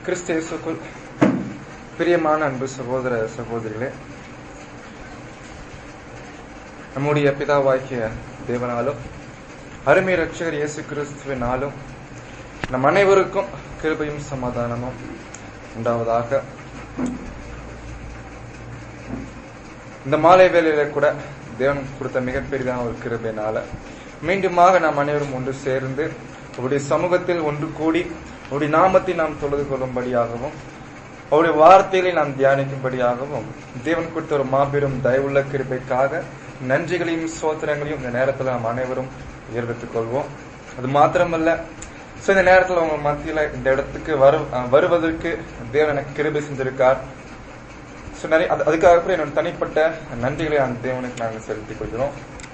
கிறிஸ்து இயேசுக்குள் பிரியமான அன்பு சகோதர சகோதரிகளே நம்முடைய பிதாவாக்கிய தேவனாலும் அருமை ரட்சகர் இயேசு கிறிஸ்துவினாலும் நம் அனைவருக்கும் கிருபையும் சமாதானமும் உண்டாவதாக இந்த மாலை வேளையில கூட தேவன் கொடுத்த மிகப்பெரிதான ஒரு கிருபையினால மீண்டுமாக நாம் அனைவரும் ஒன்று சேர்ந்து அவருடைய சமூகத்தில் ஒன்று கூடி அவருடைய நாமத்தை நாம் தொழுது கொள்ளும்படியாகவும் அவருடைய வார்த்தைகளை நாம் தியானிக்கும்படியாகவும் தேவன் கொடுத்த ஒரு மாபெரும் தயவுள்ள கிருபைக்காக நன்றிகளையும் சோத்திரங்களையும் இந்த நேரத்தில் நாம் அனைவரும் ஏற்படுத்திக் கொள்வோம் அது மாத்திரமல்ல சோ இந்த நேரத்தில் உங்க மத்தியில இந்த இடத்துக்கு வரு வருவதற்கு தேவன் எனக்கு கிருபை செஞ்சிருக்கார் ஸோ நிறைய அது அதுக்காக கூட என்னோட தனிப்பட்ட நன்றிகளை அந்த தேவனுக்கு நாங்கள் செலுத்திக் கொள்கிறோம்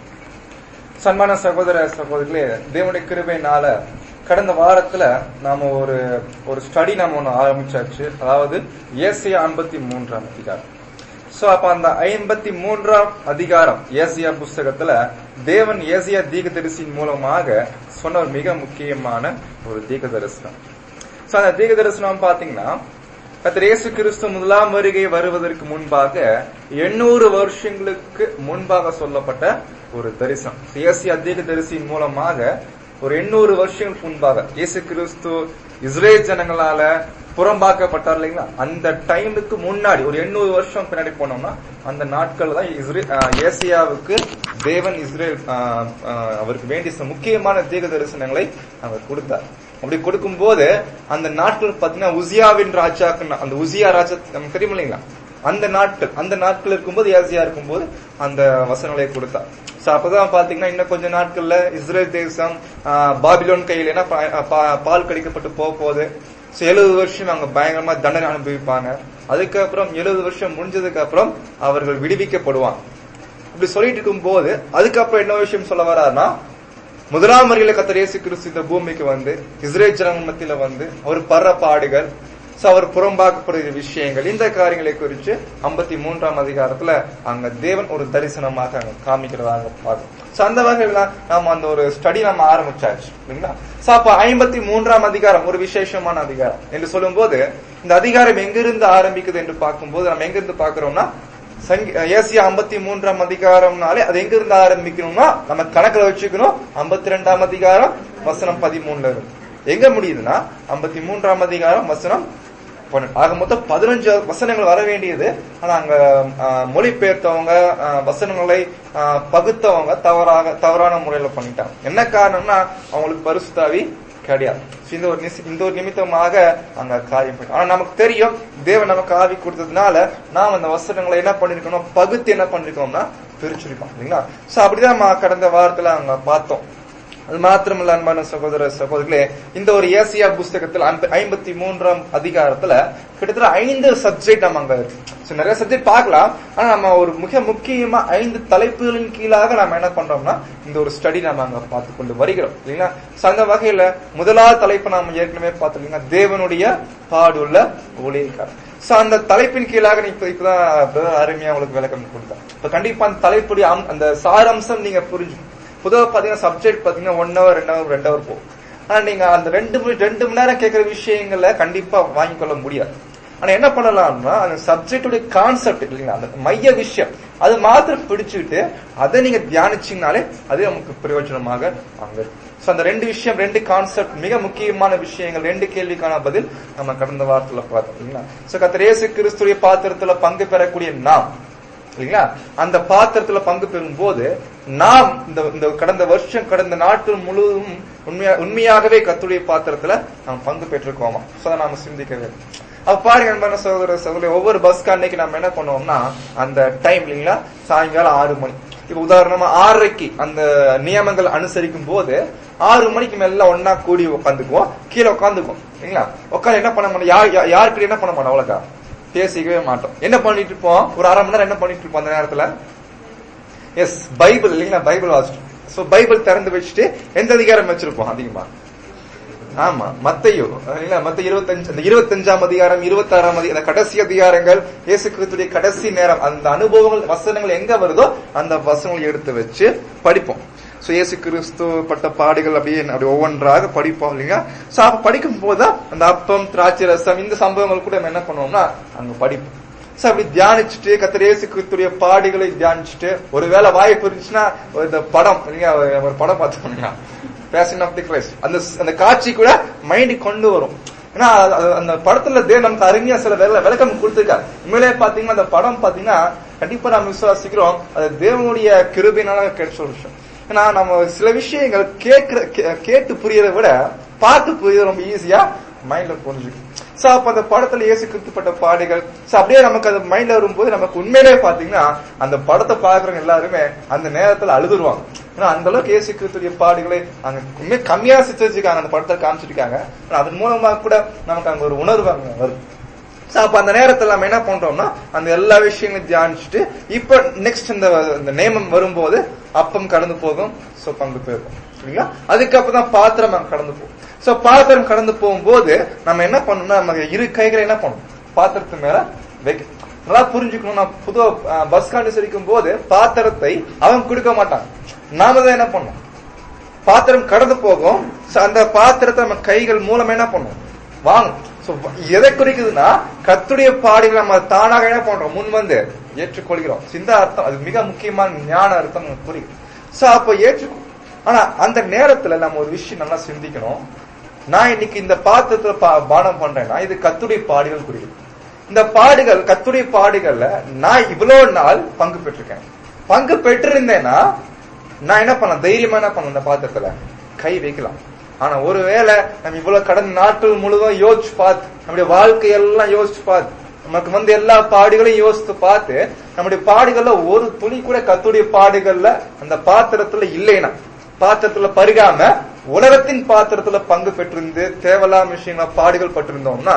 சன்மான சகோதர சகோதரிகளே தேவனுடைய கிருபையினால கடந்த வாரத்துல நாம ஒரு ஒரு ஸ்டடி நாம ஒண்ணு ஆரம்பிச்சாச்சு அதாவது ஏசியா ஐம்பத்தி மூன்றாம் அதிகாரம் சோ அப்ப அந்த ஐம்பத்தி மூன்றாம் அதிகாரம் ஏசியா புஸ்தகத்துல தேவன் ஏசியா தீகதரிசியின் மூலமாக சொன்ன ஒரு மிக முக்கியமான ஒரு தீக தரிசனம் சோ அந்த தீக தரிசனம் பாத்தீங்கன்னா கத்திர இயேசு கிறிஸ்து முதலாம் வருகை வருவதற்கு முன்பாக எண்ணூறு வருஷங்களுக்கு முன்பாக சொல்லப்பட்ட ஒரு தரிசனம் ஏசி அதிக தரிசியின் மூலமாக ஒரு எண்ணூறு வருஷங்களுக்கு முன்பாக இயேசு கிறிஸ்து இஸ்ரேல் ஜனங்களால புறம்பாக்கப்பட்டார் இல்லைங்களா அந்த டைமுக்கு முன்னாடி ஒரு எண்ணூறு வருஷம் பின்னாடி போனோம்னா அந்த நாட்கள் தான் இஸ்ரே ஏசியாவுக்கு தேவன் இஸ்ரேல் அவருக்கு வேண்டிய முக்கியமான தீக தரிசனங்களை அவர் கொடுத்தார் அப்படி கொடுக்கும் போது அந்த நாட்கள் பாத்தீங்கன்னா உசியாவின் ராஜாக்கு அந்த உசியா ராஜா நமக்கு தெரியும் இல்லைங்களா அந்த நாட்கள் அந்த நாட்கள் இருக்கும்போது ஏசியா இருக்கும்போது அந்த வசனங்களை கொடுத்தார் சோ அப்பதான் பாத்தீங்கன்னா இன்னும் கொஞ்ச நாட்கள்ல இஸ்ரேல் தேசம் பாபிலோன் கையில பால் கடிக்கப்பட்டு போக போகுது சோ எழுபது வருஷம் அவங்க பயங்கரமா தண்டனை அனுபவிப்பாங்க அதுக்கப்புறம் எழுபது வருஷம் முடிஞ்சதுக்கு அப்புறம் அவர்கள் விடுவிக்கப்படுவாங்க இப்படி சொல்லிட்டு இருக்கும் போது அதுக்கப்புறம் என்ன விஷயம் சொல்ல வராருன்னா முதலாம் முறையில கத்தர் இயேசு கிறிஸ்து இந்த பூமிக்கு வந்து இஸ்ரேல் ஜனங்க மத்தியில வந்து அவர் படுற பாடுகள் அவர் புறம்பாக்கப்படுகிற விஷயங்கள் இந்த காரியங்களை குறித்து ஐம்பத்தி மூன்றாம் அதிகாரத்துல அங்க தேவன் ஒரு தரிசனமாக அங்க காமிக்கிறதாக பார்க்கும் சோ அந்த வகையில நாம அந்த ஒரு ஸ்டடி நம்ம ஆரம்பிச்சாச்சு இல்லைங்களா சோ அப்ப ஐம்பத்தி மூன்றாம் அதிகாரம் ஒரு விசேஷமான அதிகாரம் என்று சொல்லும் போது இந்த அதிகாரம் எங்கிருந்து ஆரம்பிக்குது என்று பார்க்கும்போது நம்ம எங்கிருந்து பாக்குறோம்னா ஏசியா ஐம்பத்தி மூன்றாம் அதிகாரம்னாலே அது எங்க இருந்து ஆரம்பிக்கணும்னா நம்ம கணக்குல வச்சுக்கணும் ஐம்பத்தி ரெண்டாம் அதிகாரம் வசனம் பதிமூணுல இருந்து எங்க முடியுதுன்னா ஐம்பத்தி மூன்றாம் அதிகாரம் வசனம் ஆக மொத்தம் பதினஞ்சு வசனங்கள் வர வேண்டியது ஆனா அங்க மொழிபெயர்த்தவங்க வசனங்களை பகுத்தவங்க தவறாக தவறான முறையில பண்ணிட்டாங்க என்ன காரணம்னா அவங்களுக்கு பரிசுத்தாவி கிடையாது இந்த ஒரு இந்த ஒரு நிமித்தமாக அங்க காரியம் போயிட்டோம் ஆனா நமக்கு தெரியும் தேவன் நமக்கு ஆவி கொடுத்ததுனால நாம் அந்த வசனங்களை என்ன பண்ணிருக்கணும் பகுத்து என்ன பண்ணிருக்கோம்னா பிரிச்சிருக்கோம் இல்லைங்களா சோ அப்படிதான் கடந்த வாரத்துல அங்க பார்த்தோம் அது மாத்திரமல்ல அன்பான சகோதர சகோதரிகளே இந்த ஒரு ஏசியா புஸ்தகத்தில் ஐம்பத்தி மூன்றாம் அதிகாரத்துல கிட்டத்தட்ட ஐந்து சப்ஜெக்ட் நம்ம அங்க இருக்கு நிறைய சப்ஜெக்ட் பார்க்கலாம் ஆனா நம்ம ஒரு மிக முக்கியமா ஐந்து தலைப்புகளின் கீழாக நம்ம என்ன பண்றோம்னா இந்த ஒரு ஸ்டடி நம்ம அங்க பார்த்து கொண்டு வருகிறோம் இல்லைங்களா அந்த வகையில முதலாவது தலைப்பு நாம ஏற்கனவே பார்த்துருக்கீங்க தேவனுடைய பாடுள்ள ஊழியக்காரர் சோ அந்த தலைப்பின் கீழாக இப்ப இப்பதான் அருமையா உங்களுக்கு விளக்கம் கொடுத்தேன் இப்ப கண்டிப்பா அந்த தலைப்புடைய அந்த சாரம்சம் நீங்க புரிஞ்சு பொதுவாக பாத்தீங்கன்னா சப்ஜெக்ட் பாத்தீங்கன்னா ஒன் ஹவர் ரெண்டு ஹவர் ரெண்டு ஹவர் போகும் ஆனா நீங்க அந்த ரெண்டு ரெண்டு மணி நேரம் கேட்கிற விஷயங்கள கண்டிப்பா வாங்கி கொள்ள முடியாது ஆனா என்ன பண்ணலாம்னா அந்த சப்ஜெக்டுடைய கான்செப்ட் இல்லைங்களா அந்த மைய விஷயம் அது மாத்திரம் பிடிச்சுக்கிட்டு அதை நீங்க தியானிச்சீங்கனாலே அது நமக்கு பிரயோஜனமாக அங்க சோ அந்த ரெண்டு விஷயம் ரெண்டு கான்செப்ட் மிக முக்கியமான விஷயங்கள் ரெண்டு கேள்விக்கான பதில் நம்ம கடந்த வாரத்துல பார்த்தோம் சோ கத்திரேசு கிறிஸ்துடைய பாத்திரத்துல பங்கு பெறக்கூடிய நாம் இல்லைங்களா அந்த பாத்திரத்துல பங்கு பெறும் போது நாம் இந்த இந்த கடந்த வருஷம் கடந்த நாட்கள் முழுவதும் உண்மையா உண்மையாகவே கத்துடைய பாத்திரத்துல நாம் பங்கு பெற்றிருக்கோமா சோ நாம சிந்திக்க வேண்டும் அப்ப பாருங்க அன்பான சகோதர சகோதரி ஒவ்வொரு பஸ் அன்னைக்கு நம்ம என்ன பண்ணுவோம்னா அந்த டைம் இல்லைங்களா சாயங்காலம் ஆறு மணி இப்ப உதாரணமா ஆறரைக்கு அந்த நியமங்கள் அனுசரிக்கும் போது ஆறு மணிக்கு மேல ஒன்னா கூடி உட்காந்துக்குவோம் கீழே உட்காந்துக்குவோம் இல்லைங்களா உட்காந்து என்ன பண்ண மாட்டோம் யார் யாருக்கிட்ட என்ன பண்ண மாட்டோம் அவ்வளோக்கா பேசிக்கவே மாட்டோம் என்ன பண்ணிட்டு இருப்போம் ஒரு அரை மணி நேரம் என்ன பண்ணிட்டு இருப்போம் அந்த நேரத்துல எஸ் பைபிள் இல்லைங்களா பைபிள் வாசிச்சோம் சோ பைபிள் திறந்து வச்சுட்டு எந்த அதிகாரம் வச்சிருப்போம் அதிகமா ஆமா மத்தையோ மத்த இருபத்தஞ்சு அந்த இருபத்தஞ்சாம் அதிகாரம் இருபத்தாறாம் அதிகாரம் கடைசி அதிகாரங்கள் இயேசு கிறிஸ்துடைய கடைசி நேரம் அந்த அனுபவங்கள் வசனங்கள் எங்க வருதோ அந்த வசனங்களை எடுத்து வச்சு படிப்போம் சோ இயேசு கிறிஸ்து பட்ட பாடுகள் அப்படியே அப்படி ஒவ்வொன்றாக படிப்போம் இல்லைங்க சோ அப்ப படிக்கும் போதுதான் அந்த அப்பம் திராட்சை ரசம் இந்த சம்பவங்கள் கூட நம்ம என்ன பண்ணுவோம்னா அங்க படிப்போம் சோ அப்படி தியானிச்சுட்டு கத்தர் இயேசு கிறிஸ்துடைய பாடுகளை தியானிச்சுட்டு ஒருவேளை வாய்ப்பு இருந்துச்சுன்னா ஒரு இந்த படம் இல்லைங்க ஒரு படம் பார்த்தோம்னா பேஷன் ஆஃப் தி கிரைஸ்ட் அந்த அந்த காட்சி கூட மைண்ட் கொண்டு வரும் ஏன்னா அது- அது- அந்த படத்துல தேவன் நமக்கு அருமையா சில வேலை விளக்கம் கொடுத்திருக்காரு உண்மையிலே பாத்தீங்கன்னா அந்த படம் பாத்தீங்கன்னா கண்டிப்பா நம்ம விசுவாசிக்கிறோம் அது தேவனுடைய கிருபையினால கிடைச்ச ஒரு விஷயம் ஏன்னா நம்ம சில விஷயங்கள் கேட்கிற கே- கேட்டு புரியறதை விட பார்த்து புரியறது ரொம்ப ஈஸியா மைண்ட்ல புரிஞ்சுக்கும் சோ அப்ப அந்த படத்துல இயேசு கிறிஸ்துப்பட்ட பாடுகள் சோ அப்படியே நமக்கு அது மைண்ட்ல வரும்போது நமக்கு உண்மையிலே பாத்தீங்கன்னா அந்த படத்தை பாக்குறவங்க எல்லாருமே அந்த நேரத்துல அழுதுருவாங்க ஏன்னா அந்த அளவுக்கு இயேசு கிறிஸ்துடைய பாடுகளை அங்க உண்மையே கம்மியா சித்தரிச்சிருக்காங்க அந்த படத்தை காமிச்சிருக்காங்க ஆனா அதன் மூலமா கூட நமக்கு அங்க ஒரு உணர்வு அங்க வருது சோ அப்ப அந்த நேரத்துல நம்ம என்ன பண்றோம்னா அந்த எல்லா விஷயங்களையும் தியானிச்சுட்டு இப்ப நெக்ஸ்ட் இந்த இந்த நேமம் வரும்போது அப்பம் கடந்து போகும் சோ பங்கு போயிருக்கும் சரிங்களா அதுக்கப்புறம் தான் பாத்திரம் அங்க கடந்து போகும் சோ பாத்திரம் கடந்து போகும்போது நம்ம என்ன பண்ணணும்னா நம்ம இரு கைகளை என்ன பண்ணணும் பாத்திரத்து மேல வைக்க நல்லா புரிஞ்சுக்கணும் நான் புது பஸ் அனுசரிக்கும் போது பாத்திரத்தை அவன் கொடுக்க மாட்டான் நாம தான் என்ன பண்ணணும் பாத்திரம் கடந்து போகும் So, அந்த பாத்திரத்தை நம்ம கைகள் மூலம் என்ன பண்ணும் வாங்கும் So, எதை குறிக்குதுன்னா கத்துடைய பாடிகளை நம்ம தானாக என்ன பண்றோம் முன் வந்து ஏற்றுக்கொள்கிறோம் சிந்த அர்த்தம் அது மிக முக்கியமான ஞான அர்த்தம் நமக்கு புரியும் சோ அப்ப ஏற்று ஆனா அந்த நேரத்துல நம்ம ஒரு விஷயம் நல்லா சிந்திக்கணும் நான் இன்னைக்கு இந்த பாத்திரத்துல பா- பானம் பண்றேன்னா இது கத்துடைய பாடுகள் குறிக்குது இந்த பாடுகள் கத்துடைய பாடுகள்ல நான் இவ்வளவு நாள் பங்கு பெற்றிருக்கேன் பங்கு பெற்றிருந்தேன்னா நான் என்ன பண்ண தைரியமா என்ன பண்ண இந்த பாத்திரத்துல கை வைக்கலாம் ஆனா ஒருவேளை நம்ம இவ்வளவு கடந்த நாட்கள் முழுவதும் யோசிச்சு பார்த்து நம்முடைய வாழ்க்கையெல்லாம் யோசிச்சு பார்த்து நமக்கு வந்து எல்லா பாடுகளையும் யோசித்து பார்த்து நம்முடைய பாடுகள்ல ஒரு துளி கூட கத்துடைய பாடுகள்ல அந்த பாத்திரத்துல இல்லைனா பாத்திரத்துல பருகாம உலகத்தின் பாத்திரத்துல பங்கு பெற்றிருந்து தேவையில்லாம விஷயங்கள பாடுகள் பட்டிருந்தோம்னா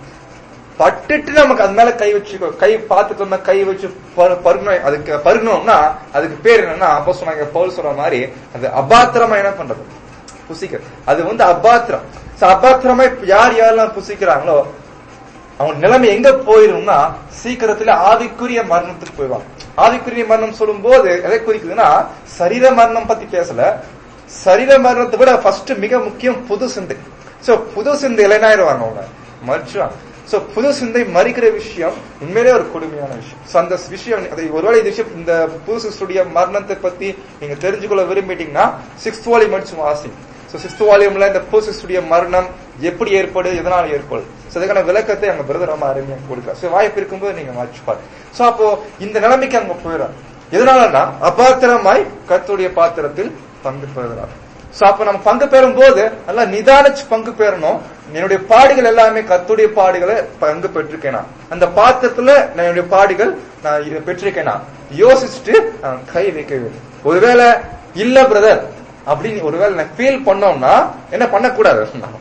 பட்டுட்டு நமக்கு அது மேல கை வச்சு கை பாத்துட்டோம்னா கை வச்சு பரு- பருகணும் அதுக்கு பருகணும்னா அதுக்கு பேர் என்னன்னா அப்போ சொன்னாங்க பவுல் சொல்ற மாதிரி அது அபாத்திரமா என்ன பண்றது புசிக்க அது வந்து அபாத்திரம் So, அபாத்திரமா இப்ப யார் யாரெல்லாம் புசிக்கிறாங்களோ அவங்க நிலைமை எங்க போயிரும்னா சீக்கிரத்துல ஆவிக்குரிய மரணத்துக்கு போயிடுவாங்க ஆவிக்குரிய மரணம் சொல்லும் போது எதை குறிக்குதுன்னா சரீர மரணம் பத்தி பேசல சரீர மரணத்தை விட ஃபர்ஸ்ட் மிக முக்கியம் புது சிந்தை சோ புது சிந்தையில என்ன ஆயிடுவாங்க அவங்க மறிச்சுவாங்க சோ புது சிந்தை மறிக்கிற விஷயம் உண்மையிலே ஒரு கொடுமையான விஷயம் சோ அந்த விஷயம் அதை ஒருவேளை இந்த விஷயம் இந்த புது சிஸ்டுடைய மரணத்தை பத்தி நீங்க தெரிஞ்சுக்கொள்ள விரும்பிட்டீங்கன்னா சிக்ஸ்த் வாலி மடிச்சு வாசி சோ சிக்ஸ்த் வால்யூம்ல இந்த புது சிஸ்டுடைய மரணம் எப்படி ஏற்படு எதனால ஏற்படும் சோ அதுக்கான விளக்கத்தை அங்க பிரதர் ரொம்ப அருமையா கொடுக்கலாம் சோ வாய்ப்பு இருக்கும்போது நீங்க வாட்ச் பாரு சோ அப்போ இந்த நிலைமைக்கு அங்க போயிடும் எதனாலன்னா அபாத்திரமாய் கர்த்தருடைய பாத்திரத்தில் பங்கு பெறுகிறார் சோ அப்ப நம்ம பங்கு பெறும் போது நல்லா நிதானிச்சு பங்கு பெறணும் என்னுடைய பாடுகள் எல்லாமே கர்த்தருடைய பாடுகளை பங்கு பெற்றிருக்கேனா அந்த பாத்திரத்துல நான் என்னுடைய பாடுகள் நான் இதை பெற்றிருக்கேனா யோசிச்சுட்டு நான் கை வைக்க வேண்டும் ஒருவேளை இல்ல பிரதர் அப்படின்னு ஒருவேளை நான் ஃபீல் பண்ணோம்னா என்ன பண்ணக்கூடாது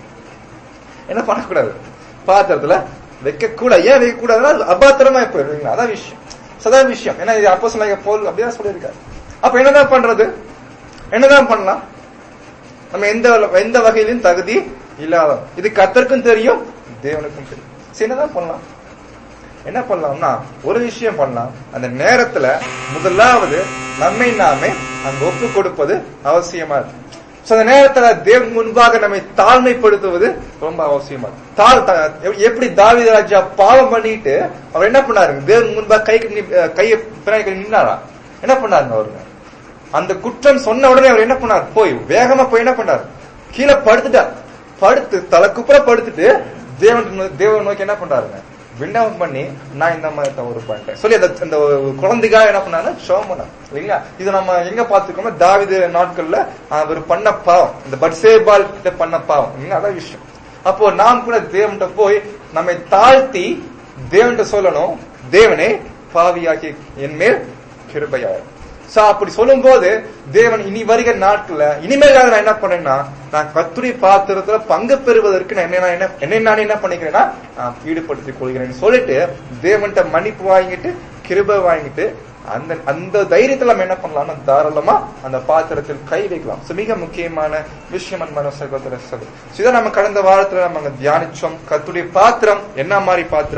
என்ன பண்ணக்கூடாது பாத்திரத்துல வைக்க கூட ஏன் வைக்க கூடாதுன்னா அது அபாத்திரமா போயிருவீங்களா அதான் விஷயம் சதா விஷயம் ஏன்னா இது அப்போ சொன்னாங்க போல் அப்படிதான் சொல்லியிருக்காரு அப்ப என்னதான் பண்றது என்னதான் பண்ணலாம் நம்ம எந்த எந்த வகையிலும் தகுதி இல்லாத இது கத்தருக்கும் தெரியும் தேவனுக்கும் தெரியும் சரி, என்னதான் பண்ணலாம் என்ன பண்ணலாம்னா ஒரு விஷயம் பண்ணலாம் அந்த நேரத்துல முதலாவது நம்மை நாமே அங்க ஒப்பு கொடுப்பது அவசியமா இருக்கு So, அந்த நேரத்துல தேவன் முன்பாக நம்மை தாழ்மைப்படுத்துவது ரொம்ப அவசியமா இருக்கு. தாழ் த- எப்- எப்படி தாவீது ராஜா பாவம் பண்ணிட்டு அவர் என்ன பண்ணாரு தேவன் முன்பாக கைக்கு நி- கையை பின்னாடி நின்னாரா என்ன பண்ணாருங்க அவருங்க அந்த குற்றம் சொன்ன உடனே அவர் என்ன பண்ணார் போய் வேகமா போய் என்ன பண்ணார் கீழே படுத்துட்டார் படுத்து தலை குப்புற படுத்துட்டு தேவன் நோ- தேவன் நோக்கி என்ன பண்றாருங்க விண்ணப்பம் பண்ணி நான் இந்த மாதிரி தவறு பண்ணிட்டேன் சொல்லி அந்த அந்த குழந்தைக்காக என்ன பண்ணாரு ஷோம் பண்ணார் இல்லைங்களா இது நம்ம எங்க பாத்துக்கோமோ தாவிது நாட்கள்ல அவர் பண்ண பாவம் இந்த பட்சேபால் கிட்ட பண்ண பாவம் இல்லைங்களா அதான் விஷயம் அப்போ நாம் கூட தேவன்கிட்ட போய் நம்மை தாழ்த்தி தேவன்கிட்ட சொல்லணும் தேவனே பாவியாக்கி என் மேல் கிருபையாயிரும் சோ அப்படி சொல்லும்போது தேவன் இனி வருகிற நாட்கள்ல இனிமேல் நான் என்ன பண்ணேன்னா நான் கத்துரி பாத்திரத்துல பங்கு பெறுவதற்கு நான் என்ன நான் என்ன என்னை நான் என்ன பண்ணிக்கிறேன்னா நான் ஈடுபடுத்திக் கொள்கிறேன்னு சொல்லிட்டு தேவன்கிட்ட மன்னிப்பு வாங்கிட்டு கிருபை வாங்கிட்டு அந்த அந்த தைரியத்துல நம்ம என்ன பண்ணலாம்னா தாராளமா அந்த பாத்திரத்தில் கை வைக்கலாம் So, மிக முக்கியமான விஷயம் அன்பான சகோதர சகோதரி So, இதை நம்ம கடந்த வாரத்துல நம்ம அங்க தியானிச்சோம் கத்துடைய பாத்திரம் என்ன மாதிரி பாத்திரம்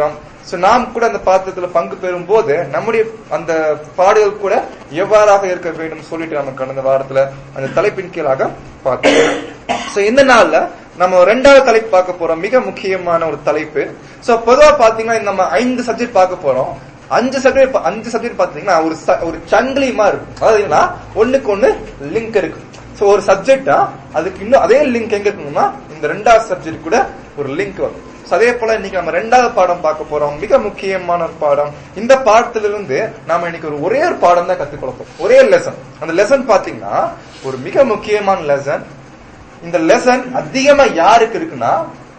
சோ நாம் கூட அந்த பாத்திரத்துல பங்கு பெறும் போது நம்முடைய அந்த பாடுகள் கூட எவ்வாறாக இருக்க வேண்டும் சொல்லிட்டு நம்ம கடந்த வாரத்துல அந்த தலைப்பின் கீழாக பார்த்தோம் சோ இந்த நாள்ல நம்ம ரெண்டாவது தலைப்பு பார்க்க போறோம் மிக முக்கியமான ஒரு தலைப்பு சோ பொதுவா பாத்தீங்கன்னா இந்த நம்ம ஐந்து சப்ஜெக்ட் பார்க்க போறோம் அஞ்சு சப்ஜெக்ட் அஞ்சு சப்ஜெக்ட் பாத்தீங்கன்னா ஒரு ச- ஒரு சங்கிலி மாதிரி இருக்கும் அதாவது ஒண்ணுக்கு ஒண்ணு லிங்க் இருக்கு சோ ஒரு சப்ஜெக்டா அதுக்கு இன்னும் அதே லிங்க் எங்க இருக்கணும்னா இந்த ரெண்டாவது சப்ஜெக்ட் கூட ஒரு லிங்க் வரும் So, அதே போல இன்னைக்கு நம்ம ரெண்டாவது பாடம் பார்க்க போறோம் மிக முக்கியமான ஒரு பாடம் இந்த பாடத்திலிருந்து நாம இன்னைக்கு ஒரு ஒரே ஒரு பாடம் தான் கத்துக்கொள்ள போறோம் ஒரே லெசன் அந்த லெசன் பாத்தீங்கன்னா ஒரு மிக முக்கியமான லெசன் இந்த லெசன் அதிகமா யாருக்கு இருக்குன்னா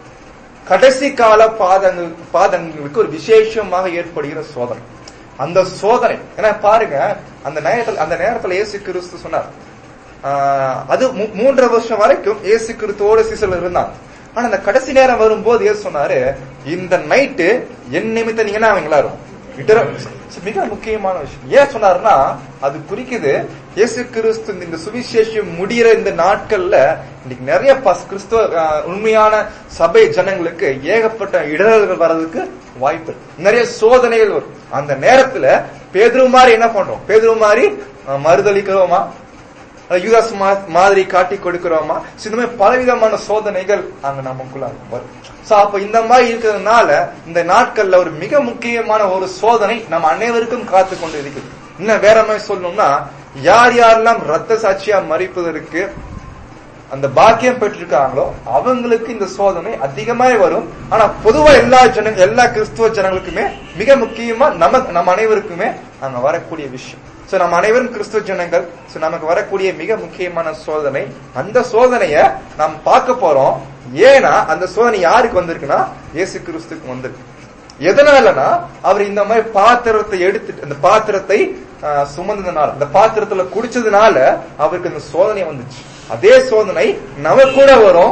கடைசி கால பாதங்கள் பாதங்களுக்கு ஒரு விசேஷமாக ஏற்படுகிற சோதனை அந்த சோதனை ஏன்னா பாருங்க அந்த நேரத்தில் அந்த நேரத்துல இயேசு கிறிஸ்து சொன்னார் ஆஹ், அது மூ- மூன்றரை வருஷம் வரைக்கும் இயேசு கிறிஸ்துவோட சிசல் இருந்தாங்க ஆனா அந்த கடைசி நேரம் வரும்போது இயேசு சொன்னாரு இந்த நைட்டு என் நிமித்த நீங்க என்ன ஆவீங்களா இருக்கும் இட்டர- மிக முக்கியமான விஷயம் ஏன் சொன்னாருன்னா அது குறிக்குது இயேசு கிறிஸ்து இந்த சுவிசேஷம் முடியிற இந்த நாட்கள்ல இன்னைக்கு நிறைய பஸ் கிறிஸ்துவ ஆஹ், உண்மையான சபை ஜனங்களுக்கு ஏகப்பட்ட இடர்கள் வர்றதுக்கு வாய்ப்பு இருக்கு. நிறைய சோதனைகள் வரும் அந்த நேரத்துல பேதுரு மாதிரி என்ன பண்றோம் பேதுரு மாதிரி ஆஹ், மறுதளிக்கிறோமா அல்லது யூதாஸ் மா- மாதிரி காட்டி கொடுக்கிறோமா So, இந்த மாதிரி பலவிதமான சோதனைகள் அங்க நமக்குள்ள வரும் சோ அப்ப இந்த மாதிரி இருக்கிறதுனால இந்த நாட்கள்ல ஒரு மிக முக்கியமான ஒரு சோதனை நம்ம அனைவருக்கும் காத்து கொண்டு இருக்குது இன்னும் வேற மாதிரி சொல்லணும்னா யார் யாரெல்லாம் ரத்த சாட்சியா மறிப்பதற்கு அந்த பாக்கியம் பெற்றிருக்காங்களோ அவங்களுக்கு இந்த சோதனை அதிகமாய் வரும் ஆனா பொதுவா எல்லா ஜன எல்லா கிறிஸ்துவ ஜனங்களுக்குமே மிக முக்கியமா நம்ம நம்ம அனைவருக்குமே அங்க வரக்கூடிய விஷயம் சோ நம்ம அனைவரும் கிறிஸ்துவ ஜனங்கள் சோ நமக்கு வரக்கூடிய மிக முக்கியமான சோதனை அந்த சோதனைய நாம் பார்க்க போறோம் ஏன்னா அந்த சோதனை யாருக்கு வந்திருக்குன்னா இயேசு கிறிஸ்துக்கு வந்திருக்கு எதனாலனா அவர் இந்த மாதிரி பாத்திரத்தை எடுத்துட்டு அந்த பாத்திரத்தை ஆஹ், சுமந்ததுனால அந்த பாத்திரத்துல குடிச்சதுனால அவருக்கு அந்த சோதனை வந்துச்சு அதே சோதனை நம்ம கூட வரும்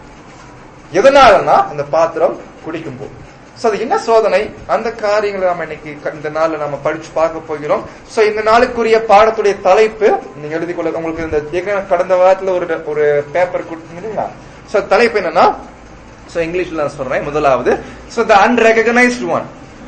எதனாலனா அந்த பாத்திரம் குடிக்கும் போது சோ அது என்ன சோதனை அந்த காரியங்களை நம்ம இன்னைக்கு க- இந்த நாள்ல நம்ம படிச்சு பார்க்க போகிறோம் சோ இந்த நாளுக்குரிய பாடத்துடைய தலைப்பு நீங்க எழுதி கொள்ள உங்களுக்கு இந்த ஏற்கனவே கடந்த வாரத்துல ஒரு ஒரு பேப்பர் கொடுத்தீங்களா சோ தலைப்பு என்னன்னா சோ இங்கிலீஷ்ல நான் சொல்றேன் முதலாவது so the unrecognised one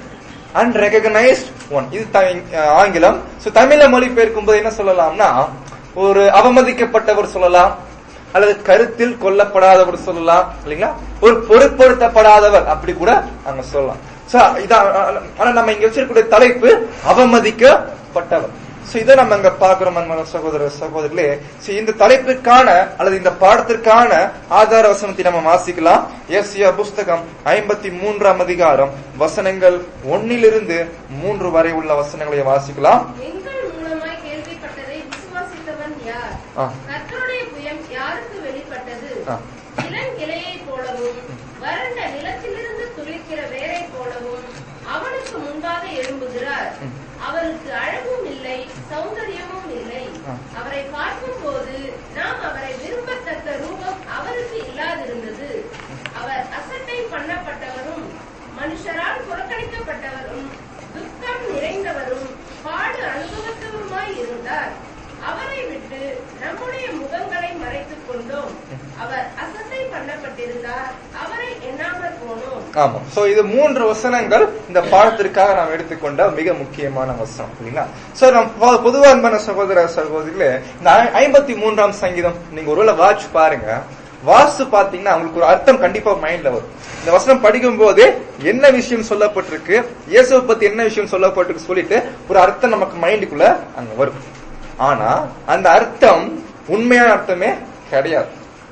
unrecognised one இது த- ஆங்கிலம் சோ தமிழ்ல மொழிபெயர்க்கும் போது என்ன சொல்லலாம்னா ஒரு அவமதிக்கப்பட்டவர் சொல்லலாம் அல்லது கருத்தில் கொல்லப்படாதவர் சொல்லலாம் இல்லைங்களா ஒரு பொருட்படுத்தப்படாதவர் அப்படி கூட அங்க சொல்லலாம் சோ இதான் ஆனா நம்ம இங்க வச்சிருக்கக்கூடிய தலைப்பு அவமதிக்கப்பட்டவர் சோ இதை நம்ம இங்க பாக்குறோம் அன்பான சகோதர சகோதரிகளே சோ இந்த தலைப்பிற்கான அல்லது இந்த பாடத்திற்கான ஆதார வசனத்தை நம்ம வாசிக்கலாம் ஏசியா புஸ்தகம் ஐம்பத்தி மூன்றாம் அதிகாரம் வசனங்கள் ஒன்னிலிருந்து மூன்று வரை உள்ள வசனங்களை வாசிக்கலாம் எங்கள் மூலமாய் கேள்விப்பட்டதை விசுவாசித்தவன் யார் ஆ. கர்த்தருடைய புயம் யாருக்கு வெளிப்பட்டது ஆ. இளங்கிளையைப் போலவும் வறண்ட நிலத்திலிருந்து துளிர்க்கிற வேரைப் போலவும் அவனுக்கு முன்பாக எழும்புகிறார் அவருக்கு அழகும் இல்லை சௌந்தரியமும் இல்லை ஆ. அவரை பார்க்கும்போது நாம் அவரை விரும்பத்தக்க ரூபம் அவருக்கு இல்லாதிருந்தது அவர் அசட்டை பண்ணப்பட்டவரும் மனுஷரால் புறக்கணிக்கப்பட்டவரும் துக்கம் நிறைந்தவரும் பாடு அனுபவத்தவருமாய் இருந்தார் அவரை விட்டு நம்முடைய முகங்களை மறைத்துக் கொண்டோம் அவர் அசட்டை பண்ணப்பட்டிருந்தார் அவரை எண்ணாமற் போனோம் ஆமா சோ இது மூன்று வசனங்கள் இந்த பாடத்திற்காக நாம் எடுத்துக்கொண்ட மிக முக்கியமான வசனம் இல்லைங்களா சோ நம்ம பொ- பொதுவா அன்பான சகோதர சகோதரிகளே இந்த ஐம்பத்தி மூன்றாம் சங்கீதம் நீங்க ஒருவேளை வாட்ச் பாருங்க வாஸ்து பாத்தீங்கன்னா உங்களுக்கு ஒரு அர்த்தம் கண்டிப்பா மைண்ட்ல வரும் இந்த வசனம் படிக்கும் போது என்ன விஷயம் சொல்லப்பட்டிருக்கு இயேசுவை பத்தி என்ன விஷயம் சொல்லப்பட்டிருக்கு சொல்லிட்டு ஒரு அர்த்தம் நமக்கு மைண்டுக்குள்ள அங்க வரும் ஆனா அந்த அர்த்தம் உண்மையான அர்த்தமே கிடையாது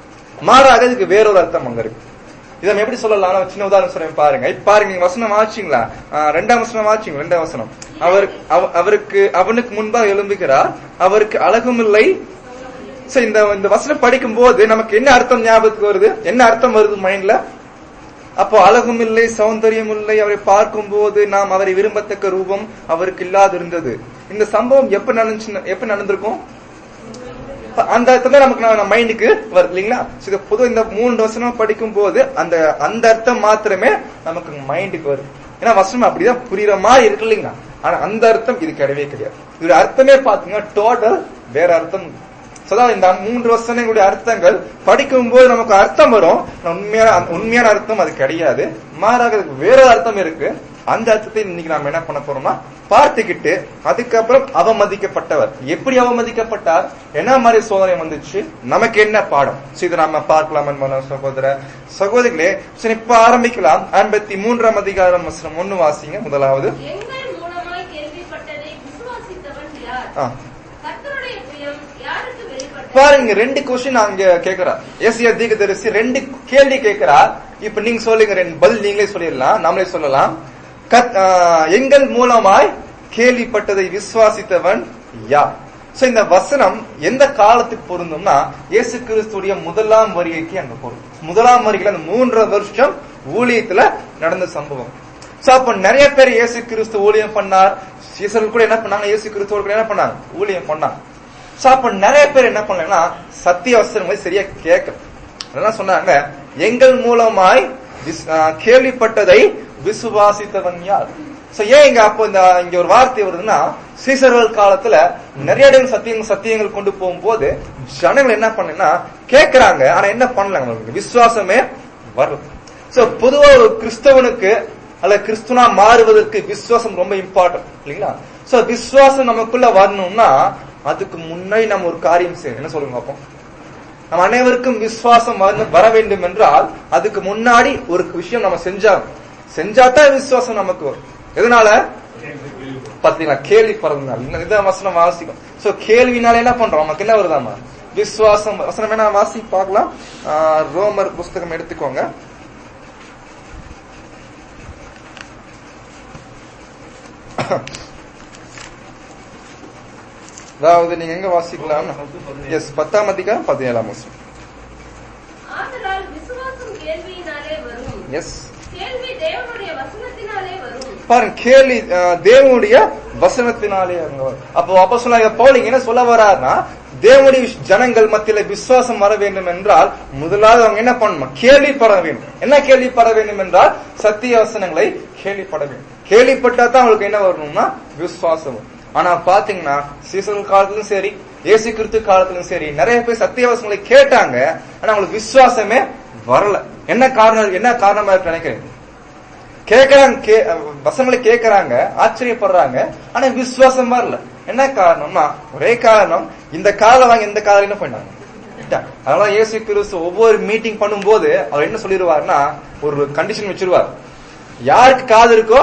மாறாக இதுக்கு வேறொரு அர்த்தம் அங்க இருக்கு இதை நம்ம எப்படி சொல்லலாம் நான் சின்ன உதாரணம் சொல்றேன் பாருங்க இப்ப பாருங்க நீங்க வசனம் வாச்சிங்களா ரெண்டாம் வசனம் வாச்சிங்க ரெண்டாம் வசனம் அவர் அவ- அவருக்கு அவனுக்கு முன்பாக எழும்புகிறார் அவருக்கு அழகும் இல்லை சரி இந்த இந்த வசனம் படிக்கும் போது நமக்கு என்ன அர்த்தம் ஞாபகத்துக்கு வருது என்ன அர்த்தம் வருது மைண்ட்ல அப்போ அழகும் இல்லை சௌந்தரியம் இல்லை அவரை பார்க்கும் போது நாம் அவரை விரும்பத்தக்க ரூபம் அவருக்கு இல்லாதிருந்தது இந்த சம்பவம் எப்ப நடந்துச்சு எப்ப நடந்திருக்கும் அந்த அர்த்தம் தான் நமக்கு நம்ம மைண்டுக்கு வருது இல்லைங்களா So, இது பொதுவா இந்த மூன்று வசனம் படிக்கும் போது அந்த அந்த அர்த்தம் மாத்திரமே நமக்கு மைண்டுக்கு வரும் ஏன்னா வசனம் அப்படிதான் புரியுற மாதிரி இருக்கு இல்லைங்களா ஆனா அந்த அர்த்தம் இது கிடையவே கிடையாது இதோட அர்த்தமே பாத்தீங்கன்னா டோட்டல் வேற அர்த்தம் So, அதான் இந்த மூன்று வசனங்களுடைய அர்த்தங்கள் படிக்கும் போது நமக்கு அர்த்தம் வரும் ஆனா உண்மையான அந்த உண்மையான அர்த்தம் அது கிடையாது மாறாக அதுக்கு வேற அர்த்தம் இருக்கு அந்த அர்த்தத்தை இன்னைக்கு நாம என்ன பண்ண போறோம்னா பார்த்துக்கிட்டு அதுக்கப்புறம் அவமதிக்கப்பட்டவர் எப்படி அவமதிக்கப்பட்டார் என்ன மாதிரி சோதனை வந்துச்சு நமக்கு என்ன பாடம் சரி, இதை நாம பார்க்கலாம் என்பன சகோதர சகோதரிகளே சரி இப்ப ஆரம்பிக்கலாம் ஐம்பத்தி மூன்றாம் அதிகாரம் வசனம் ஒண்ணு வாசிங்க முதலாவது எங்கள் மூலமாய் கேள்விப்பட்டதை விசுவாசித்தவன் யார் ஆ. கர்த்தருடைய புயம் யாருக்கு வெளிப்பட்டது பாருங்க ரெண்டு கொஸ்டின் அங்க கேக்குறார் ஏசியா தீர்க்கதரிசி ரெண்டு கேள்வி கேட்கிறார் இப்ப நீங்க சொல்லுங்க ரெண்டு பதில் நீங்களே சொல்லிடலாம் நாமளே சொல்லலாம் கத்- ஆ, எங்கள் மூலமாய் கேள்விப்பட்டதை விசுவாசித்தவன் யார் சோ இந்த வசனம் எந்த காலத்துக்கு பொருந்தும்னா இயேசு கிறிஸ்துடைய முதலாம் வருகைக்கு அங்க பொருந்தும் முதலாம் வருகையில அந்த மூன்றரை வருஷம் ஊழியத்துல நடந்த சம்பவம் சோ அப்ப நிறைய பேர் இயேசு கிறிஸ்து ஊழியம் பண்ணார் சீசர்கள் கூட என்ன பண்ணாங்க இயேசு கிறிஸ்துவோட கூட என்ன பண்ணாங்க ஊழியம் பண்ணாங்க சோ அப்ப நிறைய பேர் என்ன பண்ணலன்னா சத்திய வசனங்களை சரியா கேட்க அதெல்லாம் சொன்னாங்க எங்கள் மூலமாய் விஸ்- ஆ, கேள்விப்பட்டதை விசுவாசித்தவன் யார் சோ ஏன் இங்க அப்போ இந்த இங்க ஒரு வார்த்தை வருதுன்னா சீசர்கள் காலத்துல நிறைய இடங்கள் சத்தியங்கள் சத்தியங்கள் கொண்டு போகும்போது ஜனங்கள் என்ன பண்ணா கேக்குறாங்க ஆனா என்ன பண்ணல அவங்களுக்கு விசுவாசமே வரல சோ பொதுவா ஒரு கிறிஸ்தவனுக்கு அல்ல கிறிஸ்துவனா மாறுவதற்கு விசுவாசம் ரொம்ப இம்பார்ட்டன்ட் இல்லைங்களா சோ விசுவாசம் நமக்குள்ள வரணும்னா அதுக்கு முன்னாடி நம்ம ஒரு காரியம் செய்யணும் என்ன சொல்லுங்க அப்போ நம்ம அனைவருக்கும் விசுவாசம் வந்து- வர வேண்டும் என்றால் அதுக்கு முன்னாடி ஒரு விஷயம் நம்ம செஞ்சா செஞ்சாதான் விசுவாசம் நமக்கு வரும் எதனால பாத்தீங்களா கேள்வி பறந்தனால இதான் வசனம் வாசிக்கும் சோ கேள்வினால என்ன பண்றோம் நமக்கு என்ன வருதாமா விசுவாசம் வசனம் வேணா வாசி பார்க்கலாம் ஆ, ரோமர் புஸ்தகம் எடுத்துக்கோங்க அதாவது நீங்க எங்க வாசிக்கலாம் எஸ் பத்தாம் அதிகாரம் பதினேழாம் வசனம் ஆதலால் விசுவாசம் கேள்வியினாலே வரும் எஸ் கேள்வி தேவனுடைய வசனத்தினாலே வரும் பாருங்க கேள்வி அஹ், தேவனுடைய வசனத்தினாலே அங்க வரும். அப்போ அப்போ சொன்னாங்க பவுலிங் என்ன சொல்ல வராருன்னா தேவனுடைய விஷ்- ஜனங்கள் மத்தியில விசுவாசம் வர வேண்டும் என்றால் முதலாவது அவங்க என்ன பண்ணணும் கேள்விப்பட வேண்டும் என்ன கேள்விப்பட வேண்டும் என்றால் சத்திய வசனங்களை கேள்விப்பட வேண்டும் கேள்விப்பட்டா தான் அவங்களுக்கு என்ன வரணும்னா விசுவாசம் வரும். ஆனா பாத்தீங்கன்னா சீசன் காலத்திலும் சரி இயேசு கிறிஸ்து காலத்திலும் சரி நிறைய பேர் சத்திய வசனங்களை கேட்டாங்க ஆனா அவங்களுக்கு விசுவாசமே வரல என்ன காரணம் என்ன காரணமா இருக்கு நினைக்கிறேன் கேக்குறாங்க கே- வசனங்களை கேக்குறாங்க ஆச்சரியப்படுறாங்க ஆனா விசுவாசம் வரல என்ன காரணம்னா ஒரே காரணம் இந்த காலம் வாங்கி இந்த காலம் என்ன பண்ணாங்க விட்டாங்க. அதனால இயேசு கிறிஸ்து ஒவ்வொரு மீட்டிங் பண்ணும்போது அவர் என்ன சொல்லிடுவாருன்னா ஒரு கண்டிஷன் வச்சிருவார் யாருக்கு காது இருக்கோ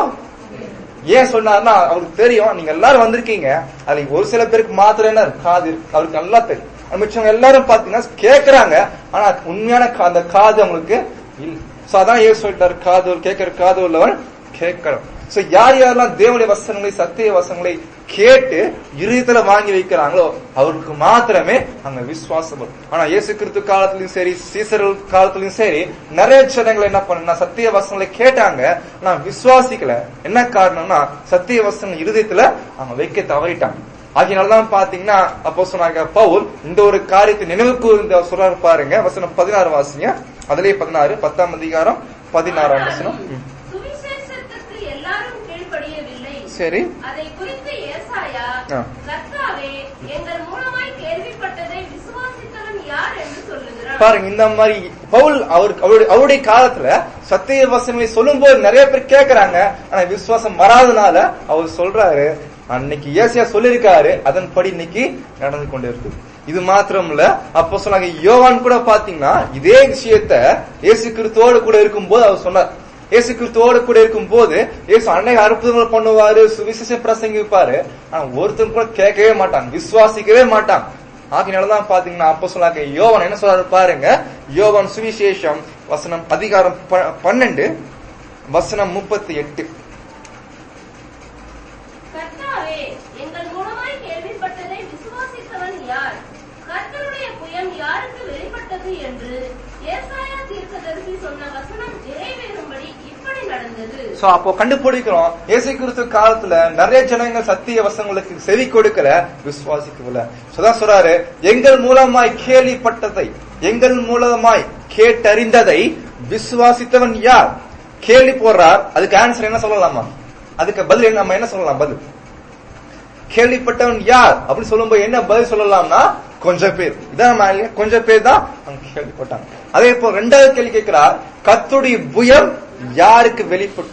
ஏன் சொன்னார்னா அவருக்கு தெரியும் நீங்க எல்லாரும் வந்திருக்கீங்க அதுல ஒரு சில பேருக்கு மாத்திரம் என்ன இருக்கு? காது இருக்கு. அவருக்கு நல்லா தெரியும் ஆனா மிச்சவங்க எல்லாரும் பாத்தீங்கன்னா கேக்குறாங்க ஆனா உண்மையான கா- அந்த காது அவங்களுக்கு இல்ல சோ அதான் ஏன் சொல்லிட்டாரு காது கேட்கிற காது உள்ளவன் கேட்கணும் சோ யார் யாரெல்லாம் தேவனுடைய வசனங்களை சத்திய வசனங்களை கேட்டு இருதயத்துல வாங்கி வைக்கிறாங்களோ அவருக்கு மாத்திரமே அங்க விசுவாசம் வரும் ஆனா இயேசு கிறிஸ்து காலத்திலயும் சரி சீசர்கள் காலத்திலயும் சரி நிறைய ஜனங்கள் என்ன பண்ணா சத்திய வசனங்களை கேட்டாங்க நான் விசுவாசிக்கல என்ன காரணம்னா சத்திய வசனம் இருதயத்துல அவங்க வைக்க தவறிட்டாங்க ஆகினால்தான் பாத்தீங்கன்னா அப்போ சொன்னாங்க பவுல் இந்த ஒரு காரியத்தை நினைவு கூர்ந்து சொல்றாரு பாருங்க வசனம் பதினாறு வாசிங்க அதுலயே பதினாறு பத்தாம் அதிகாரம் பதினாறாம் வசனம் ம். சுவிசேஷத்துக்கு எல்லாரும் கீழ்ப்படியவில்லை சரி அதை குறித்து ஏசாயா ஆ. கர்த்தாவே எங்கள் மூலமாய் கேள்விப்பட்டதை விசுவாசித்தவன் யார் என்று சொல்லுகிறான் பாருங்க இந்த மாதிரி பவுல் அவருக்கு அவருடைய அவருடைய காலத்துல சத்திய வசனங்களை சொல்லும் போது நிறைய பேர் கேக்குறாங்க ஆனா விசுவாசம் வராதனால அவர் சொல்றாரு அன்னைக்கு ஏசியா சொல்லிருக்காரு அதன்படி இன்னைக்கு நடந்து கொண்டு இருக்கு இது மாத்திரம் இல்ல அப்போ சொன்னாங்க யோவான் கூட பாத்தீங்கன்னா இதே விஷயத்த இயேசு கிறிஸ்துவோடு கூட இருக்கும்போது அவர் சொன்னார் இயேசு கிறிஸ்துவோடு கூட இருக்கும்போது இயேசு அன்னைக்கு அற்புதங்கள் பண்ணுவாரு சுவிசேஷம் பிரசங்கிப்பாரு ஆனா ஒருத்தர் கூட கேட்கவே மாட்டாங்க விசுவாசிக்கவே மாட்டாங்க ஆகினாலதான் பாத்தீங்கன்னா அப்போ சொல்லாங்க யோவான் என்ன சொல்றாரு பாருங்க யோவான் சுவிசேஷம் வசனம் அதிகாரம் ப- பன்னெண்டு வசனம் முப்பத்தி எட்டு கர்த்தாவே எங்கள் மூலமாய் கேள்விப்பட்டதை விசுவாசித்தவன் யார் கர்த்தருடைய புயம் யாருக்கு வெளிப்பட்டது என்று ஏசாயா தீர்க்கதரிசி சொன்ன வசனம் நிறைவேறும்படி இப்படி நடந்தது சோ அப்போ கண்டுபிடிக்கிறோம் இயேசு கிறிஸ்து காலத்துல நிறைய ஜனங்கள் சத்திய வசங்களுக்கு செவி கொடுக்கல விசுவாசிக்கல சோதான் சொல்றாரு எங்கள் மூலமாய் கேள்விப்பட்டதை எங்கள் மூலமாய் கேட்டறிந்ததை விசுவாசித்தவன் யார் கேள்வி போடுறார் அதுக்கு ஆன்சர் என்ன சொல்லலாமா அதுக்கு பதில் என்ன- நம்ம என்ன சொல்லலாம் பதில் கேள்விப்பட்டவன் யார் அப்படின்னு சொல்லும்போது என்ன பதில் சொல்லலாம்னா கொஞ்சம் பேர் இதான் நம்ம இல்லையா? கொஞ்சம் பேர் தான் அவங்க கேள்விப்பட்டாங்க அதே போல் ரெண்டாவது கேள்வி கேட்கிறார் கத்துடைய புயம் யாருக்கு வெளிப்பட்டுச்சு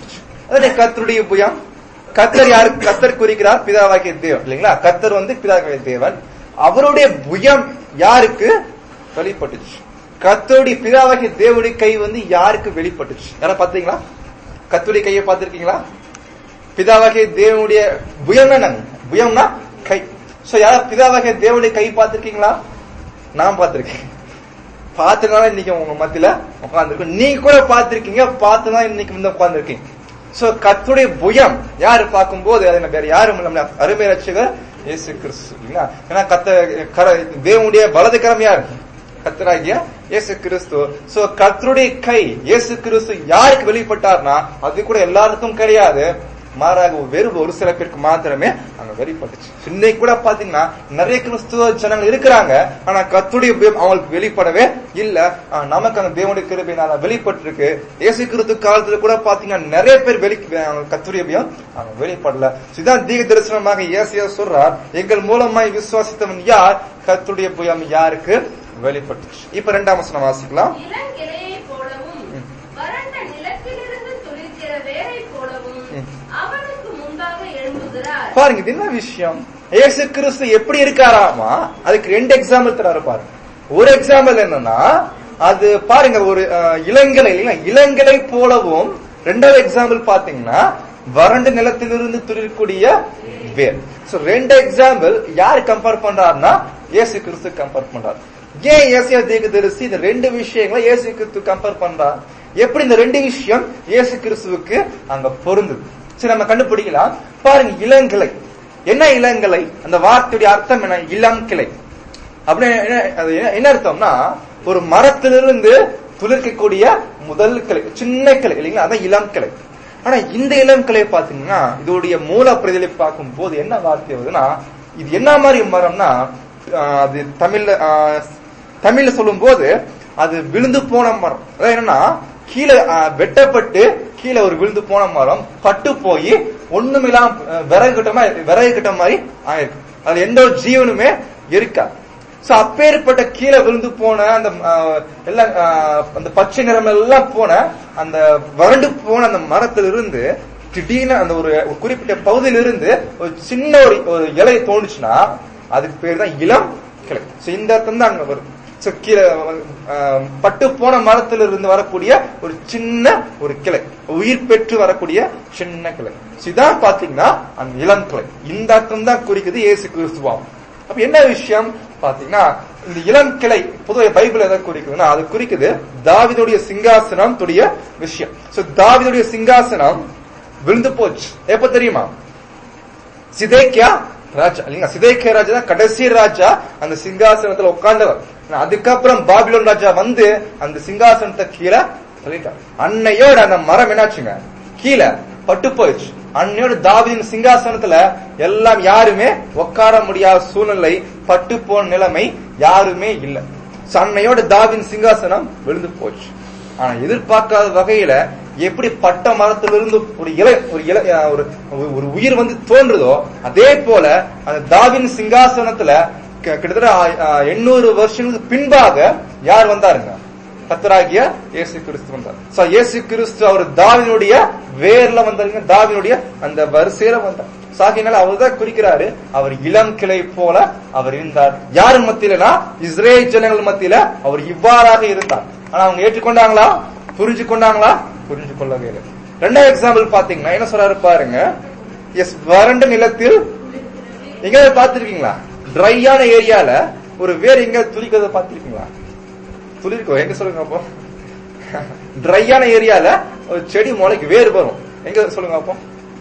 அதாவது கத்தருடைய புயம் கத்தர் யாரு கத்தர் குறிக்கிறார் பிதாவாகிய தேவன் இல்லைங்களா கத்தர் வந்து பிதாவாகிய தேவன் அவருடைய புயம் யாருக்கு வெளிப்பட்டுச்சு கத்தருடைய பிதாவாகிய தேவனுடைய கை வந்து யாருக்கு வெளிப்பட்டுச்சு யாரா பாத்தீங்களா கத்தருடைய கையை பார்த்திருக்கீங்களா பிதாவாகிய தேவனுடைய புயம்னா என்னங்க புயம்னா கை சோ யாரா பிதாவாகிய தேவனுடைய கை பார்த்திருக்கீங்களா நான் பார்த்திருக்கேன் பார்த்துனால இன்னைக்கு உங்க மத்தியில உட்கார்ந்துருக்கோம் நீங்க கூட பார்த்திருக்கீங்க பார்த்துதான் இன்னைக்கு வந்து உட்கார்ந்துருக்கீங்க சோ கத்துடைய புயம் யாரு பார்க்கும்போது அது என்ன வேற யாரும் இல்ல அருமை ரட்சகர் இயேசு கிறிஸ்து இல்லைங்களா ஏன்னா கத்த கர தேவனுடைய வலது கரம் யார் கத்தராகிய இயேசு கிறிஸ்து சோ கத்தருடைய கை இயேசு கிறிஸ்து யாருக்கு வெளிப்பட்டார்னா அது கூட எல்லாருக்கும் கிடையாது மாறாக வெறும் ஒரு சில பேருக்கு மாத்திரமே அங்க வெளிப்பட்டுச்சு இன்னைக்கு கூட பாத்தீங்கன்னா நிறைய கிறிஸ்துவ ஜனங்கள் இருக்கிறாங்க ஆனா கத்துடைய உபயம் அவங்களுக்கு வெளிப்படவே இல்ல ஆனா, நமக்கு அந்த தேவனுடைய கிருபையினால வெளிப்பட்டிருக்கு இயேசு கிறிஸ்து காலத்துல கூட பாத்தீங்கன்னா நிறைய பேர் வெளி அவங்க கத்துடைய உபயம் அவங்க வெளிப்படல இதுதான் தீக தரிசனமாக இயேசியா சொல்றார் எங்கள் மூலமாய் விசுவாசித்தவன் யார் கத்துடைய புயம் யாருக்கு வெளிப்பட்டுச்சு இப்ப ரெண்டாம் வசனம் வாசிக்கலாம் இளங்கிளையைப் போலவும் வறண்ட நிலத்திலிருந்து துளிர்க்கிற வேரைப் போலவும் ம். அவனுக்கு முன்பாக எழும்புகிறார் பாருங்க இது என்ன விஷயம் இயேசு கிறிஸ்து எப்படி இருக்காராமா அதுக்கு ரெண்டு எக்ஸாம்பிள் தராரு பாருங்க ஒரு எக்ஸாம்பிள் என்னன்னா அது பாருங்க ஒரு அஹ், இளங்கலை இல்லைங்களா இளங்கலை போலவும் ரெண்டாவது எக்ஸாம்பிள் பாத்தீங்கன்னா வறண்ட நிலத்திலிருந்து துளிர்க்கூடிய வேர் சோ ரெண்டு எக்ஸாம்பிள் யார் கம்பேர் பண்றாருன்னா இயேசு கிறிஸ்து கம்பேர் பண்றாரு ஏன் ஏசியா தீர்க்கதரிசி இந்த ரெண்டு விஷயங்களை இயேசு கிறிஸ்து கம்பேர் பண்றார் எப்படி இந்த ரெண்டு விஷயம் இயேசு கிறிஸ்துவுக்கு அங்க பொருந்துது சரி நம்ம கண்டுபிடிக்கலாம் பாருங்க இளங்கிளை என்ன இளங்கிளை அந்த வார்த்தையுடைய அர்த்தம் என்ன இளம் கிளை அப்படின்னு என்ன- அது என்ன- என்ன அர்த்தம்னா ஒரு மரத்திலிருந்து துளிர்க்கக்கூடிய முதல் கிளை சின்ன கிளை இல்லைங்களா அதான் இளம் கிளை ஆனா இந்த இளம் கிளை பாத்தீங்கன்னா இதோடைய மூல பிரதிலை பார்க்கும் போது என்ன வார்த்தை வருதுன்னா இது என்ன மாதிரி மரம்னா ஆஹ், அது தமிழ்ல ஆஹ், தமிழ்ல சொல்லும் போது அது விழுந்து போன மரம் அதாவது என்னன்னா கீழே ஆஹ், வெட்டப்பட்டு கீழே ஒரு விழுந்து போன மரம் பட்டு போய் ஒண்ணுமில்லாம் ஆஹ், விறகு கிட்ட மாதிரி விறகு கிட்ட மாதிரி ஆயிருக்கு அதுல எந்த ஒரு ஜீவனுமே இருக்கா சோ அப்பேற்பட்ட கீழே விழுந்து போன அந்த ஆஹ், எல்லாம் ஆஹ், அந்த பச்சை நிறம் எல்லாம் போன அந்த வறண்டு போன அந்த மரத்திலிருந்து திடீர்னு அந்த ஒரு ஒரு குறிப்பிட்ட பகுதியிலிருந்து ஒரு சின்ன ஒரு ஒரு இலை தோணுச்சுன்னா அதுக்கு பேர் தான் இளம் கிளை சோ இந்த அர்த்தம் தான் அங்க வரும் சோ கீழே ஆஹ், பட்டு போன மரத்திலிருந்து வரக்கூடிய ஒரு சின்ன ஒரு கிளை உயிர் பெற்று வரக்கூடிய சின்ன கிளை So இதான் பாத்தீங்கன்னா அந்த இளம் கிளை இந்த அர்த்தம் தான் குறிக்குது இயேசு கிறிஸ்துவாம் அப்ப என்ன விஷயம் பாத்தீங்கன்னா இந்த இளம் கிளை பொதுவாக பைபிள் எதை குறிக்குதுன்னா அது குறிக்குது தாவிதுடைய சிங்காசனம் துடைய விஷயம் சோ தாவிதுடைய சிங்காசனம் விழுந்து போச்சு எப்ப தெரியுமா சிதேக்கியா ராஜா இல்லைங்க சிதேக்கியா ராஜா தான் கடைசி ராஜா அந்த சிங்காசனத்துல உட்கார்ந்தவர் ஆனா அதுக்கப்புறம் பாபிலோன் ராஜா வந்து அந்த சிங்காசனத்தை கீழே தள்ளிட்டார் அன்னையோட அந்த மரம் என்னாச்சுங்க கீழே பட்டு போயிடுச்சு அன்னையோட தாவீதின் சிங்காசனத்துல எல்லாம் யாருமே உட்கார முடியாத சூழ்நிலை பட்டு போன நிலைமை யாருமே இல்ல So, அன்னையோட தாவின் சிங்காசனம் விழுந்து போச்சு ஆனா எதிர்பார்க்காத வகையில எப்படி பட்ட மரத்திலிருந்து ஒரு இலை ஒரு இலை அஹ் ஒரு ஒரு உயிர் வந்து தோன்றுதோ அதே போல அந்த தாவின் சிங்காசனத்துல க- கிட்டத்தட்ட ஆ- ஆ, எண்ணூறு வருஷங்களுக்கு பின்பாக யார் வந்தாருங்க கத்தராகிய இயேசு கிறிஸ்து வந்தார் சோ இயேசு கிறிஸ்து அவர் தாவினுடைய வேர்ல வந்தாருங்க தாவினுடைய அந்த வரிசையில வந்தார் சாகினால அவர் தான் குறிக்கிறாரு அவர் இளம் கிளை போல அவர் இருந்தார் யார் மத்தியிலனா இஸ்ரேல் ஜனங்கள் மத்தியில அவர் இவ்வாறாக இருந்தார் ஆனா அவங்க ஏற்றுக்கொண்டாங்களா புரிஞ்சு கொண்டாங்களா புரிஞ்சு கொள்ளவே இல்லை ரெண்டாவது எக்ஸாம்பிள் பாத்தீங்கன்னா என்ன சொல்றாரு பாருங்க எஸ் வறண்ட நிலத்தில் எங்க பாத்திருக்கீங்களா ட்ரையான ஏரியால ஒரு வேர் எங்க துளிக்கிறத பாத்திருக்கீங்களா துளிர்க்கோ எங்க சொல்லுங்க அப்போ ட்ரையான ஏரியால ஒரு செடி முளைக்கு வேர் வரும் எங்க சொல்லுங்க அப்போ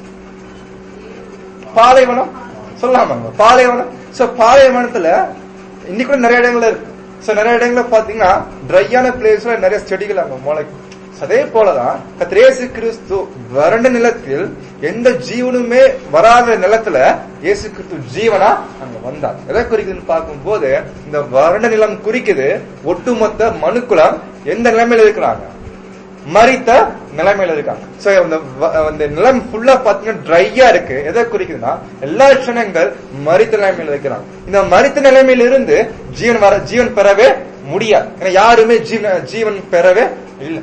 பாலைவனம் சொல்லாமாங்க பாலைவனம் சோ பாலைவனத்துல இன்னைக்கு கூட நிறைய இடங்கள்ல இருக்கு சோ நிறைய இடங்கள்ல பாத்தீங்கன்னா ட்ரையான பிளேஸ்ல நிறைய செடிகள் அங்க முளைக்கும் So, அதே போலதான் கத்திரேசு கிறிஸ்து வறண்ட நிலத்தில் எந்த ஜீவனுமே வராத நிலத்துல இயேசு கிறிஸ்து ஜீவனா அங்க வந்தார் எதை குறிக்குதுன்னு பார்க்கும்போது இந்த வறண்ட நிலம் குறிக்குது ஒட்டுமொத்த மனுக்குலம் எந்த நிலைமையில இருக்கிறாங்க மறித்த நிலைமையில இருக்காங்க சோ அந்த வ- அந்த நிலம் ஃபுல்லா பாத்தீங்கன்னா ட்ரையா இருக்கு எதை குறிக்குதுன்னா எல்லா க்ஷணங்கள் மறித்த நிலைமையில இருக்கிறாங்க இந்த மறித்த நிலைமையில இருந்து ஜீவன் வர ஜீவன் பெறவே முடியாது ஏன்னா யாருமே ஜீவன் ஜீவன் பெறவே இல்லை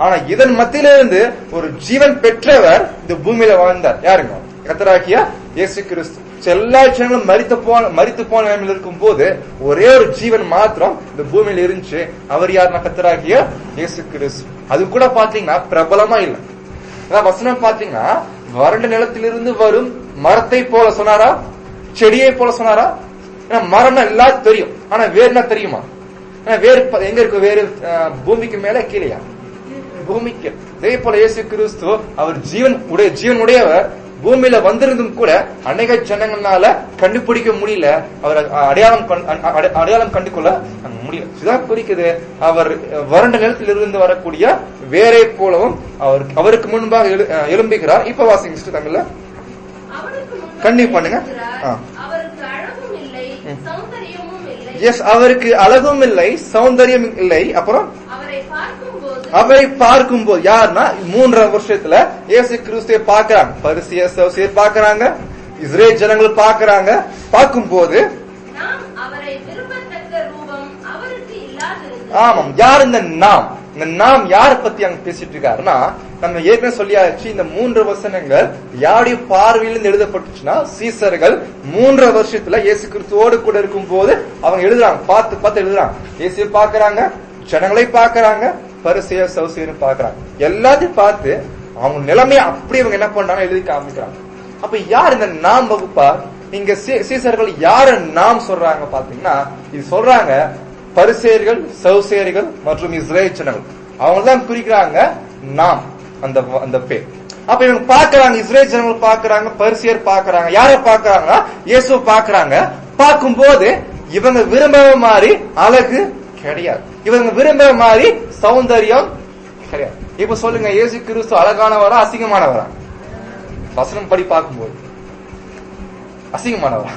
ஆனா இதன் மத்தியிலிருந்து ஒரு ஜீவன் பெற்றவர் இந்த பூமியில வாழ்ந்தார் யாருங்க கத்தராகிய இயேசு கிறிஸ்து So, எல்லா ஜனங்களும் மரித்து போன மரித்து போன நிலைமையில் இருக்கும் போது ஒரே ஒரு ஜீவன் மாத்திரம் இந்த பூமியில இருந்துச்சு அவர் யாருன்னா கத்தராகிய இயேசு கிறிஸ்து அது கூட பாத்தீங்கன்னா பிரபலமா இல்லை அதான் வசனம் பாத்தீங்கன்னா வறண்ட நிலத்திலிருந்து வரும் மரத்தை போல சொன்னாரா செடியை போல சொன்னாரா ஏன்னா மரம் எல்லாரும் தெரியும் ஆனா வேர்னா தெரியுமா ஆனா வேறு ப- எங்க இருக்கு வேறு அஹ், பூமிக்கு மேல கீழையா பூமிக்கு இதே போல இயேசு கிறிஸ்து அவர் ஜீவன் உடைய ஜீவன் உடையவர் பூமியில வந்திருந்தும் கூட அநேக ஜனங்களால கண்டுபிடிக்க முடியல அவர் அ- அடையாளம் கண்- அ- அட- அடையாளம் கண்டுகொள்ள முடியல இதான் குறிக்குது அவர் அஹ், வறண்ட நிலத்திலிருந்து வரக்கூடிய வேரை போலவும் அவர் அவருக்கு முன்பாக எழு- அஹ், எழும்புகிறார் இப்ப வாசிங்க sister தமிழ்ல அவனுக்கு முன்பாக Continue பண்ணுங்க. இருக்கிறார். ஆ. அவருக்கு அழகும் இல்லை சௌந்தரியமும் இல்லை எஸ் அவருக்கு அழகும் இல்லை சௌந்தரியம் இல்லை அப்புறம் அவரை பார்க்கும்போது அவரை பார்க்கும்போது யாருன்னா மூன்றரை வருஷத்துல இயேசு கிறிஸ்துவை பார்க்கறாங்க பரிசிய சோசியர் பார்க்கறாங்க இஸ்ரேல் ஜனங்கள் பார்க்கறாங்க பார்க்கும்போது நாம் அவரை விரும்பத்தக்க ரூபம் அவருக்கு இல்லாதிருந்தது ஆமாம் யார் இந்த நாம் இந்த நாம் யார பத்தி அங்க பேசிட்டு இருக்காருன்னா நம்ம ஏற்கனவே சொல்லியாச்சு இந்த மூன்று வசனங்கள் யாருடைய பார்வையிலிருந்து எழுதப்பட்டுச்சுன்னா சீசர்கள் மூன்று வருஷத்துல இயேசு கிறிஸ்துவோடு கூட இருக்கும் போது அவங்க எழுதுறாங்க பார்த்து பார்த்து எழுதுறாங்க இயேசுவை பார்க்கறாங்க ஜனங்களை பார்க்கறாங்க பரிசெய சௌசியரும் பார்க்கறாங்க எல்லாத்தையும் பார்த்து அவங்க நிலைமையை அப்படி அவங்க என்ன பண்றாங்க எழுதி காமிக்கிறாங்க அப்ப யார் இந்த நாம் வகுப்பா இங்க சீ- சீசர்கள் யார நாம் சொல்றாங்க பாத்தீங்கன்னா இது சொல்றாங்க பரிசேயர்கள் சௌசேயர்கள் மற்றும் இஸ்ரேல் ஜனங்கள் அவங்க தான் குறிக்கிறாங்க நாம் அந்த வ- அந்த பேர் அப்ப இவங்க பாக்குறாங்க இஸ்ரேல் ஜனங்கள் பாக்குறாங்க பரிசியர் பாக்குறாங்க யார பாக்குறாங்கன்னா இயேசு பாக்குறாங்க பார்க்கும்போது இவங்க விரும்புற மாதிரி அழகு கிடையாது இவங்க விரும்புற மாதிரி சௌந்தரியம் கிடையாது இப்ப சொல்லுங்க இயேசு கிறிஸ்து அழகானவரா அசிங்கமானவரா வசனம் படி பார்க்கும்போது அசிங்கமானவரா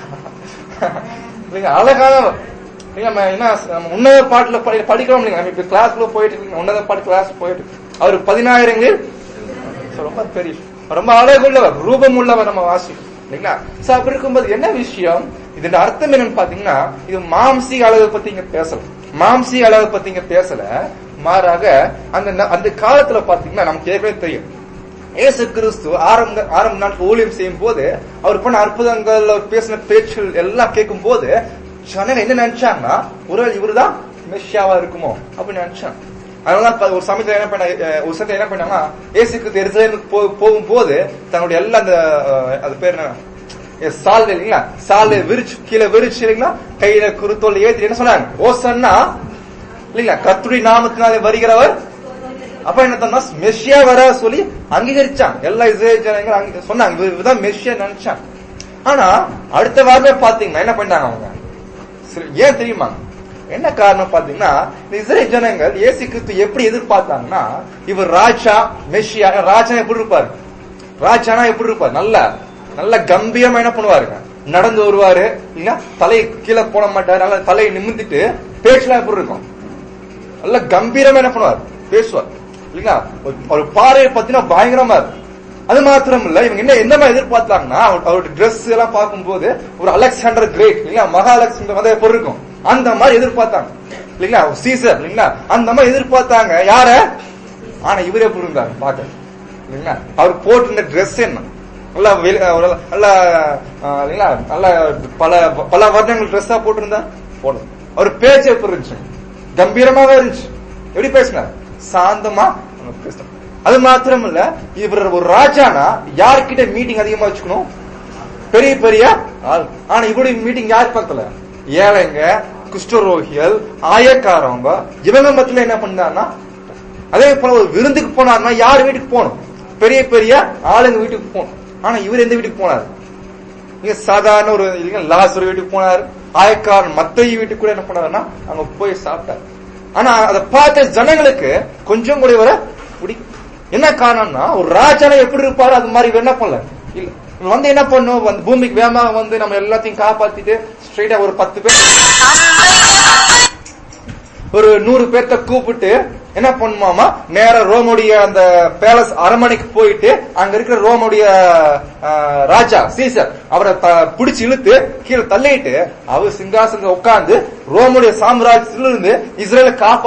இல்லைங்க அழகானவர் இல்லைங்க, நம்ம என்ன நம்ம உன்னத பாட்டுல படி படிக்கிறோம் இல்லைங்க நம்ம இப்ப கிளாஸ்ல போயிட்டு இருக்கீங்க உன்னத பாட்டு கிளாஸ் போயிட்டு அவர் பதினாயிரங்களில் So, ரொம்ப பெரிய ரொம்ப அழகுள்ளவர் ரூபம் உள்ளவர் நம்ம வாசிக்கும் இல்லைங்களா சோ அப்படி இருக்கும்போது என்ன விஷயம் இதோட அர்த்தம் என்னன்னு பாத்தீங்கன்னா இது மாம்சீக அழகை பத்தி இங்க பேசல மாம்சீக அழகை பத்தி இங்க பேசல மாறாக அந்த ந- அந்த காலத்துல பாத்தீங்கன்னா நமக்கு ஏற்கனவே தெரியும் இயேசு கிறிஸ்து ஆரம்ப ஆரம்ப நாட்கள் ஊழியம் செய்யும் போது அவர் பண்ண அற்புதங்கள் அவர் பேசின பேச்சுகள் எல்லாம் கேட்கும் போது ஜனங்க என்ன நினைச்சாங்கன்னா ஒரு இவருதான் மெஷியாவா இருக்குமோ அப்படின்னு நினைச்சாங்க அதனால ப- ஒரு சமயத்துல என்ன பண்ண அஹ், ஒரு சமயத்துல என்ன பண்ணாங்கன்னா இயேசு கிறிஸ்து எருசலேமுக்கு போ போகும்போது தன்னுடைய எல்லா அந்த அஹ், அது பேர் என்ன எஸ், சால்வை இல்லைங்களா சால்வை விரிச்சு கீழே விரிச்சு இல்லைங்களா கையில குருத்தோல் ஏத்தி என்ன சொன்னாங்க ஓசன்னா இல்லைங்களா கர்த்தருடைய நாமத்தினாலே வருகிறவர் அப்ப என்ன பண்ணா மெஷியா வர சொல்லி அங்கீகரிச்சான் எல்லா இஸ்ரேல் ஜனங்களும் அங்கீ- சொன்னாங்க இவர் இவர்தான் மெஷியா நினைச்சான் ஆனா அடுத்த வாரமே பாத்தீங்கன்னா என்ன பண்ணாங்க அவங்க சரி, ஏன் தெரியுமா என்ன காரணம் பாத்தீங்கன்னா இந்த இஸ்ரேல் ஜனங்கள் இயேசு கிறிஸ்து எப்படி எதிர்பார்த்தாங்கன்னா இவர் ராஜா மெஷியா ராஜா எப்படி இருப்பாரு ராஜானா எப்படி இருப்பாரு நல்ல நல்ல கம்பீரமா என்ன பண்ணுவாருங்க நடந்து வருவாரு இல்லைன்னா தலையை கீழே போட மாட்டாரு நல்லா தலையை நிமிர்ந்துட்டு பேச்செல்லாம் எப்படி இருக்கும் நல்ல கம்பீரமா என்ன பண்ணுவார் பேசுவார் இல்லைங்களா ஒரு- ஒரு பாறையை பத்தினா பயங்கரமா இருக்கு அது மாத்திரம் இல்ல இவங்க என்ன எந்த மாதிரி எதிர்பார்த்தாங்கன்னா அவர்- அவருடைய Dress எல்லாம் பார்க்கும்போது ஒரு அலெக்சாண்டர் கிரேட் இல்லைங்களா மகா அலெக்சாண்டர் வந்து எப்படி இருக்கும் அந்த மாதிரி எதிர்பார்த்தாங்க இல்லைங்களா ஒரு சீசர் இல்லைங்களா அந்த மாதிரி எதிர்பார்த்தாங்க யார ஆனா இவர் எப்படி இருந்தார் பார்க்க இல்லைங்களா அவர் போட்டிருந்த Dress என்ன நல்லா வெளி- ஒரு நல்ல ஆஹ், இல்லைங்களா நல்ல பல பல வர்ணங்கள் ட்ரெஸ்ஸா போட்டிருந்தா போடணும் அவர் பேச்சு எப்படி இருந்துச்சு கம்பீரமாவே இருந்துச்சு எப்படி பேசினார் சாந்தமா அவங்க பேசினார் அது மாத்திரம் இல்ல இவர் ஒரு ராஜானா யார்கிட்ட மீட்டிங் அதிகமா வச்சுக்கணும் பெரிய பெரிய ஆள் ஆனா இவருடைய மீட்டிங் யார் பக்கத்துல ஏழைங்க குஷ்டரோகிகள் ஆயக்காரவங்க இவங்க மத்தியில என்ன பண்ணாருன்னா அதே போல ஒரு விருந்துக்கு போனாருன்னா யார் வீட்டுக்கு போகணும் பெரிய பெரிய ஆளுங்க வீட்டுக்கு போகணும் ஆனா இவர் எந்த வீட்டுக்கு போனாரு இங்க சாதாரண ஒரு இல்லைங்க லாசர் வீட்டுக்கு போனாரு ஆயக்காரன் மத்தைய வீட்டுக்கு கூட என்ன பண்ணாருன்னா அங்க போய் சாப்பிட்டாரு ஆனா அதை பார்த்த ஜனங்களுக்கு கொஞ்சம் கூட இவரை பிடிக்கும் என்ன காரணம்னா ஒரு ராஜானா எப்படி இருப்பாரு அது மாதிரி இவர் என்ன பண்ணல இல்ல இவர் வந்து என்ன பண்ணும் வந்து பூமிக்கு வேகமாக வந்து நம்ம எல்லாத்தையும் காப்பாத்திட்டு ஸ்ட்ரைட்டா ஒரு பத்து பேர் ஒரு நூறு பேர்த்த கூப்பிட்டு என்ன பண்ணுமாமா நேரா ரோமுடைய அந்த பேலஸ் அரண்மனைக்கு போயிட்டு அங்க இருக்கிற ரோமுடைய ஆஹ், ராஜா சீசர் அவரை த- பிடிச்சு இழுத்து கீழே தள்ளிட்டு அவர் சிங்காசனத்துல உட்கார்ந்து ரோமுடைய சாம்ராஜ்யத்துல இருந்து இஸ்ரேலை காப்பாற்றும்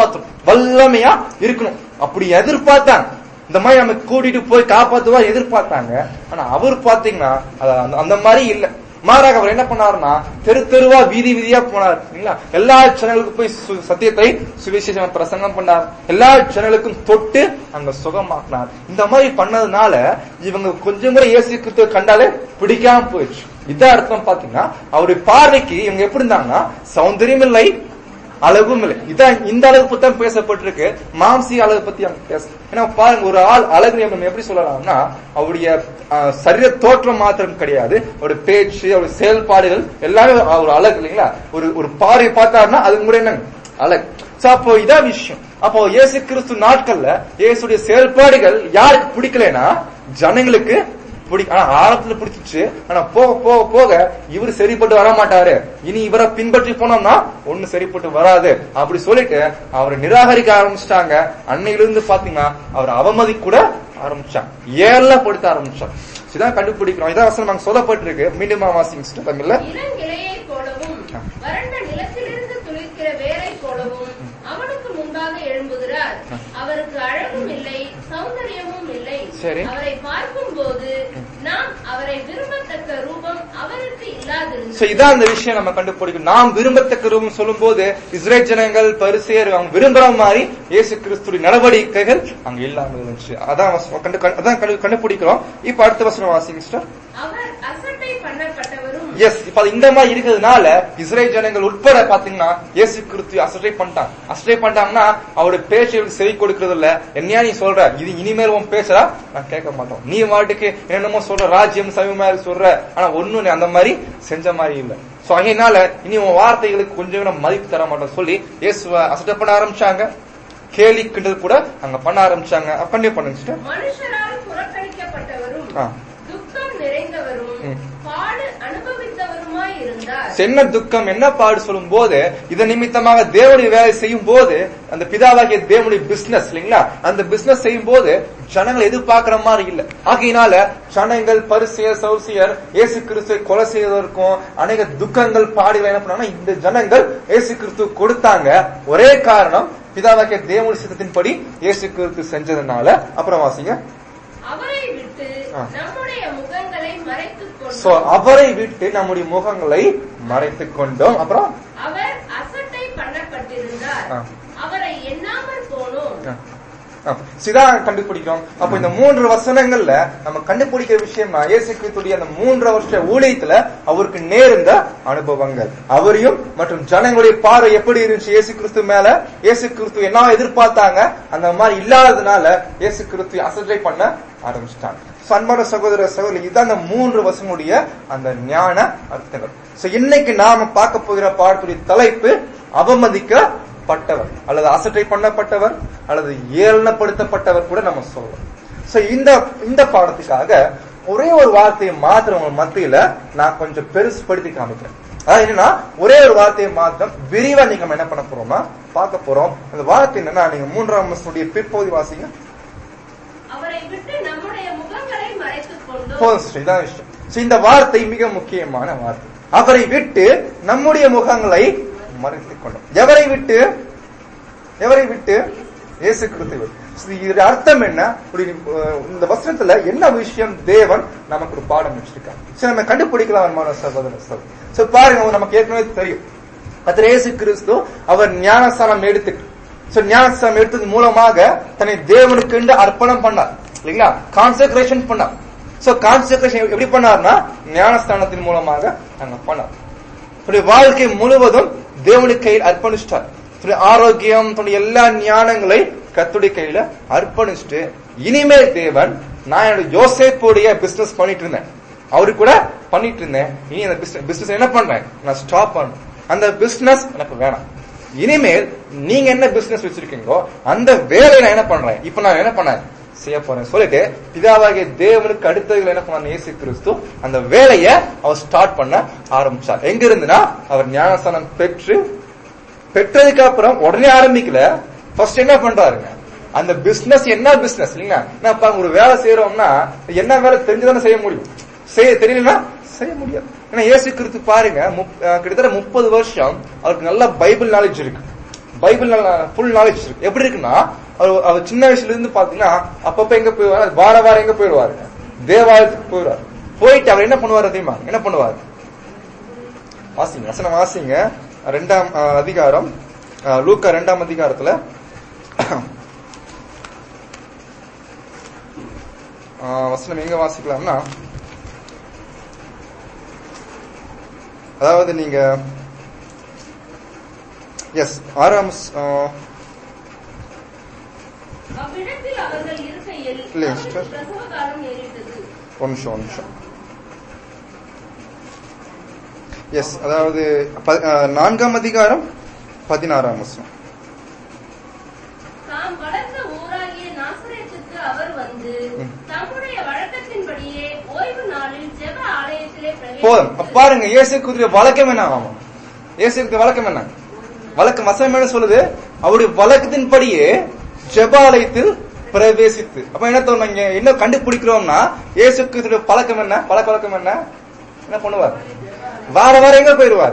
வல்லமையா இருக்கணும் அப்படி எதிர்பார்த்தாங்க இந்த மாதிரி நம்ம கூட்டிட்டு போய் காப்பாத்துவா எதிர்பார்த்தாங்க ஆனா அவர் பாத்தீங்கன்னா அது அந்த- அந்த மாதிரி இல்ல மாறாக அவர் என்ன பண்ணாருன்னா தெரு தெருவா வீதி வீதியா போனார் இல்லைங்களா எல்லா சேனலுக்கும் போய் சு- சத்தியத்தை சுவிசேஷம் பிரசங்கம் பண்ணார் எல்லா சேனலுக்கும் தொட்டு அங்க சுகமாக்கினார் இந்த மாதிரி பண்ணதுனால இவங்க கொஞ்சம் கூட இயேசு கிறிஸ்துவ கண்டாலே பிடிக்காம போயிடுச்சு இதான் அர்த்தம் பாத்தீங்கன்னா அவருடைய பார்வைக்கு இவங்க எப்படி இருந்தாங்கன்னா சௌந்தரியம் இல்லை அழகும் இல்லை இதான் இந்த அழகு பத்தி தான் பேசப்பட்டிருக்கு மாம்சி அழகு பத்தி அவங்க பேச ஏன்னா பாருங்க ஒரு ஆள் அழகு நம்ம எப்படி சொல்லலாம்னா அவருடைய அஹ், சரீர தோற்றம் மாத்திரம் கிடையாது அவருடைய பேச்சு அவருடைய செயல்பாடுகள் எல்லாமே ஒரு அழகு இல்லைங்களா ஒரு ஒரு பார்வை பார்த்தாருன்னா அது கூட என்னங்க அழகு சோ அப்போ இதான் விஷயம் அப்போ இயேசு கிறிஸ்து நாட்கள்ல இயேசுடைய செயல்பாடுகள் யாருக்கு பிடிக்கலைன்னா ஜனங்களுக்கு பிடி ஆனா ஆரம்பத்துல பிடிச்சிச்சு ஆனா போக போக போக இவர் சரிப்பட்டு வர மாட்டாரு இனி இவரை பின்பற்றி போனோம்னா ஒண்ணு சரிப்பட்டு வராது அப்படி சொல்லிட்டு அவரை நிராகரிக்க ஆரம்பிச்சிட்டாங்க அன்னையிலிருந்து பாத்தீங்கன்னா அவர் அவமதி கூட ஆரம்பிச்சாங்க ஏழ படுத்த ஆரம்பிச்சாங்க இதான் கண்டுபிடிக்கிறோம் இதான் வசனம் அங்க சொல்லப்பட்டிருக்கு மீண்டும் வாசிங்க தமிழ்ல இளங்கிளையைப் போலவும் ஆ. வறண்ட நிலத்திலிருந்து துளிர்க்கிற வேரைப் போலவும் அவனுக்கு முன்பாக எழும்புகிறார் அவருக்கு அழகும் இல்லை சௌந்தரியமும் இல்லை சரி. அவரை பார்க்கும்போது நாம் அவரை விரும்பத்தக்க ரூபம் அவருக்கு சோ இல்லாதிருந்தது இதான் அந்த விஷயம் நம்ம கண்டுபிடிக்கும் நாம் விரும்பத்தக்க ரூபம் சொல்லும் போது இஸ்ரேல் ஜனங்கள் பரிசேர் அவங்க விரும்புற மாதிரி இயேசு கிறிஸ்துடைய நடவடிக்கைகள் அங்க இல்லாம இருந்துச்சு அதான் வசனம் கண்டு கண்டு- அதான் கண்டு- கண்டுபிடிக்கிறோம் இப்ப அடுத்த வசனம் வாசிங்க சிஸ்டர் அவர் அசட்டை பண்ணப்பட்டவரும் எஸ் இப்ப அது இந்த மாதிரி இருக்கிறதுனால இஸ்ரேல் ஜனங்கள் உட்பட பாத்தீங்கன்னா இயேசு கிறிஸ்து அசட்டை பண்ணிட்டாங்க அசட்டை பண்ணிட்டாங்கன்னா அவருடைய பேச்சுகளுக்கு செவி கொடுக்கறது இல்ல என்னையா நீ சொல்ற இது இனிமேல் உன் பேசுறா நான் கேட்க மாட்டோம் நீ வாட்டுக்கு என்னமோ சொல்ற ராஜ்யம் சவி மாதிரி சொல்ற ஆனா ஒண்ணும் நீ அந்த மாதிரி செஞ்ச மாதிரி இல்ல சோ அதனால இனி உன் வார்த்தைகளுக்கு கொஞ்சம் கூட மதிப்பு தர மாட்டோம் சொல்லி இயேசுவ அசட்டை பண்ண ஆரம்பிச்சாங்க கேலி கிண்டல் கூட அங்க பண்ண ஆரம்பிச்சாங்க கண்டிப்பா பண்ணுங்க sister. மனுஷரால் புறக்கணிக்கப்பட்டவரும் ஆ. துக்கம் நிறைந்தவரும் ம். பாடு அனுபவித்தவருமாய் இருந்தார் என்ன துக்கம் என்ன பாடு சொல்லும் போது இதன் நிமித்தமாக தேவனுடைய வேலை செய்யும் போது அந்த பிதாவாகிய தேவனுடைய பிசினஸ் இல்லைங்களா அந்த பிசினஸ் செய்யும் போது ஜனங்கள் எதிர்பார்க்கிற மாதிரி இல்ல ஆகையினால ஜனங்கள் பரிசியர் சௌசியர் இயேசு கிறிஸ்துவை கொலை செய்வதற்கும் அநேக துக்கங்கள் பாடுகள் என்ன பண்ணாங்கன்னா இந்த ஜனங்கள் இயேசு கிறிஸ்து கொடுத்தாங்க ஒரே காரணம் பிதாவாகிய தேவனுடைய சித்தத்தின்படி இயேசு கிறிஸ்து செஞ்சதுனால அப்புறம் வாசிங்க அவரை விட்டு ஆ. நம்முடைய முகங்களை மறைத்துக் சோ கொண்டோம் அவரை விட்டு நம்முடைய முகங்களை மறைத்துக் கொண்டோம் அப்புறம் அவர் அசட்டை பண்ணப்பட்டிருந்தார் ஆ. அவரை எண்ணாமல் போனோம் சிதான் கண்டுபிடிக்கிறோம் அப்ப இந்த மூன்று வசனங்கள்ல நம்ம கண்டுபிடிக்கிற விஷயம்னா இயேசு கிறிஸ்துடைய அந்த மூன்று வருஷ ஊழியத்துல அவருக்கு நேர்ந்த அனுபவங்கள் அவரையும் மற்றும் ஜனங்களுடைய பார்வை எப்படி இருந்துச்சு இயேசு கிறிஸ்து மேல இயேசு கிறிஸ்து என்ன எதிர்பார்த்தாங்க அந்த மாதிரி இல்லாததுனால இயேசு கிறிஸ்து அசட்டை பண்ண ஆரம்பிச்சிட்டாங்க சன்மான சகோதர சகோதரி இதுதான் அந்த மூன்று வசனுடைய அந்த ஞான அர்த்தங்கள் சோ இன்னைக்கு நாம பார்க்க போகிற பாடத்துடைய தலைப்பு அவமதிக்கப்பட்டவர் அல்லது அசட்டை பண்ணப்பட்டவர் அல்லது ஏளனப்படுத்தப்பட்டவர் கூட நம்ம சொல்லலாம் சோ இந்த இந்த பாடத்துக்காக ஒரே ஒரு வார்த்தையை மாத்திரம் உங்க மத்தியில நான் கொஞ்சம் பெருசுபடுத்தி காமிக்கிறேன் அதாவது என்னன்னா ஒரே ஒரு வார்த்தையை மாத்திரம் விரிவா நீங்க நம்ம என்ன பண்ண போறோம்னா பார்க்க போறோம் அந்த வார்த்தை என்னன்னா நீங்க மூன்றாம் வருஷத்துடைய பிற்பகுதி வாசிங்க அவரை விட்டு நம்முடைய முகங்களை மறைத்துக் கொண்டோம் போதும் sister, இதான் விஷயம் So, இந்த வார்த்தை மிக முக்கியமான வார்த்தை அவரை விட்டு நம்முடைய முகங்களை மறைத்துக் கொண்டோம் எவரை விட்டு எவரை விட்டு இயேசு கிறிஸ்துவை விட்டு. So, இது அர்த்தம் என்ன இப்படி, அஹ், இந்த வசனத்துல என்ன விஷயம் தேவன் நமக்கு ஒரு பாடம் வச்சிருக்காங்க சரி நம்ம கண்டுபிடிக்கலாம் அன்பான சகோதர சகோதரி சோ பாருங்க நமக்கு ஏற்கனவே தெரியும் கர்த்தர் இயேசு கிறிஸ்து அவர் ஞானஸ்தானம் எடுத்துட்டு சோ ஞானஸ்தானம் எடுத்தது மூலமாக தன்னை தேவனுக்கு அர்ப்பணம் பண்ணார் இல்லைங்களா கான்சென்ட்ரேஷன் பண்ணார் சோ கான்சென்ட்ரேஷன் எப்படி பண்ணார்னா ஞானஸ்தானத்தின் மூலமாக அங்க பண்ணார் தன்னுடைய வாழ்க்கை முழுவதும் தேவனுடைய கையில் அர்ப்பணிச்சிட்டார் தன்னுடைய ஆரோக்கியம் தன்னுடைய எல்லா ஞானங்களை கத்துடைய கையில அர்ப்பணிச்சுட்டு இனிமேல் தேவன் நான் என்னோட யோசேப்புடைய பிசினஸ் பண்ணிட்டு இருந்தேன் அவரு கூட பண்ணிட்டு இருந்தேன் இனி அந்த பிசினஸ் என்ன பண்றேன் நான் ஸ்டாப் பண்றேன் அந்த பிசினஸ் எனக்கு வேணாம் இனிமேல் நீங்க என்ன பிசினஸ் வச்சிருக்கீங்களோ அந்த வேலையை நான் என்ன பண்றேன் இப்ப நான் என்ன பண்ணேன் செய்ய போறேன் சொல்லிட்டு பிதாவாகிய தேவனுக்கு அடுத்ததுல என்ன பண்ண இயேசு கிறிஸ்து அந்த வேலையை அவர் ஸ்டார்ட் பண்ண ஆரம்பிச்சார் எங்க இருந்துன்னா அவர் ஞானஸ்தானம் பெற்று பெற்றதுக்கு அப்புறம் உடனே ஆரம்பிக்கல ஃபர்ஸ்ட் என்ன பண்றாருங்க அந்த பிசினஸ் என்ன பிசினஸ் இல்லைங்களா நான் பாருங்க ஒரு வேலை செய்யறோம்னா என்ன வேலை தெரிஞ்சுதானே செய்ய முடியும் செய்ய தெரியலன்னா செய்ய முடியாது ஏன்னா இயேசு கிறிஸ்து பாருங்க முப்- அஹ் கிட்டத்தட்ட முப்பது வருஷம் அவருக்கு நல்ல பைபிள் நாலேஜ் இருக்கு பைபிள் ஃபுல் நாலேஜ் இருக்கு எப்படி இருக்குன்னா அவர் அவர் சின்ன வயசுல இருந்து பாத்தீங்கன்னா அப்பப்ப எங்க போயிடுவாரு வார வாரம் எங்க போயிடுவாரு தேவாலயத்துக்கு போயிடுவாரு போயிட்டு அவர் என்ன பண்ணுவாரு தெரியுமா என்ன பண்ணுவாரு வாசிங்க வசனம் வாசிங்க ரெண்டாம் அஹ், அதிகாரம் அஹ், லூக்கா ரெண்டாம் அதிகாரத்துல அஹ், வசனம் எங்க வாசிக்கலாம்னா அதாவது நீங்க எஸ் ஆறாம் ஸ்- அஹ், அவ்விடத்தில் அவர்கள் இருக்கையில் இல்லையா, அவருக்கு sister? பிரசவ காலம் நேரிட்டது ஒரு நிமிஷம் ஒரு நிமிஷம் எஸ் அதாவது ப- அஹ், நான்காம் அதிகாரம் பதினாறாம் வசனம் தாம் வளர்ந்த ஊராகிய நாசரேத்துக்கு அவர் வந்து ம். தம்முடைய வழக்கத்தின்படியே ஓய்வு நாளில் ஜெப ஆலயத்திலே போதும் அப்ப பாருங்க இயேசுக்குரிய வழக்கம் என்ன ஆமா இயேசுக்கு வழக்கம் என்ன வழக்கம் வசனம் என்ன சொல்லுது அவருடைய வழக்கத்தின்படியே ஜெபாலயத்தில் பிரவேசித்து அப்ப என்ன தோணும் இங்க என்ன கண்டுபிடிக்கிறோம்னா இயேசுக்கு பழக்கம் என்ன பழக்க வழக்கம் என்ன என்ன பண்ணுவார் வார வாரம் எங்க போயிருவார்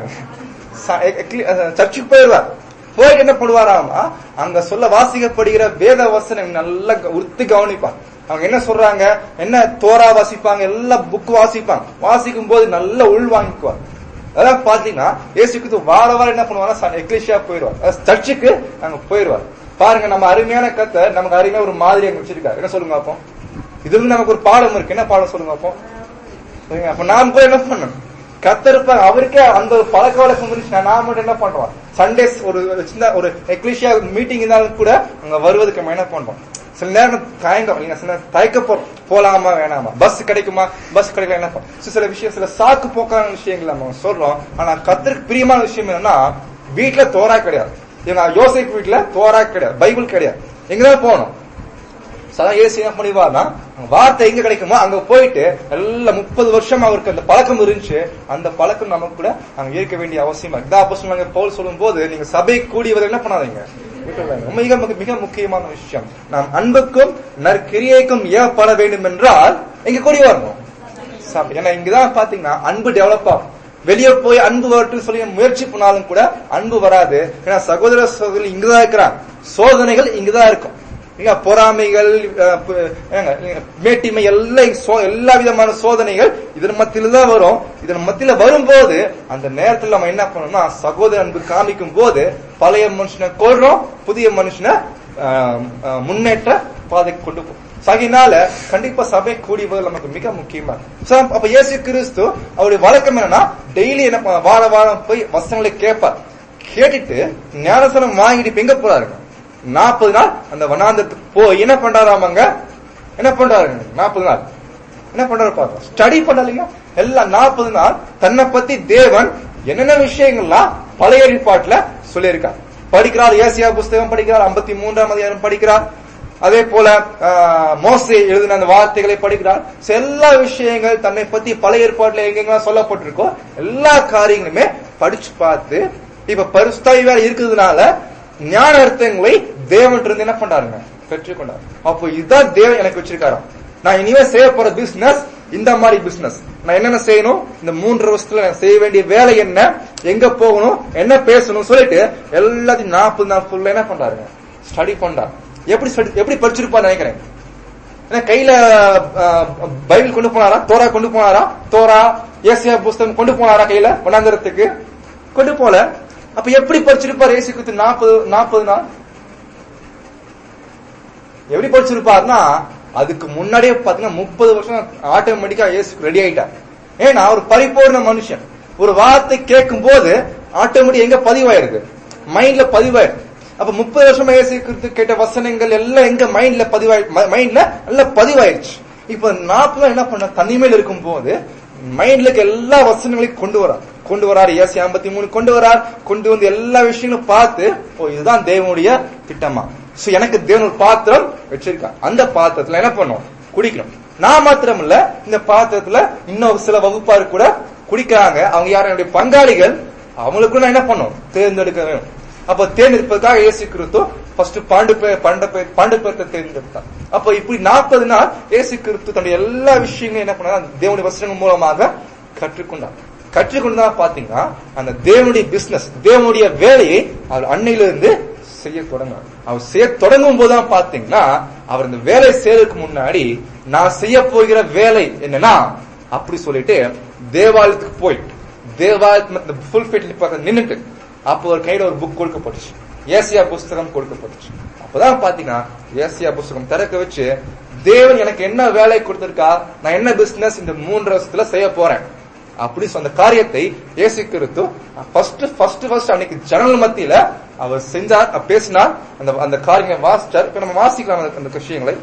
ச- எ- எக்லி- அஹ், சர்ச்சுக்கு போயிருவார் போய் என்ன பண்ணுவாராமா அங்க சொல்ல வாசிக்கப்படுகிற வேத வசனம் நல்லா க- உறுத்து கவனிப்பாங்க அவங்க என்ன சொல்றாங்க என்ன தோரா வாசிப்பாங்க எல்லாம் புக் வாசிப்பாங்க வாசிக்கும் போது நல்லா உள் வாங்கிக்குவார் அதான் பாத்தீங்கன்னா இயேசுக்கு வார வாரம் என்ன பண்ணுவாங்க எக்லிஷியா போயிருவார் அதாவது சர்ச்சுக்கு அங்க போயிருவார் பாருங்க நம்ம அருமையான கத்தை நமக்கு அருமையா ஒரு மாதிரி அங்க வச்சிருக்காரு என்ன சொல்லுங்க அப்போ இதுல இருந்து நமக்கு ஒரு பாடம் இருக்கு என்ன பாடம் சொல்லுங்க அப்போ சரிங்க அப்ப நாம் கூட என்ன பண்ணணும் கத்திருப்பாங்க அவருக்கே அந்த ஒரு பழக்க வழக்கம் இருந்துச்சுன்னா நான் மட்டும் என்ன பண்றோம் சண்டேஸ் ஒரு ஒரு சின்ன ஒரு எக்லிஷியா மீட்டிங் இருந்தாலும் கூட அங்க வருவதுக்கு நம்ம என்ன பண்றோம் சில நேரம் தயங்கம் இல்லைங்க சில நேரம் தயக்க போ- போலாமா வேணாமா பஸ் கிடைக்குமா பஸ் கிடைக்கல என்ன பண்ண சில- சில விஷயம் சில சாக்கு போக்கான விஷயங்கள் நம்ம சொல்றோம் ஆனா கத்திற்கு பிரியமான விஷயம் என்னன்னா வீட்டுல தோரா கிடையாது இவங்க யோசிப்பு வீட்டுல தோரா கிடையாது பைபிள் கிடையாது எங்கதான் போகணும் சதா ஏசு என்ன பண்ணிவார்னா வார்த்தை எங்க கிடைக்குமோ அங்க போயிட்டு எல்லாம் முப்பது வருஷம் அவருக்கு அந்த பழக்கம் இருந்துச்சு அந்த பழக்கம் நமக்கு கூட அங்க இருக்க வேண்டிய அவசியம் இருக்கு அப்போ சொன்னாங்க போல் சொல்லும் போது நீங்க சபை கூடியவர் என்ன பண்ணாதீங்க விட்டுறாதீங்க. மிக மிக- மிக முக்கியமான விஷயம் நாம் அன்புக்கும் நற்கிரியைக்கும் ஏற்பட வேண்டும் என்றால் எங்க கூடி வரணும் சபை ஏன்னா இங்கதான் பாத்தீங்கன்னா அன்பு டெவலப் ஆகும் வெளியே போய் அன்பு வரட்டும் சொல்லி முயற்சி பண்ணாலும் கூட அன்பு வராது ஏன்னா சகோதர சகோதரி இங்கதான் இருக்கிறாங்க சோதனைகள் இங்கதான் இருக்கும் இல்ல பொறாமைகள் அஹ், ப- ஏங்க, மேட்டிமை எல்லாம் சோ- எல்லா விதமான சோதனைகள் இதன் மத்தியில தான் வரும் இதன் மத்தியில வரும்போது அந்த நேரத்துல நம்ம என்ன பண்ணணும்னா சகோதர அன்பு காமிக்கும் போது பழைய மனுஷனை கொள்றோம் புதிய மனுஷனை அஹ், அஹ், முன்னேற்ற பாதைக்கு கொண்டு போ சகினால கண்டிப்பா சபை கூடி வருவது நமக்கு மிக முக்கியமா So, அப்ப இயேசு கிறிஸ்து அவருடைய வழக்கம் என்னன்னா டெய்லி என்ன பண்ண- வார வாரம் போய் வசனங்களை கேட்பார் கேட்டுட்டு ஞானசனம் வாங்கிட்டு இப்ப எங்க போறாருங்க நாற்பது நாள் அந்த வனாந்தத்துக்கு போய் என்ன பண்றாராமாங்க என்ன பண்றாருங்க நாற்பது நாள் என்ன பண்றாரு பாருங்க ஸ்டடி பண்ணலீங்க எல்லாம் நாற்பது நாள் தன்னை பத்தி தேவன் என்னென்ன விஷயங்கள்லாம் பழைய ஏற்பாட்டுல சொல்லியிருக்கார் படிக்கிறார் ஏசியா புஸ்தகம் படிக்கிறார் ஐம்பத்தி மூன்றாம் அதிகாரம் படிக்கிறார் அதே போல ஆஹ், மோசே எழுதின அந்த வார்த்தைகளை படிக்கிறார் So, எல்லா விஷயங்கள் தன்னை பத்தி பழைய ஏற்பாட்டுல எங்கெங்கெல்லாம் சொல்லப்பட்டிருக்கோ எல்லா காரியங்களுமே படிச்சு பார்த்து இப்ப பரிசுத்தாய் வேற இருக்கிறதுனால ஞான அர்த்தங்களை தேவன் இருந்து என்ன பண்றாருங்க பெற்றுக்கொண்டார் அப்போ இதுதான் தேவன் எனக்கு வச்சிருக்காராம் நான் இனிமே செய்ய போற பிசினஸ் இந்த மாதிரி பிசினஸ் நான் என்னென்ன செய்யணும் இந்த மூன்று வருஷத்துல நான் செய்ய வேண்டிய வேலை என்ன எங்க போகணும் என்ன பேசணும் சொல்லிட்டு எல்லாத்தையும் நாற்பது நாள் ஃபுல்லா என்ன பண்றாருங்க ஸ்டடி பண்றார் எப்படி study- எப்படி படிச்சிருப்பார் நினைக்கிறேன் ஏன்னா கையில அஹ், பைபிள் கொண்டு போனாரா தோரா கொண்டு போனாரா தோரா ஏசியா புஸ்தகம் கொண்டு போனாரா கையில வனாந்தரத்துக்கு கொண்டு போல அப்ப எப்படி படிச்சிருப்பார் ஏசு கிறிஸ்து நாற்பது நாற்பது நாள் எப்படி படிச்சிருப்பாருன்னா அதுக்கு முன்னாடியே பாத்தீங்கன்னா முப்பது வருஷம் ஆட்டோமேட்டிக்கா இயேசு ரெடி ஆயிட்டார் ஏன்னா ஒரு பரிபூர்ண மனுஷன் ஒரு வார்த்தை கேட்கும் போது ஆட்டோமேட்டிக் எங்க பதிவாயிருக்கு மைண்ட்ல பதிவாயிருக்கு அப்ப முப்பது வருஷமா இயேசு கிறிஸ்து கேட்ட வசனங்கள் எல்லாம் எங்க மைண்ட்ல பதிவாயி மைண்ட்ல நல்லா பதிவாயிருச்சு இப்ப நாற்பது என்ன பண்ண தனிமையில் இருக்கும் போது மைண்ட்ல இருக்க எல்லா வசனங்களையும் கொண்டு வரார் கொண்டு வரார் ஏசி ஐம்பத்தி மூணு கொண்டு வரார் கொண்டு வந்து எல்லா விஷயங்களும் பார்த்து ஓ இதுதான் தேவனுடைய திட்டமா சோ எனக்கு தேவன் ஒரு பாத்திரம் வச்சிருக்கான் அந்த பாத்திரத்துல என்ன பண்ணும் குடிக்கணும் நான் மாத்திரம் இல்ல இந்த பாத்திரத்துல இன்னும் சில வகுப்பாரு கூட குடிக்கிறாங்க அவங்க யாரும் என்னுடைய பங்காளிகள் அவங்களுக்கு நான் என்ன பண்ணும் தேர்ந்தெடுக்க வேணும் அப்ப தேர்ந்தெடுப்பதற்காக இயேசு கிறிஸ்து ஃபர்ஸ்ட் பாண்டு பே பாண்ட பே பாண்டு பேரத்தை தேர்ந்தெடுத்தார் அப்ப இப்படி நாற்பது நாள் இயேசு கிறிஸ்து தன்னுடைய எல்லா விஷயங்களையும் என்ன பண்ணார் தேவனுடைய வசனங்கள் மூலமாக கற்றுக்கொண்டார் கற்றுக்கொண்டு தான் பாத்தீங்கன்னா அந்த தேவனுடைய பிசினஸ் தேவனுடைய வேலையை அவர் அன்னையிலிருந்து செய்ய தொடங்கினார் அவர் செய்ய தொடங்கும் போதுதான் பாத்தீங்கன்னா அவர் இந்த வேலை செய்யறதுக்கு முன்னாடி நான் செய்ய போகிற வேலை என்னன்னா அப்படி சொல்லிட்டு தேவாலயத்துக்கு போயிட்டு தேவாலயத்து ஃபுல் ஃபீட்ல பார்க்க நின்னுட்டு அப்போ ஒரு கையில ஒரு புக் கொடுக்கப்பட்டுச்சு ஏசியா புஸ்தகம் கொடுக்கப்பட்டுச்சு அப்பதான் பாத்தீங்கன்னா ஏசியா புஸ்தகம் திறக்க வச்சு தேவன் எனக்கு என்ன வேலை கொடுத்திருக்கா நான் என்ன பிசினஸ் இந்த மூன்று வருஷத்துல செய்ய போறேன் அப்படி சொன்ன காரியத்தை இயேசு கிறிஸ்து ஃபர்ஸ்ட் ஃபர்ஸ்ட் ஃபர்ஸ்ட் அன்னைக்கு ஜனங்கள் மத்தியில அவர் செஞ்சார் அவர் பேசினார் அந்த அந்த காரியங்களை வாசிச்சார் இப்ப நம்ம வாசிக்கலாம் அந்த- அந்த விஷயங்களை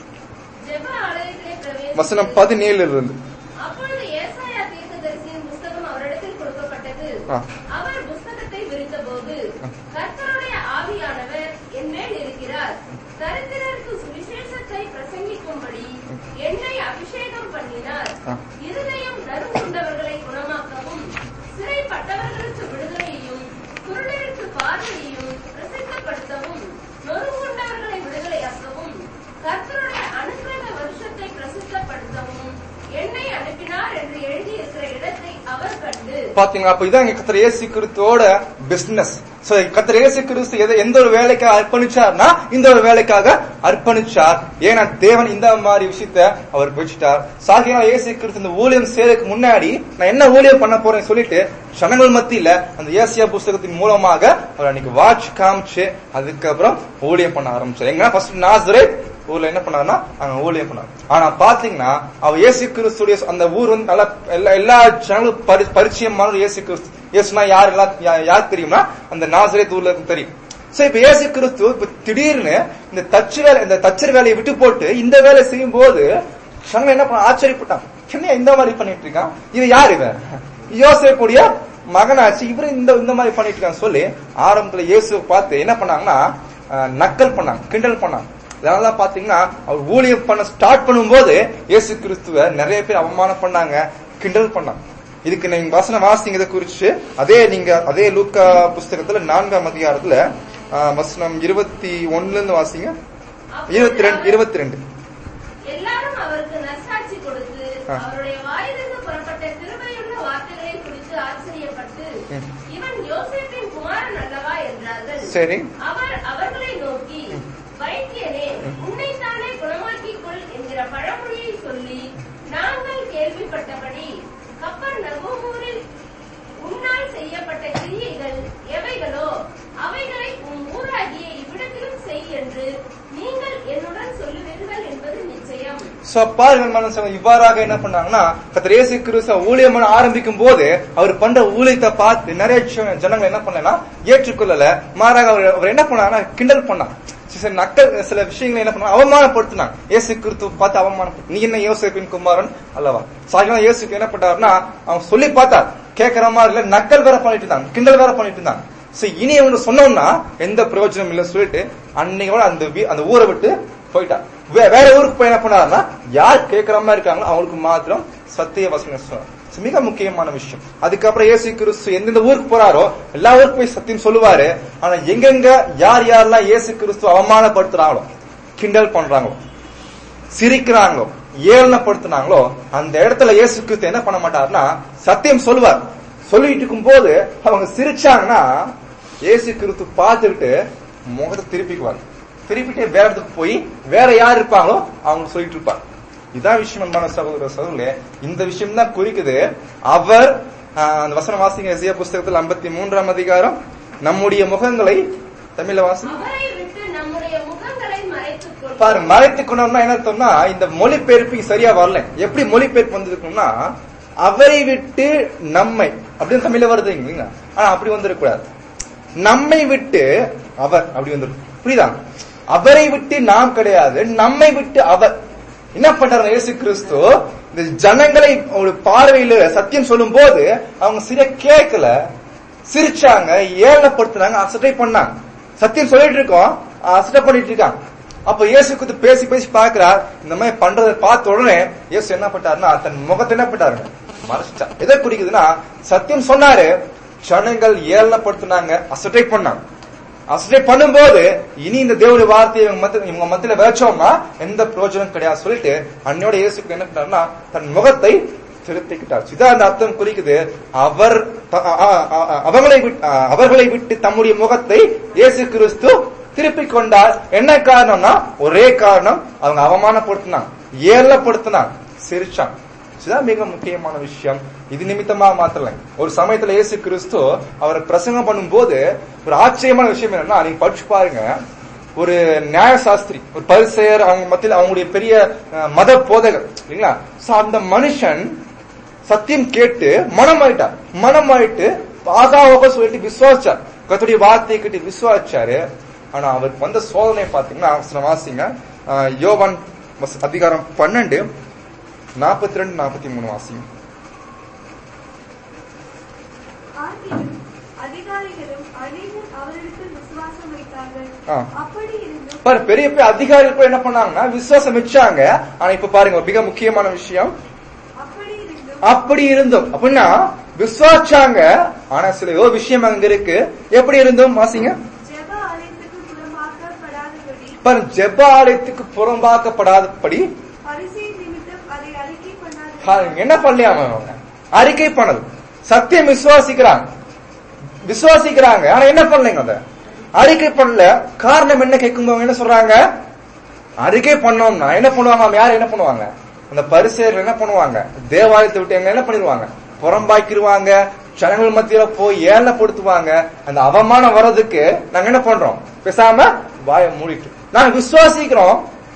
ஜெப ஆலயத்திலே பிரவேசித்து, வசனம் பதினேழுல இருந்து அப்பொழுது ஏசாயா தீர்க்கதரிசியின் புஸ்தகம் அவரிடத்தில் கொடுக்கப்பட்டது ஆ. அவர் புஸ்தகத்தை விரித்தபோது கர்த்தருடைய ஆவியானவர் என் மேல் இருக்கிறார் தரித்திரருக்கு சுவிசேஷத்தை பிரசங்கிக்கும்படி என்னை அபிஷேகம் பண்ணினார் ஆ. இருதயம் நறுங்குண்டவர்களை குணமாக்கவும் சிறைப்பட்டவர்களுக்கு விடுதலையையும் குருடருக்கு பார்வையையும் பிரசித்தப்படுத்தவும் நொறுங்குண்டவர்களை விடுதலையாக்கவும் கர்த்தருடைய அனுகிரக வருஷத்தை பிரசித்தப்படுத்தவும் என்னை அனுப்பினார் என்று எழுதியிருக்கிற இடத்தை அவர் கண்டு பாத்தீங்களா அப்ப இதான் இங்க கத்திர இயேசு கிறிஸ்துவோட பிசினஸ் சோ கத்திர இயேசு கிறிஸ்து எதை எந்த ஒரு வேலைக்காக அர்ப்பணிச்சார்னா இந்த ஒரு வேலைக்காக அர்ப்பணிச்சார் ஏன்னா தேவன் இந்த மாதிரி விஷயத்த அவர் வச்சுட்டார் சாகினா இயேசு கிறிஸ்து இந்த ஊழியம் செய்யறதுக்கு முன்னாடி நான் என்ன ஊழியம் பண்ண போறேன்னு சொல்லிட்டு ஜனங்கள் மத்தியில அந்த ஏசியா புஸ்தகத்தின் மூலமாக அவர் அன்னைக்கு வாட்ச் காமிச்சு அதுக்கப்புறம் ஊழியம் பண்ண ஆரம்பிச்சார் எங்க ஃபர்ஸ்ட் நாசரேத் ஊர்ல என்ன பண்ணாருன்னா அங்க ஊழியம் பண்ணார் ஆனா பாத்தீங்கன்னா அவர் இயேசு கிறிஸ்துடைய அந்த ஊர் வந்து நல்லா எல்லா எல்லா ஜனங்களும் பரி- பரிச்சயமான இயேசு கிறிஸ்து இயேசுனா யார் எல்லாம் யா- யார் தெரியுமா அந்த நாசரேத் ஊர்ல இருக்கு தெரியும் சோ இப்ப இயேசு கிறிஸ்து இப்ப திடீர்னு இந்த தச்சு வேலை இந்த தச்சர் வேலையை விட்டு போட்டு இந்த வேலை செய்யும் போது ஜனங்க என்ன பண்ண ஆச்சரியப்பட்டாங்க என்ன இந்த மாதிரி பண்ணிட்டு இருக்கான் இது யார் இவன் யோசேப்புடைய மகனாச்சு இவரு இந்த இந்த மாதிரி பண்ணிட்டு இருக்கான்னு சொல்லி ஆரம்பத்துல இயேசு பார்த்து என்ன பண்ணாங்கன்னா அஹ், நக்கல் பண்ணாங்க கிண்டல் பண்ணாங்க இதனால பாத்தீங்கன்னா அவர் ஊழியம் பண்ண ஸ்டார்ட் பண்ணும்போது இயேசு கிறிஸ்துவ நிறைய பேர் அவமானம் பண்ணாங்க கிண்டல் பண்ணாங்க இதுக்கு நீங்க வசன வாசிங்க இதை குறிச்சு அதே நீங்க அதே லூக்கா புஸ்தகத்துல நான்காம் அதிகாரத்துல ஆஹ், வசனம் இருபத்தி ஒண்ணுல இருந்து வாசிங்க இருபத்தி ரெண்டு இருபத்தி ரெண்டு எல்லாரும் அவருக்கு நற்சாட்சி கொடுத்து ஆ. அவருடைய வாயிலிருந்து புறப்பட்ட கிருபையுள்ள வார்த்தைகளை குறித்து ஆச்சரியப்பட்டு ம். இவன் யோசேப்பின் குமாரன் அல்லவா என்றார்கள் சரி அவர் அவர்களை நோக்கி வைத்தியனே உன்னைத்தானே குணமாக்கிக் கொள் என்கிற பழமொழியை சொல்லி நாங்கள் கேள்விப்பட்டபடி கப்பர் நகோமூரில் உன்னால் செய்யப்பட்ட கிரியைகள் எவைகளோ அவைகளை உன் ஊராகிய இவ்விடத்திலும் செய் என்று நீங்கள் என்னுடன் சொல்லுவீர்கள் என்பது நிச்சயம் சோ பாருங்க மனசு இவ்வாறாக என்ன பண்ணாங்கன்னா கத்திர இயேசு கிறிஸ்து ஊழியம் பண்ண ஆரம்பிக்கும் போது அவர் பண்ற ஊழியத்தை பார்த்து நிறைய ஜன- ஜனங்கள் என்ன பண்ணலன்னா ஏற்றுக்கொள்ளல மாறாக அவர் அவர் என்ன பண்ணாங்கன்னா கிண்டல் பண்ணாங்க சில நக்கல் சில விஷயங்களை என்ன பண்ணாங்க அவமானப்படுத்தினாங்க இயேசு கிறிஸ்து பார்த்து அவமானப்படுத்தி நீ என்ன யோசிப்பின் குமாரன் அல்லவா சாயங்காலம் இயேசுக்கு என்ன பண்ணாருன்னா அவன் சொல்லி பார்த்தார் கேட்கற மாதிரி இல்ல நக்கல் வேற பண்ணிட்டு இருந்தாங்க கிண்டல் வேற பண்ணிட்டு இருந்தாங்க சோ இனி அவங்க சொன்னோம்னா எந்த பிரயோஜனம் இல்ல சொல்லிட்டு அன்னையோட அந்த வீ- அந்த ஊரை விட்டு போயிட்டார் வே- வேற ஊருக்கு போய் என்ன பண்ணாருன்னா யார் கேட்கற மாதிரி இருக்காங்களோ அவங்களுக்கு மாத்திரம் சத்திய வசனம் சொன்னார் So, மிக முக்கியமான விஷயம் அதுக்கப்புறம் இயேசு கிறிஸ்து எந்தெந்த ஊருக்கு போறாரோ எல்லா ஊருக்கு போய் சத்தியம் சொல்லுவாரு ஆனா எங்கெங்க யார் யாரெல்லாம் இயேசு கிறிஸ்து அவமானப்படுத்துறாங்களோ கிண்டல் பண்றாங்களோ சிரிக்கிறாங்களோ ஏளனப்படுத்துனாங்களோ அந்த இடத்துல இயேசு கிறிஸ்து என்ன பண்ண மாட்டாருன்னா சத்தியம் சொல்லுவார் சொல்லிட்டு இருக்கும் போது அவங்க சிரிச்சாங்கன்னா இயேசு கிறிஸ்து பார்த்துட்டு முகத்தை திருப்பிக்குவார் திருப்பிட்டு வேற இடத்துக்கு போய் வேற யார் இருப்பாங்களோ அவங்க சொல்லிட்டு இருப்பார் இதான் விஷயம் அன்பான சகோதர சகோதரே இந்த விஷயம் தான் குறிக்குது அவர் ஆஹ், அந்த வசன வாசிங்க எஸ்ஐயா புஸ்தகத்தில் ஐம்பத்தி மூன்றாம் அதிகாரம் நம்முடைய முகங்களை தமிழ்ல வாசி அவரை விட்டு நம்முடைய முகங்களை மறைத்துக் கொள் பாரு மறைத்து கொண்டோம்னா என்ன அர்த்தம்னா இந்த மொழிபெயர்ப்பு சரியா வரல எப்படி மொழிபெயர்ப்பு வந்திருக்கும்னா அவரை விட்டு நம்மை அப்படின்னு தமிழ்ல வருது இல்லைங்களா ஆனா அப்படி வந்துடக்கூடாது நம்மை விட்டு அவர் அப்படி வந்துடும் புரியுதா அவரை விட்டு நாம் கிடையாது நம்மை விட்டு அவர் என்ன பண்றாரு இயேசு கிறிஸ்து இந்த ஜனங்களை ஒரு பார்வையில சத்தியம் சொல்லும் போது அவங்க சரியா கேட்கல சிரிச்சாங்க ஏளனப்படுத்துனாங்க அசட்டை பண்ணாங்க சத்தியம் சொல்லிட்டு இருக்கோம் அசட்டை பண்ணிட்டு இருக்காங்க அப்ப இயேசு குத்து பேசி பேசி பாக்குறார் இந்த மாதிரி பண்றதை பார்த்த உடனே இயேசு என்ன பண்ணாருன்னா தன் முகத்தை என்ன பண்ணாரு மறைச்சிட்டார் எதை குறிக்குதுன்னா சத்தியம் சொன்னாரு ஜனங்கள் ஏளனப்படுத்துனாங்க அசட்டை பண்ணாங்க அசட்டை பண்ணும்போது இனி இந்த தேவனுடைய வார்த்தையை இவங்க மத்திய இவங்க மத்தியில வச்சோம்னா எந்த பிரயோஜனம் கிடையாது சொல்லிட்டு அன்னையோட இயேசுக்கு என்ன பண்ணாருன்னா தன் முகத்தை திருத்திக்கிட்டார் இதான் அந்த அர்த்தம் குறிக்குது அவர் த- அ- அ- அ- அவங்களை விட்டு அவர்களை விட்டு தம்முடைய முகத்தை இயேசு கிறிஸ்து திருப்பி கொண்டால் என்ன காரணம்னா ஒரே காரணம் அவங்க அவமானப்படுத்தினாங்க ஏழப்படுத்தினாங்க சிரிச்சாங்க இதுதான் மிக முக்கியமான விஷயம் இது நிமித்தமா மாத்தல ஒரு சமயத்துல இயேசு கிறிஸ்து அவரை பிரசங்கம் பண்ணும்போது ஒரு ஆச்சரியமான விஷயம் என்னன்னா நீங்க படிச்சு பாருங்க ஒரு நியாயசாஸ்திரி ஒரு பரிசெயர் அவங்க மத்தியில் அவங்களுடைய பெரிய அஹ், மத போதகர் இல்லைங்களா சோ அந்த மனுஷன் சத்தியம் கேட்டு மனமாயிட்டார் மனமாயிட்டு ஆகாவாக சொல்லிட்டு விசுவாசிச்சார் கத்துடைய வார்த்தையை கேட்டு விசுவாசிச்சாரு ஆனா அவருக்கு வந்த சோதனை பாத்தீங்கன்னா அவசரம் வாசிங்க அஹ், யோவான் வச- அதிகாரம் பன்னெண்டு நாற்பத்தி ரெண்டு நாற்பத்தி மூணு வாசிங்க ஆகிலும் அதிகாரிகளும் அநேகர் அவரிடத்தில் விசுவாசம் வைத்தார்கள் ஆ. அப்படி இருந்தும் பாரு பெரிய பெரிய அதிகாரிகள் கூட என்ன பண்ணாங்கன்னா விசுவாசம் வச்சாங்க ஆனா இப்ப பாருங்க மிக முக்கியமான விஷயம் அப்படி இருந்தும் அப்படி இருந்தும் அப்படின்னா விசுவாச்சாங்க ஆனா சில ஏதோ விஷயம் அங்க இருக்கு எப்படி இருந்தும் வாசிங்க ஜெப ஆலயத்துக்கு புறம்பாக்கப்படாதபடி பாரு ஜெப ஆலயத்துக்கு புறம்பாக்கப்படாதபடி பரிசை நிமித்தம் அதை அறிக்கை பண்ணாத பாருங்க, என்ன பண்ணலையாம அவங்க அறிக்கை பண்ணது சத்தியம் விசுவாசிக்கிறாங்க விசுவாசிக்கிறாங்க ஆனா என்ன பண்ணலைங்க அத அறிக்கை பண்ணல காரணம் என்ன கேட்கும்போது என்ன சொல்றாங்க அறிக்கை பண்ணோம்னா என்ன பண்ணுவாங்க அவங்க யார் என்ன பண்ணுவாங்க அந்த பரிசெயர்கள் என்ன பண்ணுவாங்க தேவாலயத்தை விட்டு எங்க என்ன பண்ணிடுவாங்க புறம்பாக்கிடுவாங்க ஜனங்கள் மத்தியில போய் ஏழப்படுத்துவாங்க அந்த அவமானம் வர்றதுக்கு நாங்க என்ன பண்றோம் பேசாம வாயை மூடிட்டு நாங்க விசுவாசிக்கிறோம்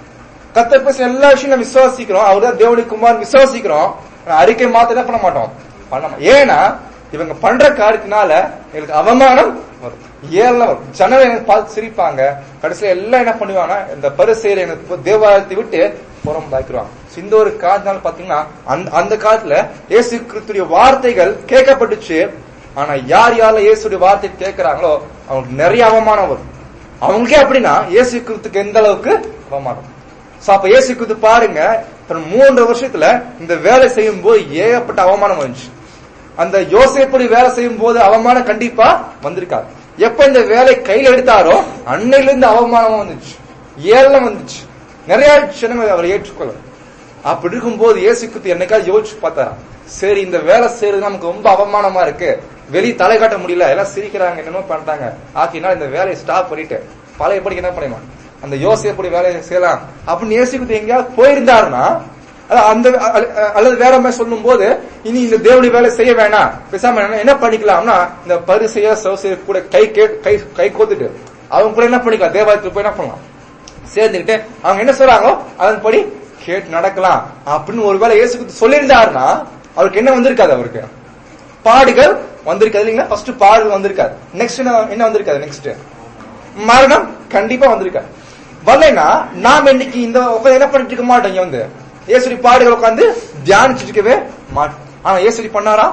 கத்த பேச எல்லா விஷயம் நம்ம விசுவாசிக்கிறோம் அவர்தான் தேவனுடைய குமார் விசுவாசிக்கிறோம் ஆனா அறிக்கை மாத்த என்ன பண்ண மாட்டோம் பண்ண மா- ஏன்னா இவங்க பண்ற காரியத்தினால எங்களுக்கு அவமானம் வரும் ஏழை வரும் ஜனங்க எனக்கு பார்த்து சிரிப்பாங்க கடைசியில எல்லாம் என்ன பண்ணுவாங்கன்னா இந்த பரிசெயர் எனக்கு தேவாலயத்தை விட்டு புறம் பாய்க்குவாங்க இந்த ஒரு காலத்தினால பாத்தீங்கன்னா அந்த அந்த காலத்துல இயேசு கிறிஸ்துடைய வார்த்தைகள் கேட்கப்பட்டுச்சு ஆனா யார் யாரெல்லாம் இயேசுடைய வார்த்தை கேட்கறாங்களோ அவங்களுக்கு நிறைய அவமானம் வரும் அவங்களுக்கே அப்படின்னா இயேசு கிறிஸ்துக்கு எந்த அளவுக்கு அவமானம் சோ அப்ப இயேசு கிறிஸ்து பாருங்க தன் மூன்று வருஷத்துல இந்த வேலை செய்யும் போது ஏகப்பட்ட அவமானம் வந்துச்சு அந்த யோசேப்படி வேலை செய்யும் போது அவமானம் கண்டிப்பா வந்திருக்காது எப்ப இந்த வேலை கையில் எடுத்தாரோ அன்னையில இருந்து அவமானம் வந்துச்சு ஏழம் வந்துச்சு நிறைய ஜனங்கள் அவரை ஏற்றுக்கொள்ள அப்படி இருக்கும்போது இயேசு கிறிஸ்து என்னைக்காவது யோசிச்சு பார்த்தாரா சரி இந்த வேலை செய்யறது நமக்கு ரொம்ப அவமானமா இருக்கு வெளி தலை காட்ட முடியல எல்லாம் சிரிக்கிறாங்க என்னமோ பண்றாங்க ஆக்கினா இந்த வேலையை ஸ்டாப் பண்ணிட்டு பழையபடி என்ன பண்ணிடுவான் அந்த யோசிப்படி வேலையை செய்யலாம் அப்படின்னு இயேசு கிறிஸ்து எங்கேயாவது போயிருந்தாருன்னா அது அந்த அ- அ- அல்லது வேற மாதிரி சொல்லும் போது இனி இந்த தேவனுடைய வேலை செய்ய வேணாம் பேசாம என்ன- என்ன பண்ணிக்கலாம்னா இந்த பரிசெய சோசிய கூட கை கே- கை கை கோத்துட்டு அவங்க கூட என்ன பண்ணிக்கலாம் தேவாலயத்துக்கு போய் என்ன பண்ணலாம் சேர்ந்துக்கிட்டு அவங்க என்ன சொல்றாங்களோ அதன்படி கேட்டு நடக்கலாம் அப்படின்னு ஒருவேளை இயேசு கிறிஸ்து சொல்லியிருந்தாருன்னா அவருக்கு என்ன வந்திருக்காது அவருக்கு பாடுகள் வந்திருக்காது இல்லைங்களா ஃபர்ஸ்ட் பாடுகள் வந்திருக்காது நெக்ஸ்ட் என்ன வந்திருக்காது நெக்ஸ்ட் மரணம் கண்டிப்பா வந்திருக்காது வரலைன்னா நாம் இன்னைக்கு இந்த உட்கார்ந்து என்ன பண்ணிட்டு இருக்க மாட்டோம் இங்க வந்து இயேசுடி பாடுகள் உட்கார்ந்து தியானிச்சுட்டு இருக்கவே மாட்டோம் ஆனா இயேசுடி பண்ணாரா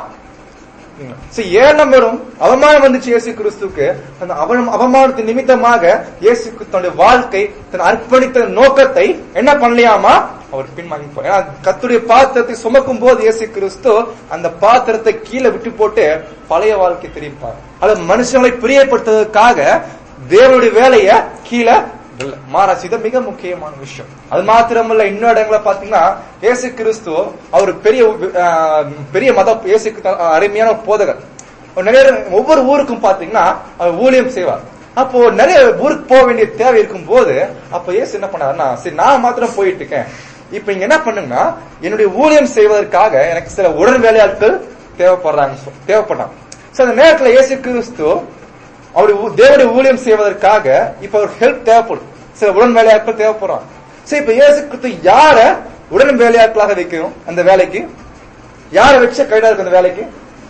So, ஏழம் வரும் அவமானம் வந்துச்சு இயேசு கிறிஸ்துக்கு அந்த அவ- அவமானத்தின் நிமித்தமாக இயேசு தன்னுடைய வாழ்க்கை தன் அர்ப்பணித்த நோக்கத்தை என்ன பண்ணலையாமா அவர் பின்வாங்கி போய் ஏன்னா கத்துடைய பாத்திரத்தை சுமக்கும் போது இயேசு கிறிஸ்து அந்த பாத்திரத்தை கீழே விட்டு போட்டு பழைய வாழ்க்கை திரும்பிப்பார் அது மனுஷங்களை பிரியப்படுத்துவதற்காக தேவனுடைய வேலைய கீழே இல்ல மாறாச்சு இது மிக முக்கியமான விஷயம் அது மாத்திரமல்ல இன்னும் இடங்களை பாத்தீங்கன்னா இயேசு கிறிஸ்து அவர் பெரிய ஆஹ், பெரிய மத இயேசு கிறிஸ்து அருமையான போதகர் அவர் நிறைய ஒவ்வொரு ஊருக்கும் பாத்தீங்கன்னா அவர் ஊழியம் செய்வார் அப்போ நிறைய ஊருக்கு போக வேண்டிய தேவை இருக்கும் போது அப்ப இயேசு என்ன பண்ணாருன்னா சரி நான் மாத்திரம் போயிட்டு இருக்கேன் இப்ப இங்க என்ன பண்ணுங்கன்னா என்னுடைய ஊழியம் செய்வதற்காக எனக்கு சில உடல் வேலையாட்கள் தேவைப்படுறாங்க சொ- தேவைப்படுறாங்க சோ அந்த நேரத்துல இயேசு கிறிஸ்து அவருடைய ஊ- தேவனுடைய ஊழியம் செய்வதற்காக இப்ப ஒரு ஹெல்ப் தேவைப்படும் சில உடன் வேலையாட்கள் தேவைப்படுறாங்க சரி இப்ப இயேசு கிறிஸ்து யார உடன் வேலையாட்களாக வைக்கணும் அந்த வேலைக்கு யார வச்ச கைடா இருக்கு அந்த வேலைக்கு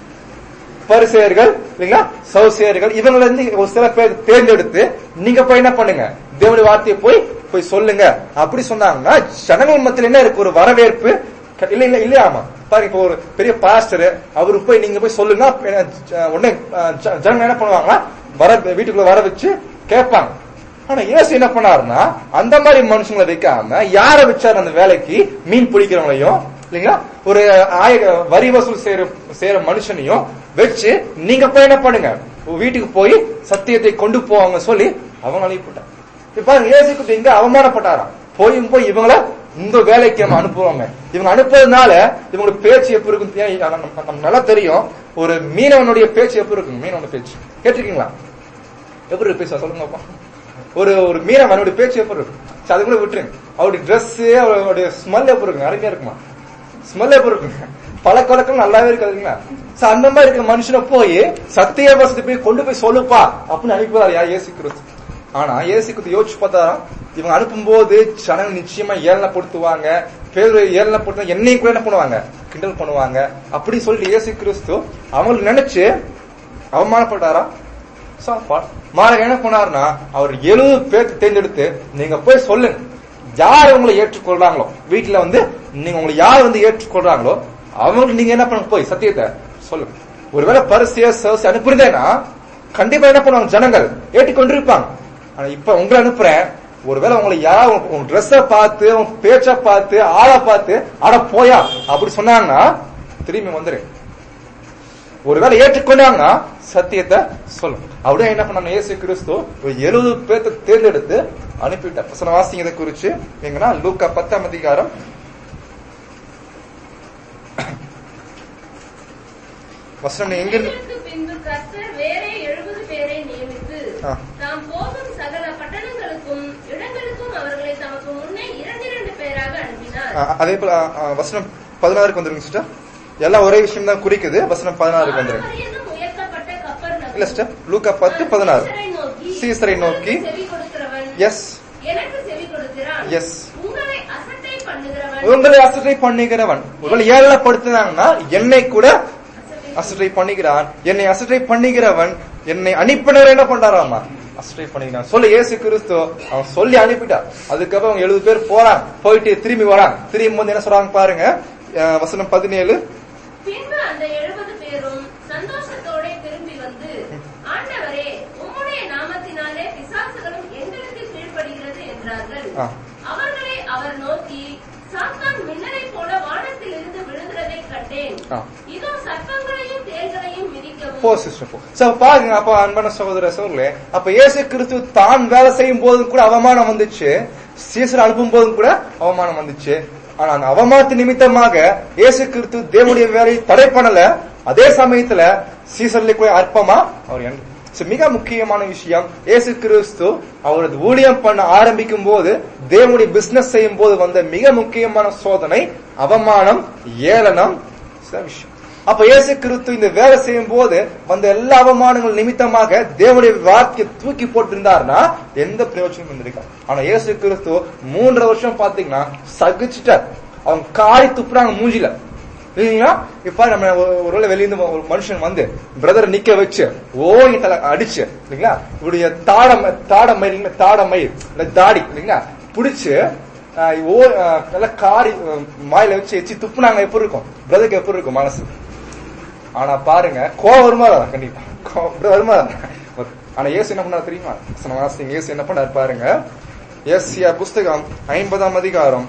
பரிசெயர்கள் இல்லைங்களா சௌசியர்கள் இவங்கள இருந்து ஒரு சில பேர் தேர்ந்தெடுத்து நீங்க போய் என்ன பண்ணுங்க தேவனுடைய வார்த்தையை போய் போய் சொல்லுங்க அப்படி சொன்னாங்கன்னா ஜனங்கள் மத்தியில் என்ன இருக்கு ஒரு வரவேற்பு க- இல்ல இல்ல இல்லையாமா பாருங்க இப்போ ஒரு பெரிய பாஸ்டர் அவரு போய் நீங்க போய் சொல்லுங்க அஹ் உடனே அஹ் ஜ- ஜனங்க என்ன பண்ணுவாங்கன்னா வர வீட்டுக்குள்ள வர வச்சு கேட்பாங்க ஆனா இயேசு என்ன பண்ணாருன்னா அந்த மாதிரி மனுஷங்களை வைக்காம யார வச்சாரு அந்த வேலைக்கு மீன் பிடிக்கிறவங்களையும் இல்லைங்களா ஒரு ஆய வரி வசூல் செய்யற செய்யற மனுஷனையும் வச்சு நீங்க போய் என்ன பண்ணுங்க உங்க வீட்டுக்கு போய் சத்தியத்தை கொண்டு போவாங்க சொல்லி அவங்க அனுப்பிவிட்டாங்க இப்ப பாருங்க இயேசு கிறிஸ்து இங்க அவமானப்பட்டாராம் போயும் போய் இவங்கள இந்த வேலைக்கு நம்ம அனுப்புவாங்க இவங்க அனுப்புறதுனால இவங்களோட பேச்சு எப்படி இருக்கும் ஏன் நம்ம- நமக்கு நல்லா தெரியும் ஒரு மீனவனுடைய பேச்சு எப்படி இருக்கும் மீனவனுடைய பேச்சு கேட்டிருக்கீங்களா எப்படி இருக்கு பேச சொல்லுங்க பாப்போம். ஒரு ஒரு மீனம் அவனுடைய பேச்சு எப்படி இருக்கும் சரி, அது கூட விட்டுருங்க அவருடைய ட்ரெஸ் அவருடைய ஸ்மெல் எப்படி இருக்கும் அருமையா இருக்குமா ஸ்மெல் எப்படி இருக்குங்க பழக்க வழக்கம் நல்லாவே இருக்காதுங்களா சோ அந்த மாதிரி இருக்கிற மனுஷனை போய் சத்திய வசதி போய் கொண்டு போய் சொல்லுப்பா அப்படின்னு அனுப்புவார் யார் இயேசு கிறிஸ்து ஆனா இயேசு கிறிஸ்து யோசிச்சு பார்த்தாரா இவங்க அனுப்பும்போது ஜனங்கள் நிச்சயமா ஏளனப்படுத்துவாங்க பேர் ஏளனப்படுத்த என்னையும் கூட என்ன பண்ணுவாங்க கிண்டல் பண்ணுவாங்க அப்படி சொல்லிட்டு இயேசு கிறிஸ்து அவங்களுக்கு நினைச்சு அவமானப்பட்டாரா சாப்பாடு மாலை என்ன பண்ணாருன்னா அவர் எழுபது பேருக்கு தேர்ந்தெடுத்து நீங்க போய் சொல்லுங்க யார் உங்களை ஏற்றுக்கொள்றாங்களோ வீட்டுல வந்து நீங்க உங்களை யார் வந்து ஏற்றுக்கொள்றாங்களோ அவங்களுக்கு நீங்க என்ன பண்ண போய் சத்தியத்தை சொல்லுங்க ஒருவேளை பரிசைய சர்ஸ் அனுப்புறதேனா கண்டிப்பா என்ன பண்ணுவாங்க ஜனங்கள் ஏற்றுக்கொண்டிருப்பாங்க ஆனா இப்ப உங்களை அனுப்புறேன் ஒருவேளை உங்களை யாராவது உங்க- உங்க ட்ரெஸ்ஸ பார்த்து உங்க பேச்ச பார்த்து ஆளை பார்த்து அட போயா அப்படி சொன்னாங்கன்னா திரும்பி வந்துரு ஒருவேளை ஏற்றுக்கொண்டாங்கன்னா சத்தியத்தை சொல்லும் அப்படியே என்ன பண்ணாங்க இயேசு கிறிஸ்து ஒரு எழுபது பேர்த்த தேர்ந்தெடுத்து அனுப்பிட்டார் வசன வாசிங்க இதை குறிச்சு எங்கன்னா லூக்கா பத்தாம் அதிகாரம் வசனம் எங்க இருந்து இதற்கு பின்பு கர்த்தர் வேறே எழுபது பேரை நியமித்து ஆ. தாம் போகும் சகல பட்டணங்களுக்கும் இடங்களுக்கும் அவர்களை தமக்கு முன்னே இரண்டு இரண்டு பேராக அனுப்பினார் ஆ, அதே போல ஆ, ஆ, வசனம் பதினாறுக்கு வந்துருங்க சிஸ்டர் எல்லாம் ஒரே விஷயம் தான் குறிக்குது வசனம் பதினாறுக்கு வந்துருங்க ஆனவரையெனும் உயர்த்தப்பட்ட கப்பர்நகூம் இல்ல சிஸ்டர் லூக்கா பத்து பதினாறு சீசரை நோக்கி, சீசரை நோக்கி, உங்களுக்கு செவி கொடுக்கிறவன் எஸ் எனக்கு செவி கொடுக்கிறான் எஸ் உங்களை அசட்டை பண்ணுகிறவன் உங்களை அசட்டை பண்ணுகிறவன் உங்களை ஏழப்படுத்தினாங்கன்னா என்னை கூட அசட்டை பண்ணுகிறான் என்னை அசட்டை பண்ணுகிறவன் என்னை அனுப்பினர் என்ன பண்றாராமா அசட்டை பண்ணுகிறான் சொல்லி இயேசு கிறிஸ்து அவன் சொல்லி அனுப்பிட்டான் அதுக்கப்புறம் அவங்க எழுபது பேர் போறான் போயிட்டு திரும்பி வரான் திரும்பி வந்து என்ன சொல்றாங்க பாருங்க அஹ் வசனம் பதினேழு பின்பு அந்த எழுபது பேரும் சந்தோஷத்தோட திரும்பி வந்து ஆண்டவரே உம்முடைய நாமத்தினாலே பிசாசுகளும் எங்களுக்கு கீழ்ப்படுகிறது என்றார்கள் ஆ. அவர்களை அவர் நோக்கி சாத்தான் மின்னலை போல வானத்தில் இருந்து விழுகிறதை கண்டேன் ஆ. இதோ சர்ப்பங்களையும் தேள்களையும் போ மிதிக்கவும் சிஸ்டர் போ சோ பாருங்க அப்ப அன்பான சகோதர சகோதரே அப்ப இயேசு கிறிஸ்து தான் வேலை செய்யும் போதும் கூட அவமானம் வந்துச்சு சீசர் அனுப்பும் போதும் கூட அவமானம் வந்துச்சு ஆனா அந்த அவமானத்து நிமித்தமாக இயேசு கிறிஸ்து தேவனுடைய வேலையை தடை பண்ணல அதே சமயத்துல சீசர்ல கூட அற்பமா அவர் இறந்து- So, மிக முக்கியமான விஷயம் இயேசு கிறிஸ்து அவரது ஊழியம் பண்ண ஆரம்பிக்கும் போது தேவனுடைய பிசினஸ் செய்யும் போது வந்த மிக முக்கியமான சோதனை அவமானம் ஏளனம் சில விஷயம் அப்ப இயேசு கிறிஸ்து இந்த வேலை செய்யும் போது வந்த எல்லா அவமானங்கள் நிமித்தமாக தேவனுடைய வார்த்தையை தூக்கி போட்டிருந்தாருன்னா எந்த பிரயோஜனமும் இருந்திருக்காது ஆனா இயேசு கிறிஸ்து மூன்றரை வருஷம் பாத்தீங்கன்னா சகிச்சுட்டார் அவங்க காரி துப்புறாங்க மூஞ்சில இல்லைங்களா இப்ப நம்ம ஒரு- ஒருவேளை வெளியிருந்து ஒரு மனுஷன் வந்து பிரதர் நிக்க வச்சு ஓங்கி தலை அடிச்சு இல்லைங்களா இவருடைய தாட ம- தாட மயில் இல்லைங்களா, தாட மயில் இல்ல தாடி இல்லைங்களா பிடிச்சு ஆஹ், ஓ ஆஹ், நல்லா காரி ஆஹ், மாயில வச்சு எச்சி துப்புனாங்க எப்படி இருக்கும் பிரதருக்கு எப்படி இருக்கும் மனசு ஆனா பாருங்க கோவம் வருமா வராதா? கண்டிப்பா கோவம் இப்படி வருமா வராதா? வரும். ஆனா இயேசு என்ன பண்ணாரு தெரியுமா வசனம் வாசிங்க. இயேசு என்ன பண்ணாரு பாருங்க ஏசியா புஸ்தகம் ஐம்பதாம் அதிகாரம்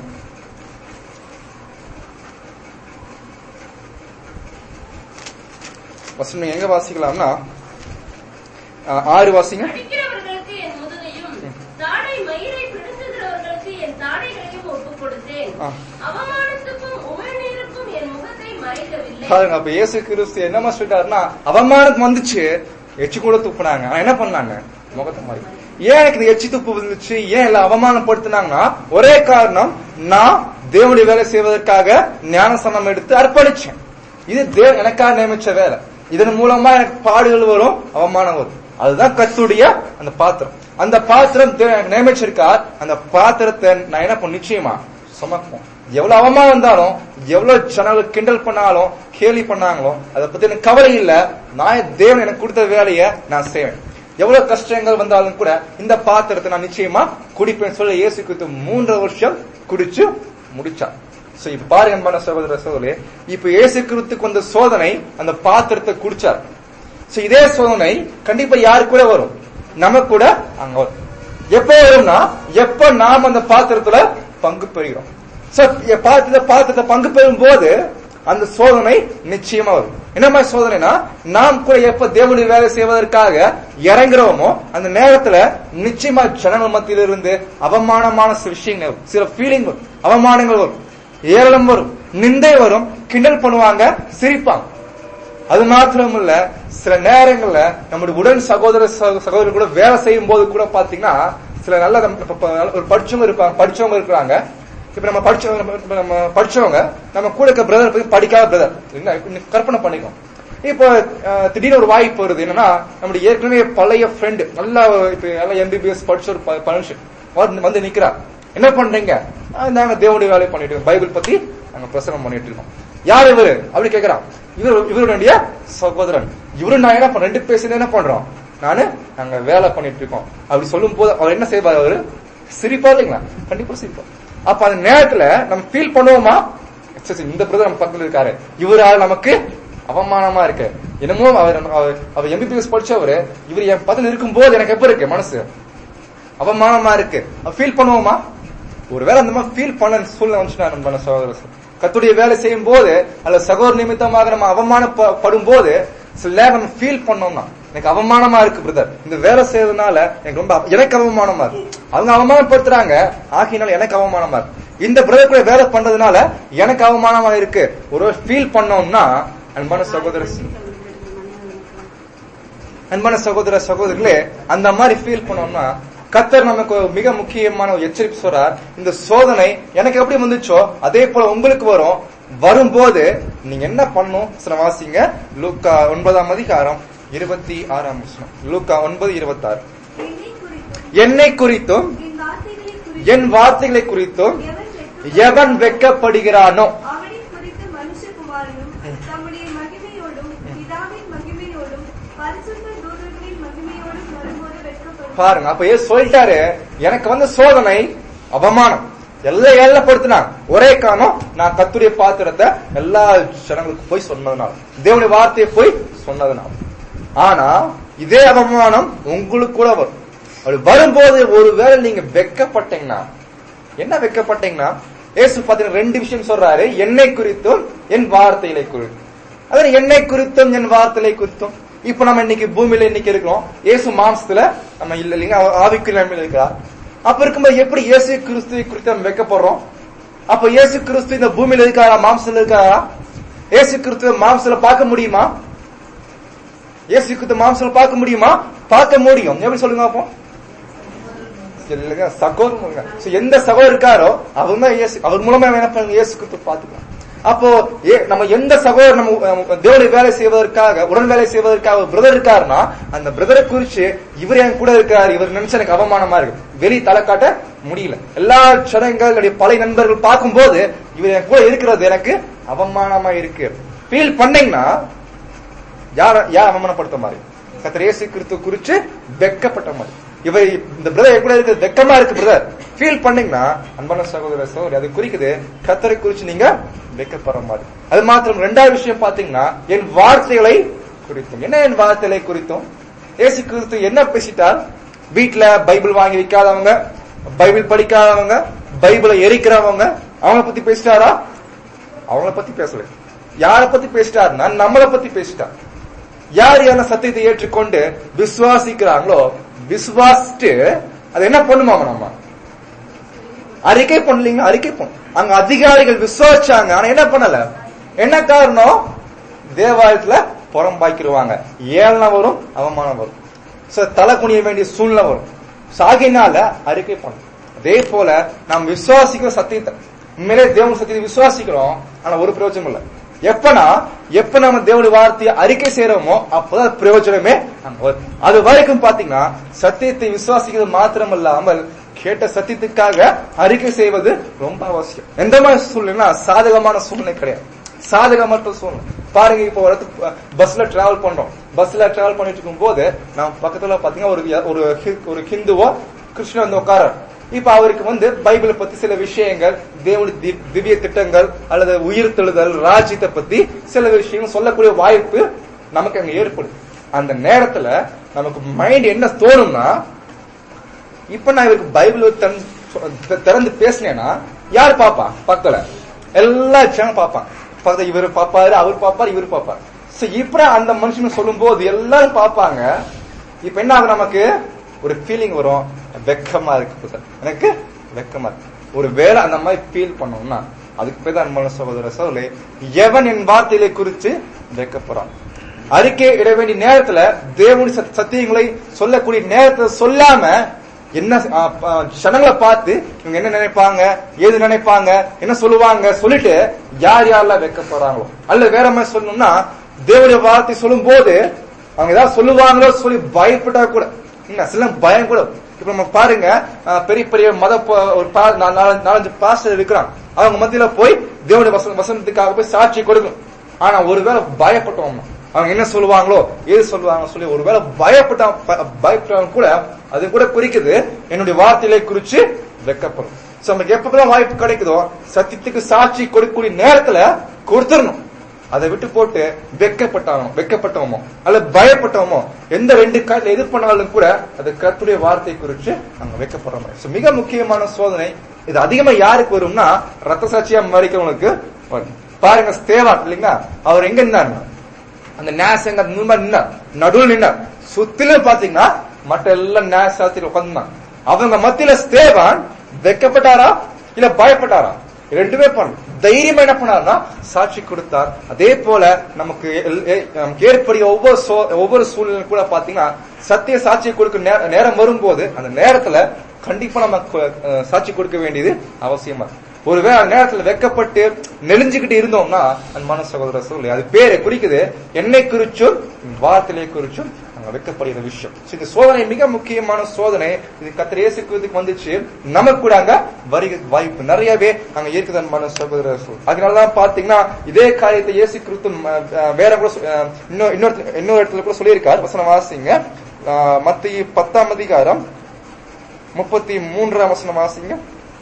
வசனம் எங்க வாசிக்கலாம்னா ஆஹ், ஆறு வாசிங்க அடிக்கிறவர்களுக்கு என் முதுகையும் தாடை மயிரை பிடுங்குகிறவர்களுக்கு என் தாடைகளையும் ஒப்புக் கொடுத்தேன் ஆ. அவமானத்துக்கும் உமிழ்நீருக்கும் என் முகத்தை மறைக்கவில்லை பாருங்க அப்ப இயேசு கிறிஸ்து என்னமா சொல்லிட்டாருன்னா அவமானம் வந்துச்சு எச்சி கூட துப்புனாங்க ஆனா என்ன பண்ணாங்க முகத்தை மாதிரி ஏன் எனக்கு இந்த எச்சி துப்பு வந்துச்சு ஏன் எல்லாம் அவமானப்படுத்தினாங்கன்னா ஒரே காரணம் நான் தேவனுடைய வேலை செய்வதற்காக ஞானசனம் எடுத்து அர்ப்பணிச்சேன் இது தேவ எனக்காக நியமிச்ச வேலை இதன் மூலமா எனக்கு பாடுகள் வரும் அவமானம் வரும் அதுதான் கத்துடைய அந்த பாத்திரம் அந்த பாத்திரம் தேவன் எனக்கு நியமிச்சிருக்கார் அந்த பாத்திரத்தை நான் என்ன பண்ண நிச்சயமா சுமப்போம் எவ்வளவு அவமானம் வந்தாலும் எவ்வளவு ஜனங்கள் கிண்டல் பண்ணாலும் கேலி பண்ணாங்களோ அதை பத்தி எனக்கு கவலை இல்ல நான் தேவன் எனக்கு கொடுத்த வேலையை நான் செய்வேன் எவ்வளவு கஷ்டங்கள் வந்தாலும் கூட இந்த பாத்திரத்தை நான் நிச்சயமா குடிப்பேன் சொல்ல இயேசு கிறிஸ்து மூன்று வருஷம் குடிச்சு முடிச்சார் சோ இப்ப பாருங்க அன்பான சகோதர சகோதரே இப்ப இயேசு கிறிஸ்துக்கு வந்த சோதனை அந்த பாத்திரத்தை குடிச்சார் சோ இதே சோதனை கண்டிப்பா யாரு கூட வரும் நமக்கு கூட அங்க வரும் எப்ப வரும்னா எப்ப நாம் அந்த பாத்திரத்துல பங்கு பெறுகிறோம் சோ பாத்திரத்தை பாத்திரத்தை பங்கு பெறும் போது அந்த சோதனை நிச்சயமா வரும் என்ன மாதிரி சோதனைனா நாம் கூட எப்ப தேவனுடைய வேலை செய்வதற்காக இறங்குறோமோ அந்த நேரத்துல நிச்சயமா ஜனங்கள் மத்தியில இருந்து அவமானமான சில விஷயங்கள் வரும். சில ஃபீலிங் வரும் அவமானங்கள் வரும் ஏளனம் வரும் நிந்தை வரும் கிண்டல் பண்ணுவாங்க சிரிப்பாங்க அது மாத்திரம் இல்ல சில நேரங்கள்ல நம்முடைய உடன் சகோதர சகோ- சகோதரர் கூட வேலை செய்யும் போது கூட பாத்தீங்கன்னா சில நல்ல நம்ம- இப்ப- இப்ப ஒரு படிச்சவங்க இருப்பாங்க படிச்சவங்க இருக்கிறாங்க இப்ப நம்ம படிச்சவங்க நம்ம- இப்ப நம்ம படிச்சவங்க நம்ம கூட இருக்க பிரதர் போய் படிக்காத பிரதர் என்ன இன்னைக்கு கற்பனை பண்ணிக்கோம் இப்போ அஹ், திடீர்னு ஒரு வாய்ப்பு வருது என்னன்னா நம்முடைய ஏற்கனவே பழைய ஃப்ரெண்டு நல்லா இப்ப எல்லாம் எம்பிபிஎஸ் படிச்ச ஒரு ப- மனுஷன் வந்து வந்து நிக்கிறா என்ன பண்றீங்க "ஆ, நாங்க தேவனுடைய வேலையை பண்ணிட்டு இருக்கோம் பைபிள் பத்தி நாங்க பிரசங்கம் பண்ணிட்டு இருக்கோம் யார் இவரு அப்படி கேக்குறான் இவர் இவருடைய சகோதரன் இவரு நான் என்ன பண்றேன் ரெண்டு பேசி என்ன பண்றோம் நானு நாங்க வேலை பண்ணிட்டு இருக்கோம் அப்படி சொல்லும் போது அவர் என்ன செய்வார் அவரு சிரிப்பா இல்லைங்களா கண்டிப்பா சிரிப்பா அப்ப அந்த நேரத்துல நம்ம ஃபீல் பண்ணுவோமா சரி, சரி, இந்த பிரதர் நம்ம பக்கத்துல இருக்காரு இவரால் நமக்கு அவமானமா இருக்கு என்னமோ அவர் அவர்- அவர் எம்பிபிஎஸ் படிச்சவரு இவர் என் பதில் இருக்கும்போது எனக்கு எப்ப இருக்கு மனசு அவமானமா இருக்கு ஃபீல் பண்ணுவோமா ஒருவேளை அந்த மாதிரி ஃபீல் பண்ண சூழ்நிலை வந்துச்சுன்னா நம்ம பண்ண சகோதர கத்துடைய வேலை செய்யும் போது அல்ல சகோதர நிமித்தமாக நம்ம அவமானப்படும் போது சில நேரம் நம்ம ஃபீல் பண்ணோம்னா எனக்கு அவமானமா இருக்கு பிரதர் இந்த வேலை செய்யறதுனால எனக்கு ரொம்ப அவ- எனக்கு அவமானமா இருக்கு அவங்க அவமானப்படுத்துறாங்க ஆகினால எனக்கு அவமானமா இருக்கு இந்த பிரதர் கூட வேலை பண்றதுனால எனக்கு அவமானமா இருக்கு ஒரு ஃபீல் பண்ணோம்னா அன்பான சகோதர அன்பான சகோதர சகோதரிகளே அந்த மாதிரி ஃபீல் பண்ணோம்னா கத்தர் நமக்கு ஒரு மிக முக்கியமான ஒரு எச்சரிப்பு சொல்றார் இந்த சோதனை எனக்கு எப்படி வந்துச்சோ அதே போல உங்களுக்கு வரும் வரும்போது நீங்க என்ன பண்ணும் சில வாசிங்க லூக்கா ஒன்பதாம் அதிகாரம் இருபத்தி ஆறாம் வசனம் லூக்கா ஒன்பது இருபத்தாறு என்னை குறித்தும் என்னை குறித்தும் என் வார்த்தைகளை குறித்தும் என் வார்த்தைகளை குறித்தும் எவன் வெட்கப்ப- எவன் வெட்கப்படுகிறானோ அவனை குறித்து மனுஷகுமாரனும் தம்முடைய மகிமையோடும் பிதாவின் மகிமையோடும் பரிசுத்த தூதர்களின் மகிமையோடும் வரும்போது வெட்கப்படும் பாருங்க அப்ப ஏன் சொல்லிட்டாரு எனக்கு வந்த சோதனை அவமானம் எல்லாம் ஏழப்படுத்தினான் ஒரே காரணம் நான் கத்துடைய பாத்திரத்தை எல்லா ஜனங்களுக்கு போய் சொன்னதுனால தேவனுடைய வார்த்தையை போய் சொன்னதுனால ஆனா இதே அவமானம் உங்களுக்கு கூட வரும் அப்படி வரும்போது ஒருவேளை நீங்க வெக்கப்பட்டீங்கன்னா என்ன வெக்கப்பட்டீங்கன்னா ஏசு பாத்தீங்கன்னா ரெண்டு விஷயம் சொல்றாரு என்னை குறித்தும் என் வார்த்தைகளை குறித்தும் அதாவது என்னை குறித்தும் என் வார்த்தைகளை குறித்தும் இப்ப நம்ம இன்னைக்கு பூமியில இன்னைக்கு இருக்கிறோம் இயேசு மாம்சத்துல நம்ம இல்ல இல்லைங்க அவர் ஆவிக்குரிய நிலைமையில இருக்கிறார் அப்ப இருக்கும்போது எப்படி இயேசு கிறிஸ்துவை குறித்து நம்ம வைக்கப்படுறோம் அப்ப இயேசு கிறிஸ்து இந்த பூமியில இருக்காரா மாம்சத்துல இருக்காரா இயேசு கிறிஸ்துவ மாம்சத்துல பார்க்க முடியுமா இயேசு கிறிஸ்து மாம்சத்துல பார்க்க முடியுமா பார்க்க முடியும் எப்படி சொல்லுங்க அப்போ இல்லைங்க சகோதரங்க So, எந்த சகோதரர் இருக்காரோ அவங்க தான் இயேசு அவர் மூலமா என்ன பண்ணுங்க இயேசு கிறிஸ்து பாத்துக்கலாம் அப்போ ஏ- நம்ம எந்த சகோதரர் நம்ம நம்ம தேவனுடைய வேலை செய்வதற்காக உடன் வேலை செய்வதற்காக ஒரு பிரதர் இருக்காருன்னா அந்த பிரதரை குறிச்சு இவர் என் கூட இருக்காரு இவர் நினைச்சா எனக்கு அவமானமா இருக்கு வெளி தலை காட்ட முடியல எல்லா ஜனங்கள் என்னுடைய பழைய நண்பர்கள் பார்க்கும்போது இவர் என் கூட இருக்கிறது எனக்கு அவமானமா இருக்கு ஃபீல் பண்ணீங்கன்னா யார யார் அவமானப்படுத்த மாதிரி கத்தர் இயேசு கிறிஸ்து குறிச்சு வெக்கப்பட்ட மாதிரி இவர் இந்த பிரதர் கூட இருக்கு வெக்கமா இருக்கு பிரதர் ஃபீல் பண்ணீங்கன்னா அன்பான சகோதர சகோதரி அது குறிக்குது கத்தரை குறிச்சு நீங்க வெக்கப்படுற மாதிரி அது மாத்திரம் ரெண்டாவது விஷயம் பாத்தீங்கன்னா என் வார்த்தைகளை குறித்தும் என்ன என் வார்த்தைகளை குறித்தும் இயேசு கிறிஸ்து என்ன பேசிட்டார் வீட்ல பைபிள் வாங்கி வைக்காதவங்க பைபிள் படிக்காதவங்க பைபிளை எரிக்கிறவங்க அவங்கள பத்தி பேசிட்டாரா அவங்கள பத்தி பேசல யார பத்தி பேசிட்டாருன்னா நம்மளை பத்தி பேசிட்டார் யார் யார சத்தியத்தை ஏற்றுக்கொண்டு விசுவாசிக்கிறாங்களோ விசுவாசிட்டு அது என்ன பண்ணுமாமா நம்ம அறிக்கை பண்ணலீங்க அறிக்கை பண்ணும் அங்க அதிகாரிகள் விசுவாசிச்சாங்க ஆனா என்ன பண்ணல என்ன காரணம் தேவாலயத்துல புறம்பாக்கிடுவாங்க ஏழனை வரும் அவமானம் வரும் சோ தலை குனிய வேண்டிய சூழ்நிலை வரும் சாகினால அறிக்கை பண்ணும் அதே போல நாம் விசுவாசிக்கிற சத்தியத்தை உண்மையிலே தேவன் சத்தியத்தை விசுவாசிக்கிறோம் ஆனா ஒரு பிரயோஜனம் இல்ல எப்பனா எப்ப நம்ம தேவனுடைய வார்த்தையை அறிக்கை செய்யறோமோ அப்பதான் அது பிரயோஜனமே அங்க வரும். அது வரைக்கும் பாத்தீங்கன்னா சத்தியத்தை விசுவாசிக்கிறது மாத்திரம் இல்லாமல் கேட்ட சத்தியத்துக்காக அறிக்கை செய்வது ரொம்ப அவசியம் எந்த மாதிரி சூழ்நிலைனா சாதகமான சூழ்நிலை கிடையாது சாதகமற்ற சூழ்நிலை பாருங்க இப்போ ஒரு இடத்துக்கு பஸ்ல டிராவல் பண்றோம் பஸ்ல டிராவல் பண்ணிட்டு இருக்கும் போது நம்ம பக்கத்துல பாத்தீங்கன்னா ஒரு ஒரு ஹி- ஒரு ஹிந்துவோ கிருஷ்ணன் வந்து உட்கார இப்ப அவருக்கு வந்து பைபிளை பத்தி சில விஷயங்கள் தேவனுடைய தி- திவ்ய திட்டங்கள் அல்லது உயிர் தெழுதல் ராஜ்யத்தை பத்தி சில விஷயங்கள் சொல்லக்கூடிய வாய்ப்பு நமக்கு அங்க ஏற்படும் அந்த நேரத்துல நமக்கு மைண்ட் என்ன தோணும்னா இப்ப நான் இவருக்கு பைபிள் திறந்து- திறந்து பேசினேன்னா யார் பாப்பா பக்கத்துல எல்லா ஜனம் பாப்பான் பக்கத்துல இவர் பாப்பாரு அவர் பாப்பாரு இவர் பாப்பாரு சோ இப்ப அந்த மனுஷன் சொல்லும் போது எல்லாரும் பாப்பாங்க இப்ப என்ன ஆகும் நமக்கு ஒரு ஃபீலிங் வரும் வெக்கமா இருக்கு புத்தர். எனக்கு வெக்கமா இருக்கு ஒரு வேளை அந்த மாதிரி ஃபீல் பண்ணோம்னா அதுக்கு பேர் தான் அன்பான சகோதர சோழே எவன் என் வார்த்தைகளை குறித்து வெக்கப்படுறான் அறிக்கை இட வேண்டிய நேரத்துல தேவனுடைய சத்- சத்தியங்களை சொல்லக்கூடிய நேரத்துல சொல்லாம என்ன ஆ, ஆ, ஜனங்களை பார்த்து இவங்க என்ன நினைப்பாங்க ஏது நினைப்பாங்க என்ன சொல்லுவாங்க சொல்லிட்டு யார் யாரெல்லாம் வைக்கப்படுறாங்களோ அல்ல வேற மாதிரி சொல்லணும்னா தேவனுடைய வார்த்தை சொல்லும் போது அவங்க ஏதாவது சொல்லுவாங்களோ சொல்லி பயப்பட்டா கூட என்ன சில பயம் கூட இப்ப நம்ம பாருங்க ஆ, பெரிய பெரிய மத ப- ஒரு பா- நா- நாலஞ்சு நாலஞ்சு பாஸ்டர் இருக்கிறாங்க அவங்க மத்தியில போய் தேவனுடைய வசன வசனத்துக்காக போய் சாட்சி கொடுக்கணும் ஆனா ஒருவேளை பயப்பட்டோம் அவங்க என்ன சொல்லுவாங்களோ ஏது சொல்லுவாங்க சொல்லி ஒருவேளை பயப்பட்டா ப- பயப்பட்டவங்க கூட அது கூட குறிக்குது என்னுடைய வார்த்தைகளை குறிச்சு வெக்கப்படும் சோ நமக்கு எப்பப்பெல்லாம் வாய்ப்பு கிடைக்குதோ சத்தியத்துக்கு சாட்சி கொடுக்கக்கூடிய நேரத்துல கொடுத்துடணும் அதை விட்டு போட்டு வெக்கப்பட்டவனோ வெக்கப்பட்டவமோ அல்ல பயப்பட்டவமோ எந்த ரெண்டு காலில் எது பண்ணாலும் கூட அது கர்த்தருடைய வார்த்தை குறிச்சு நாங்க வெக்கப்படுறோம் So, மிக முக்கியமான சோதனை இது அதிகமா யாருக்கு வரும்னா ரத்த சாட்சியா மறிக்கிறவனுக்கு வரும் பாருங்க ஸ்தேவான் இல்லைங்களா அவர் எங்க இருந்தாருங்க அந்த நேஸ் எங்க முன்னாடி நின்னார் நடுவில் நின்னார் சுத்திலும் பாத்தீங்கன்னா மற்ற எல்லாம் நேஸ் சாத்தியில் உட்காந்துருந்தாங்க அவங்க மத்தியில ஸ்தேவான் வெக்கப்பட்டாரா இல்ல பயப்பட்டாரா ரெண்டுமே பண்ணணும் தைரியமா என்ன பண்ணாருன்னா சாட்சி கொடுத்தார் அதே போல நமக்கு எல்- எ- நமக்கு ஏற்படிய ஒவ்வொரு சோ- ஒவ்வொரு சூழ்நிலை கூட பாத்தீங்கன்னா சத்திய சாட்சி கொடுக்க நே- நேரம் வரும்போது அந்த நேரத்துல கண்டிப்பா நம்ம கு- அஹ் சாட்சி கொடுக்க வேண்டியது அவசியமா இருக்கு. ஒருவேளை அந்த நேரத்துல வெக்கப்பட்டு நெளிஞ்சுக்கிட்டு இருந்தோம்னா அன்பான சகோதர சொல்லி அது பேரை குறிக்குது என்னை குறிச்சும் வார்த்தையை குறிச்சும் அங்க வெக்கப்படுகிற விஷயம் So, இந்த சோதனை மிக முக்கியமான சோதனை இது கத்திர இயேசுக்கு வந்துச்சு நமக்கு கூட அங்க வருக வாய்ப்பு நிறையவே அங்க இருக்குது அன்பான சகோதர சொல் அதனாலதான் பாத்தீங்கன்னா இதே காரியத்தை இயேசு கிறிஸ்து அஹ், அஹ், வேற கூட சொ- அஹ், இன்னொரு இன்னொரு இன்னொரு இடத்துல கூட சொல்லியிருக்கார் வசனம் வாசிங்க மத்திய பத்தாம் அதிகாரம் முப்பத்தி மூன்றாம் வசனம் வாசிங்க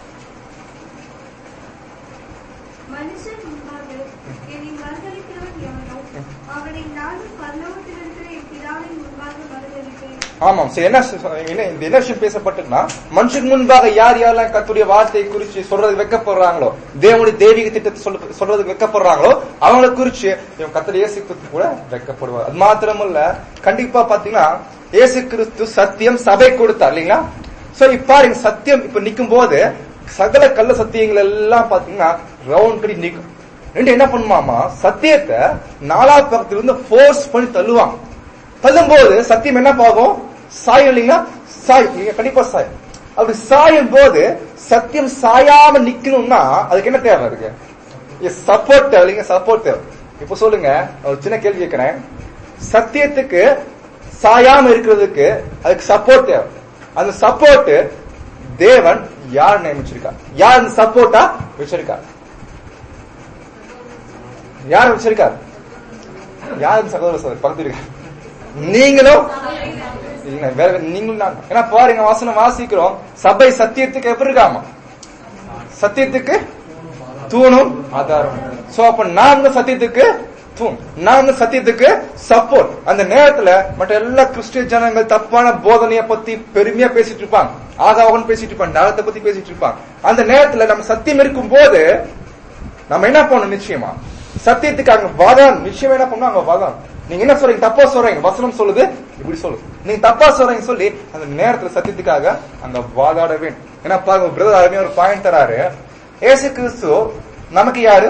மனுஷன் முன்பாக என்னை மறுதலிக்கிறவன் எவனோ அவனை நானும் பரலோகத்திலிருக்கிற என் பிதாவின் முன்பாக மறுதலிப்பேன் ஆமாம் சரி என்ன சொ- என்ன இந்த என்ன விஷயம் பேசப்பட்டிருக்குன்னா மனுஷனுக்கு முன்பாக யார் யாரெல்லாம் கத்துடைய வார்த்தையை குறிச்சு சொல்றதுக்கு வெக்கப்படுறாங்களோ தேவனுடைய தெய்வீக திட்டத்தை சொல்ல சொல்றதுக்கு வெக்கப்படுறாங்களோ அவங்களை குறிச்சு இவன் கத்தர் இயேசு கிறிஸ்து கூட வெக்கப்படுவார் அது மாத்திரமல்ல கண்டிப்பா பாத்தீங்கன்னா இயேசு கிறிஸ்து சத்தியம் சபை கொடுத்தார் இல்லைங்களா சோ இப்ப பாருங்க சத்தியம் இப்ப நிக்கும் போது சகல கள்ள சத்தியங்கள் எல்லாம் பாத்தீங்கன்னா ரவுண்ட் கடி நிக்கும் ரெண்டு என்ன பண்ணுமாமா சத்தியத்தை நாலா பக்கத்துல இருந்து ஃபோர்ஸ் பண்ணி தள்ளுவாங்க தள்ளும்போது சத்தியம் என்ன பாகும் சாயும் இல்லைங்களா சாய் நீங்க கண்டிப்பா சாய் அப்படி சாயும் போது சத்தியம் சாயாம நிக்கணும்னா அதுக்கு என்ன தேவை இருக்கு சப்போர்ட் தேவை இல்லைங்க சப்போர்ட் தேவை இப்ப சொல்லுங்க ஒரு சின்ன கேள்வி கேட்கிறேன் சத்தியத்துக்கு சாயாம இருக்கிறதுக்கு அதுக்கு சப்போர்ட் தேவை அந்த சப்போர்ட் தேவன் யார் நியமிச்சிருக்கா யார் அந்த சப்போர்ட்டா வச்சிருக்கா யார் வச்சிருக்கார் யார் அந்த சகோதர சகோதரி பக்கத்துல இருக்கா நீங்களும் இல்லைங்க, வேற நீங்களும் நான் ஏன்னா பாருங்க வாசனம் வாசிக்கிறோம் சபை சத்தியத்துக்கு எப்படி இருக்காமா சத்தியத்துக்கு தூணும் ஆதாரம் சோ அப்ப நான் வந்து சத்தியத்துக்கு தூண் நான் வந்து சத்தியத்துக்கு சப்போர்ட் அந்த நேரத்துல மற்ற எல்லா கிறிஸ்டிய ஜனங்கள் தப்பான போதனைய பத்தி பெருமையா பேசிட்டு இருப்பாங்க ஆதாவகன் பேசிட்டு இருப்பாங்க நலத்தை பத்தி பேசிட்டு இருப்பாங்க அந்த நேரத்துல நம்ம சத்தியம் இருக்கும் போது நம்ம என்ன பண்ணணும் நிச்சயமா சத்தியத்துக்கு அங்க வாதம் நிச்சயம் என்ன பண்ணணும் அங்க வாதம் நீங்க என்ன சொல்றீங்க தப்பா சொல்றீங்க வசனம் சொல்லுது இப்படி சொல்லுது நீங்க தப்பா சொல்றீங்க சொல்லி அந்த நேரத்துல சத்தியத்துக்காக அங்க வாதாட வேண்டும் ஏன்னா பாருங்க பிரதர் அருமையா ஒரு பாயிண்ட் தராரு ஏசு கிறிஸ்து நமக்கு யாரு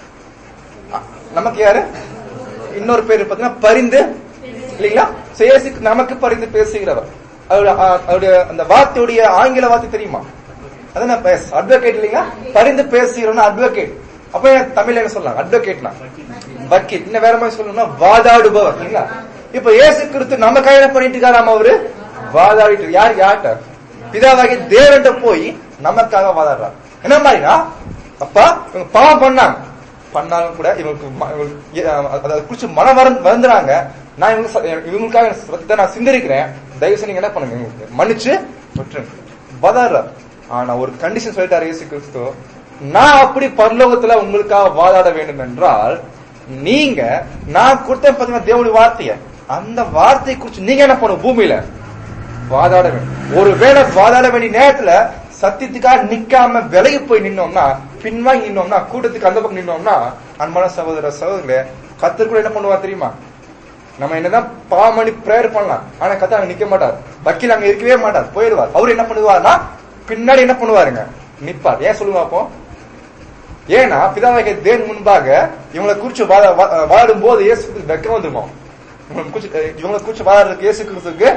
அ- நமக்கு யாரு இன்னொரு பேர் பாத்தீங்கன்னா பரிந்து இல்லைங்களா So, இயேசு நமக்கு பரிந்து பேசுகிறவர் அவருடைய அ- அவருடைய அந்த வார்த்தையுடைய ஆங்கில வார்த்தை தெரியுமா அதான் பேஸ் அட்வொகேட் இல்லைங்களா பரிந்து பேசுகிறோம்னா அட்வொகேட் அப்ப ஏன் தமிழ்ல என்ன சொல்லலாம் அட்வொகேட்னா வக்கீல் இன்னும் வேற மாதிரி சொல்லணும்னா வாதாடுபவர் இல்லைங்களா இப்ப இயேசு கிறிஸ்து நம்ம கையில பண்ணிட்டு இருக்காராம் அவரு வாதாடிட்டு இருக்கு. யார் யார்கிட்ட பிதாவாகி தேவன்ட்ட போய் நமக்காக வாதாடுறார் என்ன மாதிரினா அப்பா இவங்க பாவம் பண்ணாங்க பண்ணாலும் கூட இவங்களுக்கு ம- இவங்களுக்கு ஏ- அதை குறிச்சு மன வரம் வந்துறாங்க நான் இவங்க ச- இவங்களுக்காக ரத்தத்தை நான் சிந்தரிக்கிறேன் தயவு செஞ்சு நீங்க என்ன பண்ணுங்க இவங்களுக்கு மன்னிச்சு விட்டுருங்க வாதாடுறார் ஆனா ஒரு கண்டிஷன் சொல்லிட்டாரு இயேசு கிறிஸ்து நான் அப்படி பரலோகத்துல உங்களுக்காக வாதாட வேண்டும் என்றால் நீங்க நான் கொடுத்தேன் பாத்தீங்கன்னா தேவனுடைய வார்த்தைய அந்த வார்த்தையை குறிச்சு நீங்க என்ன பண்ணும் பூமியில வாதாட வேண்டும் ஒருவேளை வாதாட வேண்டிய நேரத்துல சத்தியத்துக்காக நிக்காம விலகி போய் நின்னோம்னா பின்வாங்கி நின்னோம்னா கூட்டத்துக்கு அந்த பக்கம் நின்னோம்னா அன்பான சகோதர சகோதரர்களே கத்தர் கூட என்ன பண்ணுவா தெரியுமா நம்ம என்னதான் பாவம் பண்ணி பிரேயர் பண்ணலாம் ஆனா கத்தர் அங்க நிக்க மாட்டார் வக்கீல் அங்க இருக்கவே மாட்டார் போயிடுவார் அவர் என்ன பண்ணுவார்னா பின்னாடி என்ன பண்ணுவாருங்க நிப்பார் ஏன் சொல்லுவா அப்போ ஏன்னா பிதாவாகிய தேவன் முன்பாக இவங்களை குறிச்சு வாழ- வா- வாழும் போது இயேசு கிறிஸ்து வெக்கம் வந்துருமா இவங்களை குறிச்சு இவங்களை குறிச்சு வாழறதுக்கு இயேசு கிறிஸ்துக்கு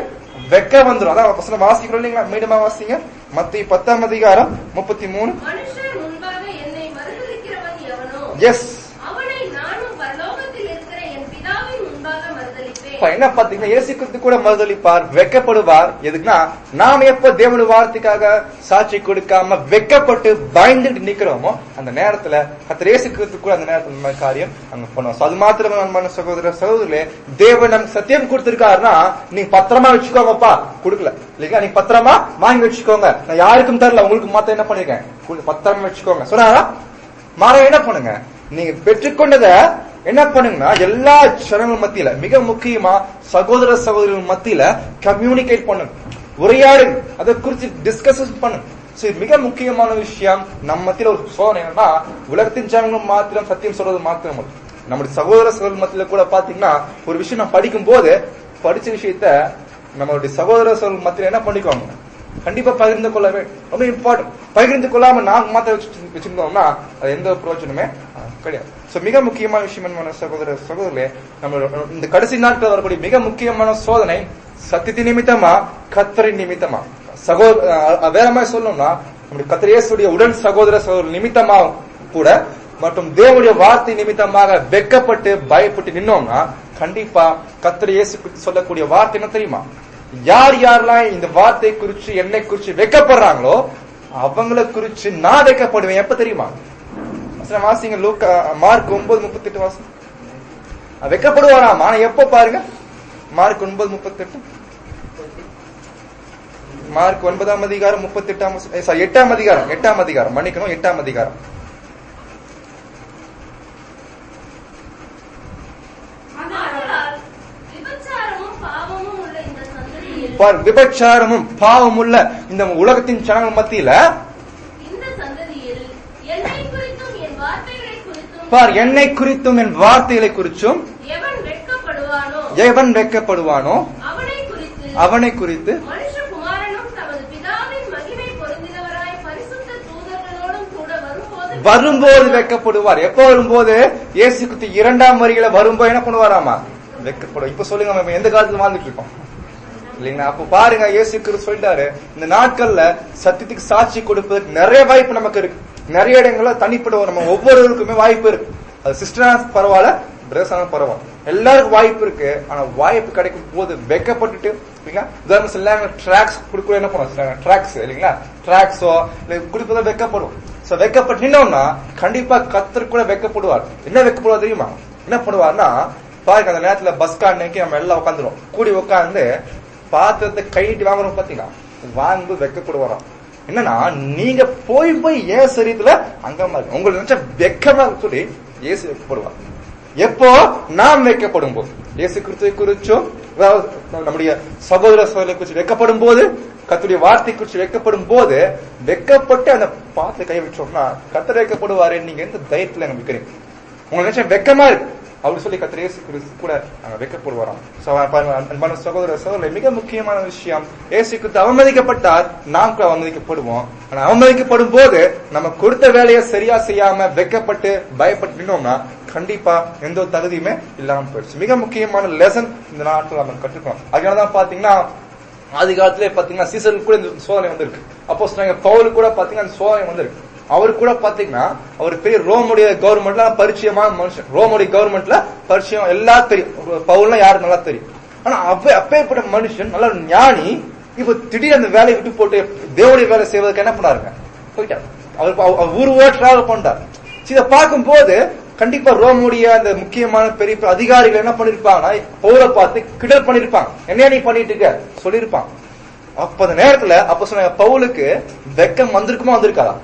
வெக்க வந்துரும் அதான் வசனம் வாசிக்கிறோம் இல்லைங்களா மீண்டுமா வாசிங்க மத்திய பத்தாம் அதிகாரம் முப்பத்தி மூணு மனுஷர் முன்பாக என்னை மறுதலிக்கிறவன் எவனோ எஸ் அவனை நானும் பரலோகத்தில் இருக்கிற என் பிதாவின் முன்பாக மறுதலிப்பேன் இப்ப என்ன பாத்தீங்கன்னா இயேசு கிறிஸ்து கூட மறுதளிப்பார் வெக்கப்படுவார் எதுக்குன்னா நாம எப்ப தேவனுடைய வார்த்தைக்காக சாட்சி கொடுக்காம வெக்கப்பட்டு பயந்துட்டு நிக்கிறோமோ அந்த நேரத்துல கர்த்தர் இயேசு கிறிஸ்து கூட அந்த நேரத்துல இந்த மாதிரி காரியம் அங்க பண்ணுவோம் So அது மாத்திரம் அன்பான சகோதர சகோதரர்களே தேவன் நமக்கு சத்தியம் கொடுத்திருக்காருன்னா நீங்க பத்திரமா வச்சுக்கோங்கப்பா கொடுக்கல இல்லைங்களா நீங்க பத்திரமா வாங்கி வச்சுக்கோங்க நான் யாருக்கும் தரல உங்களுக்கு மாத்த என்ன பண்ணிருக்கேன் கொடுத்து பத்திரமா வச்சுக்கோங்க சொன்னாரா மாற என்ன பண்ணுங்க நீங்க பெற்றுக்கொண்டத என்ன பண்ணுங்கன்னா எல்லா ஜனங்கள் மத்தியில மிக முக்கியமா சகோதர சகோதரிகள் மத்தியில கம்யூனிகேட் பண்ணுங்க உரையாடுங்க அதை குறித்து டிஸ்கஸ் பண்ணுங்க So, இது மிக முக்கியமான விஷயம் நம்ம மத்தியில ஒரு சோதனை என்னன்னா உலகத்தின் ஜனங்கள் மாத்திரம் சத்தியம் சொல்றது மாத்திரம் அல்ல. நம்முடைய சகோதர சகோதர மத்தியில கூட பாத்தீங்கன்னா ஒரு விஷயம் நான் படிக்கும் போது படிச்ச விஷயத்த நம்மளுடைய சகோதர சகோதர மத்தியில என்ன பண்ணிக்குவாங்க கண்டிப்பா பகிர்ந்து கொள்ள வேண்டும் ரொம்ப இம்பார்ட்டன்ட் பகிர்ந்து கொள்ளாம நாங்க மாத்த வச்சு வச்சிருந்தோம்னா அது எந்த ஒரு பிரயோஜனமே ஆ, கிடையாது சோ மிக முக்கியமான விஷயம் என்ன சகோதர சகோதரர்களே நம்ம இந்த கடைசி நாட்கள் வரக்கூடிய மிக முக்கியமான சோதனை சத்தியத்தின் நிமித்தமா கத்தரின் நிமித்தமா சகோதர வேற மாதிரி சொல்லணும்னா நம்முடைய கத்திரேசுடைய உடன் சகோதர சகோதரர் நிமித்தமா கூட மற்றும் தேவனுடைய வார்த்தை நிமித்தமாக வெக்கப்பட்டு பயப்பட்டு நின்னோம்னா கண்டிப்பா கத்தர் இயேசு கிறிஸ்து சொல்லக்கூடிய வார்த்தை என்ன தெரியுமா யார் யாரெல்லாம் இந்த வார்த்தை குறிச்சு என்னை குறிச்சு வெக்கப்படுறாங்களோ அவங்கள குறிச்சு நான் வெக்கப்படுவேன் எப்ப தெரியுமா வசனம் வாசிங்க லூக்கா மார்க் ஒன்பது முப்பத்தி எட்டு வாசம் வெக்கப்படுவாராம் ஆனா எப்ப பாருங்க மார்க் ஒன்பது முப்பத்தி எட்டு மார்க் ஒன்பதாம் அதிகாரம் முப்பத்தி எட்டாம் சாரி எட்டாம் அதிகாரம் எட்டாம் அதிகாரம் மன்னிக்கணும் எட்டாம் அதிகாரம் ஆதலால் விபச்சாரமும் பாவமும் உள்ள இந்த சந்ததியில் பார் விபச்சாரமும் பாவமுள்ள இந்த உலகத்தின் ஜனங்கள் மத்தியில இந்த சந்ததியில் என்னை குறித்தும் என் வார்த்தைகளை குறித்தும் பார் என்னை குறித்தும் என் வார்த்தைகளை குறிச்சும் எவன் வெட்கப்படுவானோ எவன் வெட்கப்படுவானோ அவனை குறித்து அவனை குறித்து மனுஷகுமாரனும் தமது பிதாவின் மகிமை பொருந்தினவராய் பரிசுத்த தூதர்களோடும் கூட வரும்போது வரும்போது வெட்கப்படுவார் எப்போ வரும்போது இயேசு கிறிஸ்து இரண்டாம் வரியில வரும்போது என்ன பண்ணுவாராமா வெட்கப்படும் இப்ப சொல்லுங்க நம்ம எந்த காலத்துல வாழ்ந்துட்டு இருக்கோம் இல்லைங்களா அப்ப பாருங்க இயேசு கிறிஸ்து சொல்லிட்டாரு இந்த நாட்கள்ல சத்தியத்துக்கு சாட்சி கொடுப்பதற்கு நிறைய வாய்ப்பு நமக்கு இருக்கு நிறைய இடங்கள்ல தனிப்பட்ட ஒரு நம்ம ஒவ்வொருவருக்குமே வாய்ப்பு இருக்கு அது சிஸ்டரா பரவாயில்ல பிரதர்ஸான பரவாயில்ல எல்லாருக்கும் வாய்ப்பு இருக்கு ஆனா வாய்ப்பு கிடைக்கும் போது வெக்கப்பட்டுட்டு இல்லைங்களா உதாரணம் சில ட்ராக்ஸ் கொடுக்க என்ன பண்ணுவோம் ட்ராக்ஸ் இல்லைங்களா ட்ராக்ஸோ இல்ல கொடுப்பதை வெக்கப்படும் சோ வெக்கப்பட்டு நின்னோம்னா கண்டிப்பா கத்தர் கூட வெக்கப்படுவார் என்ன வெக்கப்படுவார் தெரியுமா என்ன பண்ணுவார்னா பாருங்க அந்த நேரத்துல பஸ் கார்டுக்கு நம்ம எல்லாம் உட்காந்துரும் கூடி உட்காந்து பாத்திரத்தை கைட்டு வாங்குறோம் பாத்தீங்களா வாங்கு வெக்கப்படுவாராம் என்னன்னா நீங்க போய் போய் ஏன் சரீரத்துல அங்கமா இருக்கு உங்களுக்கு நினைச்ச வெக்கமா சொல்லி இயேசு வெக்கப்படுவார் எப்போ நாம் வைக்கப்படும் போது இயேசு கிறிஸ்துவை குறிச்சும் அதாவது நம்முடைய சகோதர சகோதரை குறிச்சு வெக்கப்படும் போது கத்துடைய வார்த்தை குறிச்சு வெக்கப்படும் போது வெக்கப்பட்டு அந்த பாத்திர கை வச்சோம்னா கத்தர் வைக்கப்படுவாரு நீங்க எந்த தைரியத்துல அங்க விக்கிறீங்க உங்களுக்கு நினைச்சா வெக்கமா இருக்கு அப்படி சொல்லி கத்திர இயேசு கிறிஸ்து கூட அங்க வெக்கப்படுவாராம் So, பாருங்க, அன்பான சகோதர சகோதரி மிக முக்கியமான விஷயம் இயேசு கிறிஸ்து அவமதிக்கப்பட்டார் நாம் கூட அவமதிக்கப்படுவோம் ஆனா அவமதிக்கப்படும் போது நம்ம கொடுத்த வேலையை சரியா செய்யாம வெக்கப்பட்டு பயப்பட்டு நின்னோம்னா கண்டிப்பா எந்த ஒரு தகுதியுமே இல்லாம போயிடுச்சு மிக முக்கியமான லெசன் இந்த நாட்டில் நம்ம கற்றுக்கணும் அதனாலதான் பாத்தீங்கன்னா ஆதி காலத்திலே பாத்தீங்கன்னா சீசருக்கு கூட இந்த சோதனை வந்திருக்கு அப்போ சொன்னாங்க பவுலுக்கு கூட பாத்தீங்கன்னா அந்த சோதனை வந்திருக்கு அவரு கூட பாத்தீங்கன்னா அவர் பெரிய ரோமுடைய கவர்மெண்ட்ல பரிச்சயமான மனுஷன் ரோமுடைய கவர்மெண்ட்ல பரிச்சயம் எல்லாம் தெரியும் பவுல்லாம் யாரு நல்லா தெரியும் ஆனா அப்ப அப்பேற்பட்ட மனுஷன் நல்ல ஒரு ஞானி இப்ப திடீர் அந்த வேலையை விட்டு போட்டு தேவனுடைய வேலை செய்வதற்கு என்ன பண்ணாருங்க போயிட்டார் அவர் அவர் அவர் ஊர் ஊரா டிராவல் பண்ணார் இதை பார்க்கும் போது கண்டிப்பா ரோமுடைய அந்த முக்கியமான பெரிய பெரிய அதிகாரிகள் என்ன பண்ணிருப்பாங்கன்னா பவுலை பார்த்து கிடல் பண்ணிருப்பாங்க என்ன நீ பண்ணிட்டு இருக்க சொல்லிருப்பாங்க அப்ப அந்த நேரத்துல அப்ப சொன்ன பவுலுக்கு வெக்கம் வந்திருக்குமா வந்திருக்காதா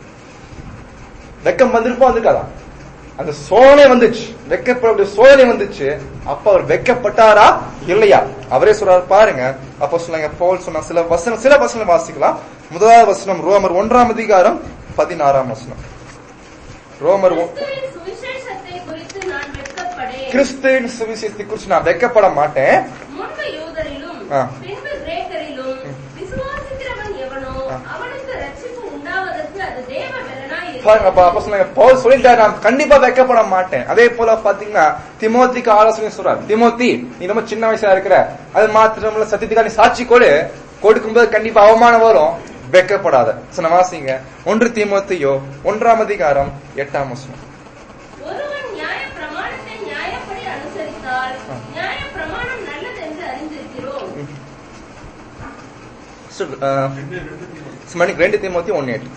வெக்கம் வந்திருக்குமா வந்திருக்காதா அந்த சோதனை வந்துச்சு வெக்கப்பட சோதனை வந்துச்சு அப்ப அவர் வெக்கப்பட்டாரா இல்லையா அவரே சொல்றாரு பாருங்க அப்ப சொன்னாங்க பவுல் சொன்ன சில வசனம் சில வசனம் வாசிக்கலாம் முதலாவது வசனம் ரோமர் ஒன்றாம் அதிகாரம் பதினாறாம் வசனம் ரோமர் ஒ- கிறிஸ்துவின் சுவிசேஷத்தை குறித்து நான் வெட்கப்படேன் கிறிஸ்துவின் சுவிசேஷத்தை குறித்து நான் வெக்கப்பட மாட்டேன் முன்பு யூதரிலும் ஆ. பின்பு கிரேக்கரிலும் விசுவாசிக்கிறவன் எவனோ ஆ. அவனுக்கு ரட்சிப்பு உண்டாவதற்கு அது தேவ பலனாய் பாருங்க அப்ப அப்ப சொன்னாங்க பவுல் சொல்லிட்டாரு நான் கண்டிப்பா வெக்கப்பட மாட்டேன் அதே போல பாத்தீங்கன்னா திமோத்திக்கு ஆலோசனை சொல்றாரு திமோத்தி நீ ரொம்ப சின்ன வயசா இருக்கிற அது மாத்திரமல்ல சத்தியத்துக்கா நீ சாட்சி கொடு கொடுக்கும்போது கண்டிப்பா அவமானம் வரும் வெக்கப்படாத சொன்ன வாசிங்க ஒன்று தீமோத்தியோ ஒன்றாம் அதிகாரம் எட்டாம் வசனம் ஒருவன் நியாய பிரமாணத்தை நியாயப்படி அனுசரித்தால் நியாய பிரமாணம் நல்லது என்று அறிந்திருக்கிறோம் So, uh, மணிக்கு ரெண்டு தீமோத்தி ஒன்னு எட்டு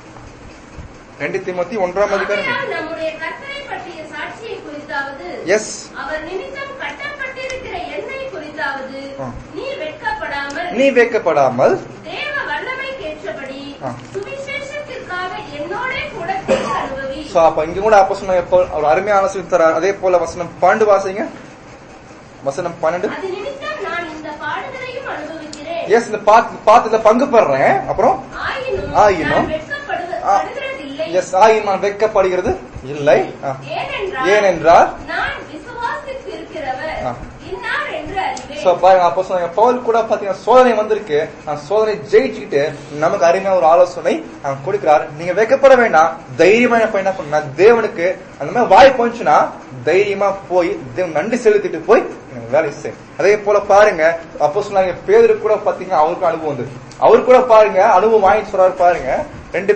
ரெண்டு தீமோத்தி ஒன்றாம் அதிகாரம் ஆகையால் நம்முடைய கர்த்தரை பற்றிய சாட்சியை குறித்தாவது எஸ் அவர் நிமித்தம் கட்டப்பட்டிருக்கிற எண்ணெய் குறித்தாவது ஆ. நீ வெட்கப்படாமல் நீ வைக்கப்படாமல் தேவ வல்லமைக்கேற்றபடி ஆ. சுவிசேஷத்திற்காக என்னோடே கூட தீங்கு அனுபவி சோ அப்ப இங்க கூட அப்ப சொன்ன எப்போ ஒரு அருமையான ஆலோசனை தரார் அதே போல வசனம் பன்னெண்டு வாசிங்க வசனம் பன்னெண்டு அது நிமித்தம் நான் இந்த பாடுதலையும் அனுபவிக்கிறேன் எஸ் இந்த பாத்து பாத்துல பங்கு பெறேன் அப்புறம் ஆயினும் ஆயினும் நான் வெட்கப்படுவது ஆ. படுகிறதில்லை எஸ் ஆயின் நான் வைக்கப்படுகிறது இல்லை ஆ. ஏனென்றால் ஏனென்றால் நான் விசுவாசித்திருக்கிறவர் ஆ. இன்னார் என்று அறிவேன் சோ பாருங்க அப்போ சொன்னாங்க பவுல் கூட பாத்தீங்கன்னா சோதனை வந்திருக்கு அந்த சோதனை ஜெயிச்சுக்கிட்டு நமக்கு அருமையா ஒரு ஆலோசனை அவன் கொடுக்கிறார் நீங்க வைக்கப்பட வேண்டாம் தைரியமா என்ன பண்ண பண்ணா தேவனுக்கு அந்த மாதிரி வாய் போச்சுன்னா தைரியமா போய் தேவன் நன்றி செலுத்திட்டு போய் நீங்க வேலை செய் அதே போல பாருங்க அப்போ சொன்னாங்க பேரு கூட பாத்தீங்கன்னா அவருக்கும் அனுபவம் வந்து அவர் கூட பாருங்க அனுபவம் வாங்கிட்டு சொல்றாரு பாருங்க ரெண்டு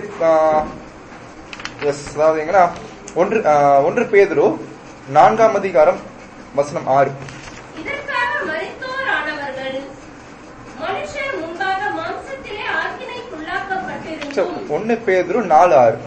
எஸ் அதாவது எங்கன்னா ஒன்று ஆ, ஒன்று பேதுரு நான்காம் அதிகாரம் வசனம் ஆறு இதற்காக மரித்தோரானவர்கள் மனுஷர் முன்பாக மாம்சத்திலே சரி, ஆக்கினைக்குள்ளாக்கப்பட்டிருந்தும் ஒன்னு பேதுரு நாலு ஆறு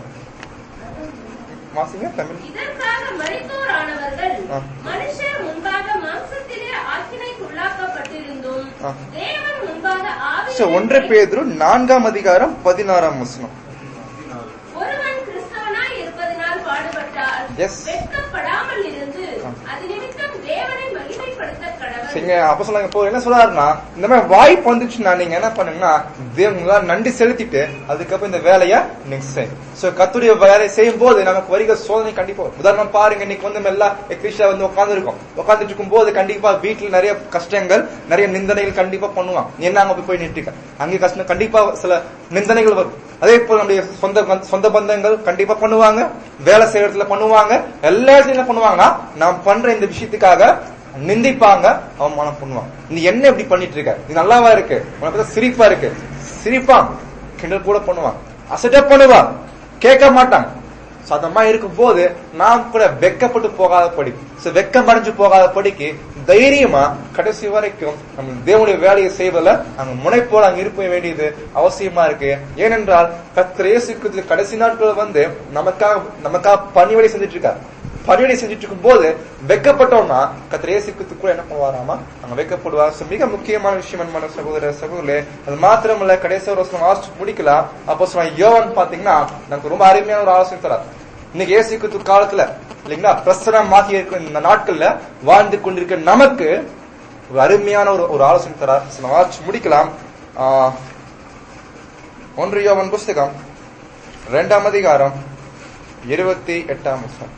மாசிங்க தமிழ் இதற்காக மரித்தோரானவர்கள் ஆ. மனுஷர் முன்பாக மாம்சத்திலே ஆக்கினைக்குள்ளாக்கப்பட்டிருந்தும் ஆ. தேவன் முன்பாக சரி, ஆவியிலே ஒன்று பேதுரு நான்காம் அதிகாரம் பதினாறாம் வசனம் ஒருவன் கிறிஸ்தவனாய் இருப்பதினால் பாடுபட்டால் Yes. வெட்கப்படாமல் இருந்து ஆ. அது நிமித்தம் தேவனை மகிமைப்படுத்த கடவுள் சரிங்க அப்ப சொன்னாங்க இப்போ என்ன சொல்றாருன்னா இந்த மாதிரி வாய்ப்பு வந்துச்சுன்னா நீங்க என்ன பண்ணுங்கன்னா தேவங்களா நன்றி செலுத்திட்டு அதுக்கப்புறம் இந்த வேலைய நீங்க செய்யும் சோ கத்துடைய வேலை செய்யும் போது நமக்கு வருகிற சோதனை கண்டிப்பா வரும். உதாரணம் பாருங்க இன்னைக்கு வந்து நம்ம எல்லாம் கிருஷ்ணா வந்து உட்கார்ந்து இருக்கோம் உட்கார்ந்துட்டு இருக்கும் போது கண்டிப்பா வீட்டுல நிறைய கஷ்டங்கள் நிறைய நிந்தனைகள் கண்டிப்பா பண்ணுவாங்க நீ என்ன அங்க போய் நிறுத்திக்க அங்கே கஷ்டம் கண்டிப்பா சில நிந்தனைகள் வரும் அதே போல நம்முடைய சொந்த பந்த- சொந்த பந்தங்கள் கண்டிப்பா பண்ணுவாங்க வேலை செய்யற இடத்துல பண்ணுவாங்க எல்லா இடத்துலயும் என்ன பண்ணுவாங்கன்னா நாம் பண்ற இந்த விஷயத்துக்காக நிந்திப்பாங்க அவமானம் பண்ணுவாங்க நீ என்ன இப்படி பண்ணிட்டு இருக்க இது நல்லாவா இருக்கு உனக்கு பார்த்தா சிரிப்பா இருக்கு சிரிப்பான் கிண்டல் கூட பண்ணுவான் அசட்டா பண்ணுவான் கேட்க மாட்டாங்க So, அந்த மாதிரி இருக்கும் போது நாம் கூட வெக்கப்பட்டு போகாத படி வெக்கம் அடைஞ்சு போகாத படிக்கு தைரியமா கடைசி வரைக்கும் நம்ம தேவனுடைய வேலையை செய்வதில் அங்க முனைப்போட அங்க இருக்க வேண்டியது அவசியமா இருக்கு ஏனென்றால் கர்த்தர் இயேசு கிறிஸ்து கடைசி நாட்கள் வந்து நமக்காக நமக்காக பணிவடை செஞ்சுட்டு இருக்கார் பணிவிடை செஞ்சுட்டு இருக்கும் போது வெக்கப்பட்டோம்னா கத்திர இயேசுக்கு கூட என்ன பண்ணுவாராமா அங்க வெக்கப்படுவார் So, மிக முக்கியமான விஷயம் அன்பான சகோதர சகோதரே அது மாத்திரமல்ல கடைசி ஒரு வருஷம் வாசிச்சு முடிக்கலாம் அப்போ சொன்ன யோவன் பாத்தீங்கன்னா நமக்கு ரொம்ப அருமையான ஒரு ஆலோசனை தரார் இன்னைக்கு இயேசு கிறிஸ்து காலத்துல இல்லைங்களா பிரசனம் மாத்தி இருக்கிற இந்த நாட்கள்ல வாழ்ந்து கொண்டிருக்க நமக்கு ஒரு அருமையான ஒரு ஒரு ஆலோசனை தரார் So, நம்ம வாசிச்சு முடிக்கலாம் ஆஹ், ஒன்று யோவன் புஸ்தகம் இரண்டாம் அதிகாரம் இருபத்தி எட்டாம் வருஷம்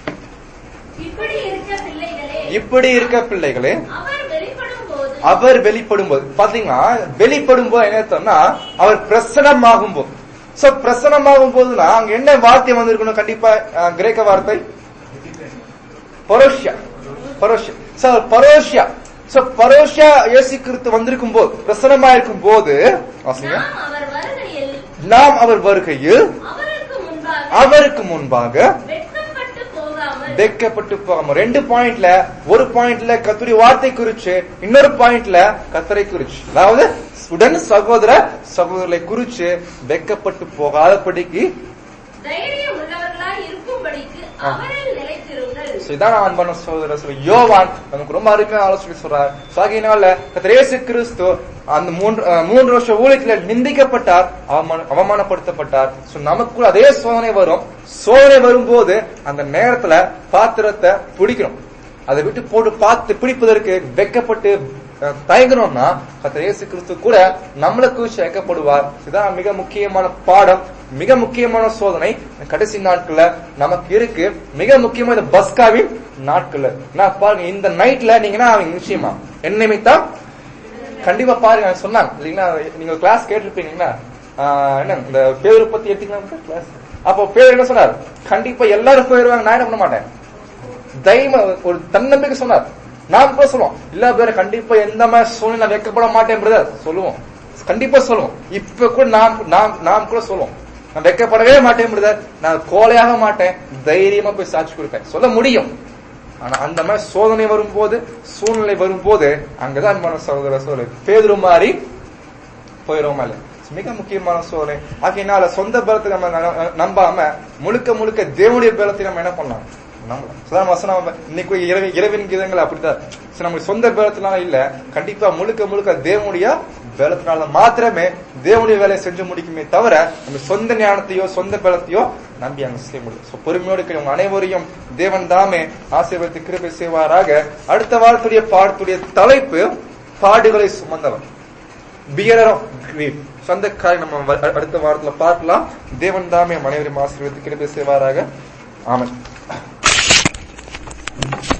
இப்படி இருக்க பிள்ளைகளே இப்படி இருக்க பிள்ளைகளே அவர் வெளிப்படும் போது அவர் வெளிப்படும் போது பாத்தீங்கன்னா வெளிப்படும் போது என்ன அர்த்தம்னா அவர் பிரசனமாகும் போது சோ பிரசனமாகும் போதுனா அங்க என்ன வார்த்தை வந்திருக்கணும் கண்டிப்பா அஹ், கிரேக்க வார்த்தை பரோஷியா பரோஷியா சோ பரோஷியா சோ பரோஷியா இயேசு கிறிஸ்து வந்திருக்கும் போது பிரசனமா இருக்கும் போது வாசிங்க நாம் அவர் வருகையில் நாம் அவர் வருகையில் அவருக்கு முன்பாக அவருக்கு முன்பாக வெட்கப்பட்டு போகாமல் வெட்கப்பட்டு போகாம ரெண்டு பாயிண்ட்ல ஒரு பாயிண்ட்ல கத்துரி வார்த்தை குறிச்சு இன்னொரு பாயிண்ட்ல கத்தரை குறிச்சு அதாவது உடன் சகோதர சகோதரர்களை குறிச்சு வெட்கப்பட்டு போகாதபடிக்கு தைரியம் உள்ளவர்களாய் இருக்கும்படிக்கு ஆ. அவரில் நிலைத்திருங்கள் So, இதான் நான் அன்பான சகோதர சொல்ல யோவான் நமக்கு ரொம்ப அருமையான ஆலோசனை சொல்றார் So, ஆகையினால கர்த்தர் இயேசு கிறிஸ்து அந்த மூன்று அஹ், மூன்று வருஷம் ஊழியத்துல நிந்திக்கப்பட்டார் அவமான- அவமானப்படுத்தப்பட்டார் சோ நமக்கு கூட அதே சோதனை வரும் சோதனை வரும்போது அந்த நேரத்துல பாத்திரத்தை பிடிக்கணும் அதை விட்டு போட்டு பார்த்து பிடிப்பதற்கு வெக்கப்பட்டு அஹ், தயங்கணும்னா கர்த்தர் இயேசு கிறிஸ்து கூட நம்மளுக்கு சேர்க்கப்படுவார் இதுதான் மிக முக்கியமான பாடம் மிக முக்கியமான சோதனை இந்த கடைசி நாட்கள்ல நமக்கு இருக்கு மிக முக்கியமா இந்த பஸ்காவின் நாட்கள்ல நான் பாருங்க இந்த நைட்ல நீங்கன்னா அவங்க நிச்சயமா என்ன நிமித்தம் கண்டிப்பா பாருங்க அவங்க சொன்னாங்க இல்லைங்களா நீங்க கிளாஸ் கேட்டிருப்பீங்களா ஆஹ், என்ன இந்த பேர் பத்தி எடுத்துக்கலாம் கிளாஸ் அப்போ பேர் என்ன சொன்னார் கண்டிப்பா எல்லாரும் போயிருவாங்க நான் என்ன பண்ண மாட்டேன் தைரியமா ஒரு தன்னம்பிக்கை சொன்னார் நாம் கூட சொல்லுவோம் இல்ல பேர கண்டிப்பா எந்த மாதிரி சூழ்நிலை நான் வைக்கப்பட மாட்டேன் பிரதர் சொல்லுவோம் கண்டிப்பா சொல்லுவோம் இப்ப கூட நாம் நாம் நாம் கூட சொல்லுவோம் நான் வைக்கப்படவே மாட்டேன் பிரதர் நான் கோலையாக மாட்டேன் தைரியமா போய் சாட்சி கொடுப்பேன் சொல்ல முடியும் ஆனா அந்த மாதிரி சோதனை வரும்போது சூழ்நிலை வரும்போது அங்கதான் அன்பான சகோதர சோதனை பேதுரு மாதிரி போயிடுவோமா இல்ல மிக முக்கியமான சோதனை ஆகையினால சொந்த பலத்தை நம்ம ந- நம்பாம முழுக்க முழுக்க தேவனுடைய பலத்தை நம்ம என்ன பண்ணலாம் நம்பலாம் சாதாரண வசனம் நம்ம இன்னைக்கு இரவு இரவின் கீதங்கள் அப்படித்தான் சரி, நமக்கு சொந்த பலத்தினால இல்ல கண்டிப்பா முழுக்க முழுக்க தேவனுடைய பலத்தினால மாத்திரமே தேவனுடைய வேலையை செஞ்சு முடிக்குமே தவிர நம்ம சொந்த ஞானத்தையோ சொந்த பலத்தையோ நம்பி அங்க செய்ய முடியும் So, பொறுமையோடு இருக்கிற உங்க அனைவரையும் தேவன் தாமே ஆசீர்வதித்து கிருபை செய்வாராக அடுத்த வாரத்துடைய பாடத்துடைய தலைப்பு பாடுகளை சுமந்தவன் பியரர் ஆஃப் கிரீட் சொந்த காரியம் நம்ம வ- அடுத்த வாரத்துல பார்க்கலாம் தேவன் தாமே மனைவரையும் ஆசீர்வதித்து கிருபை செய்வாராக ஆமென்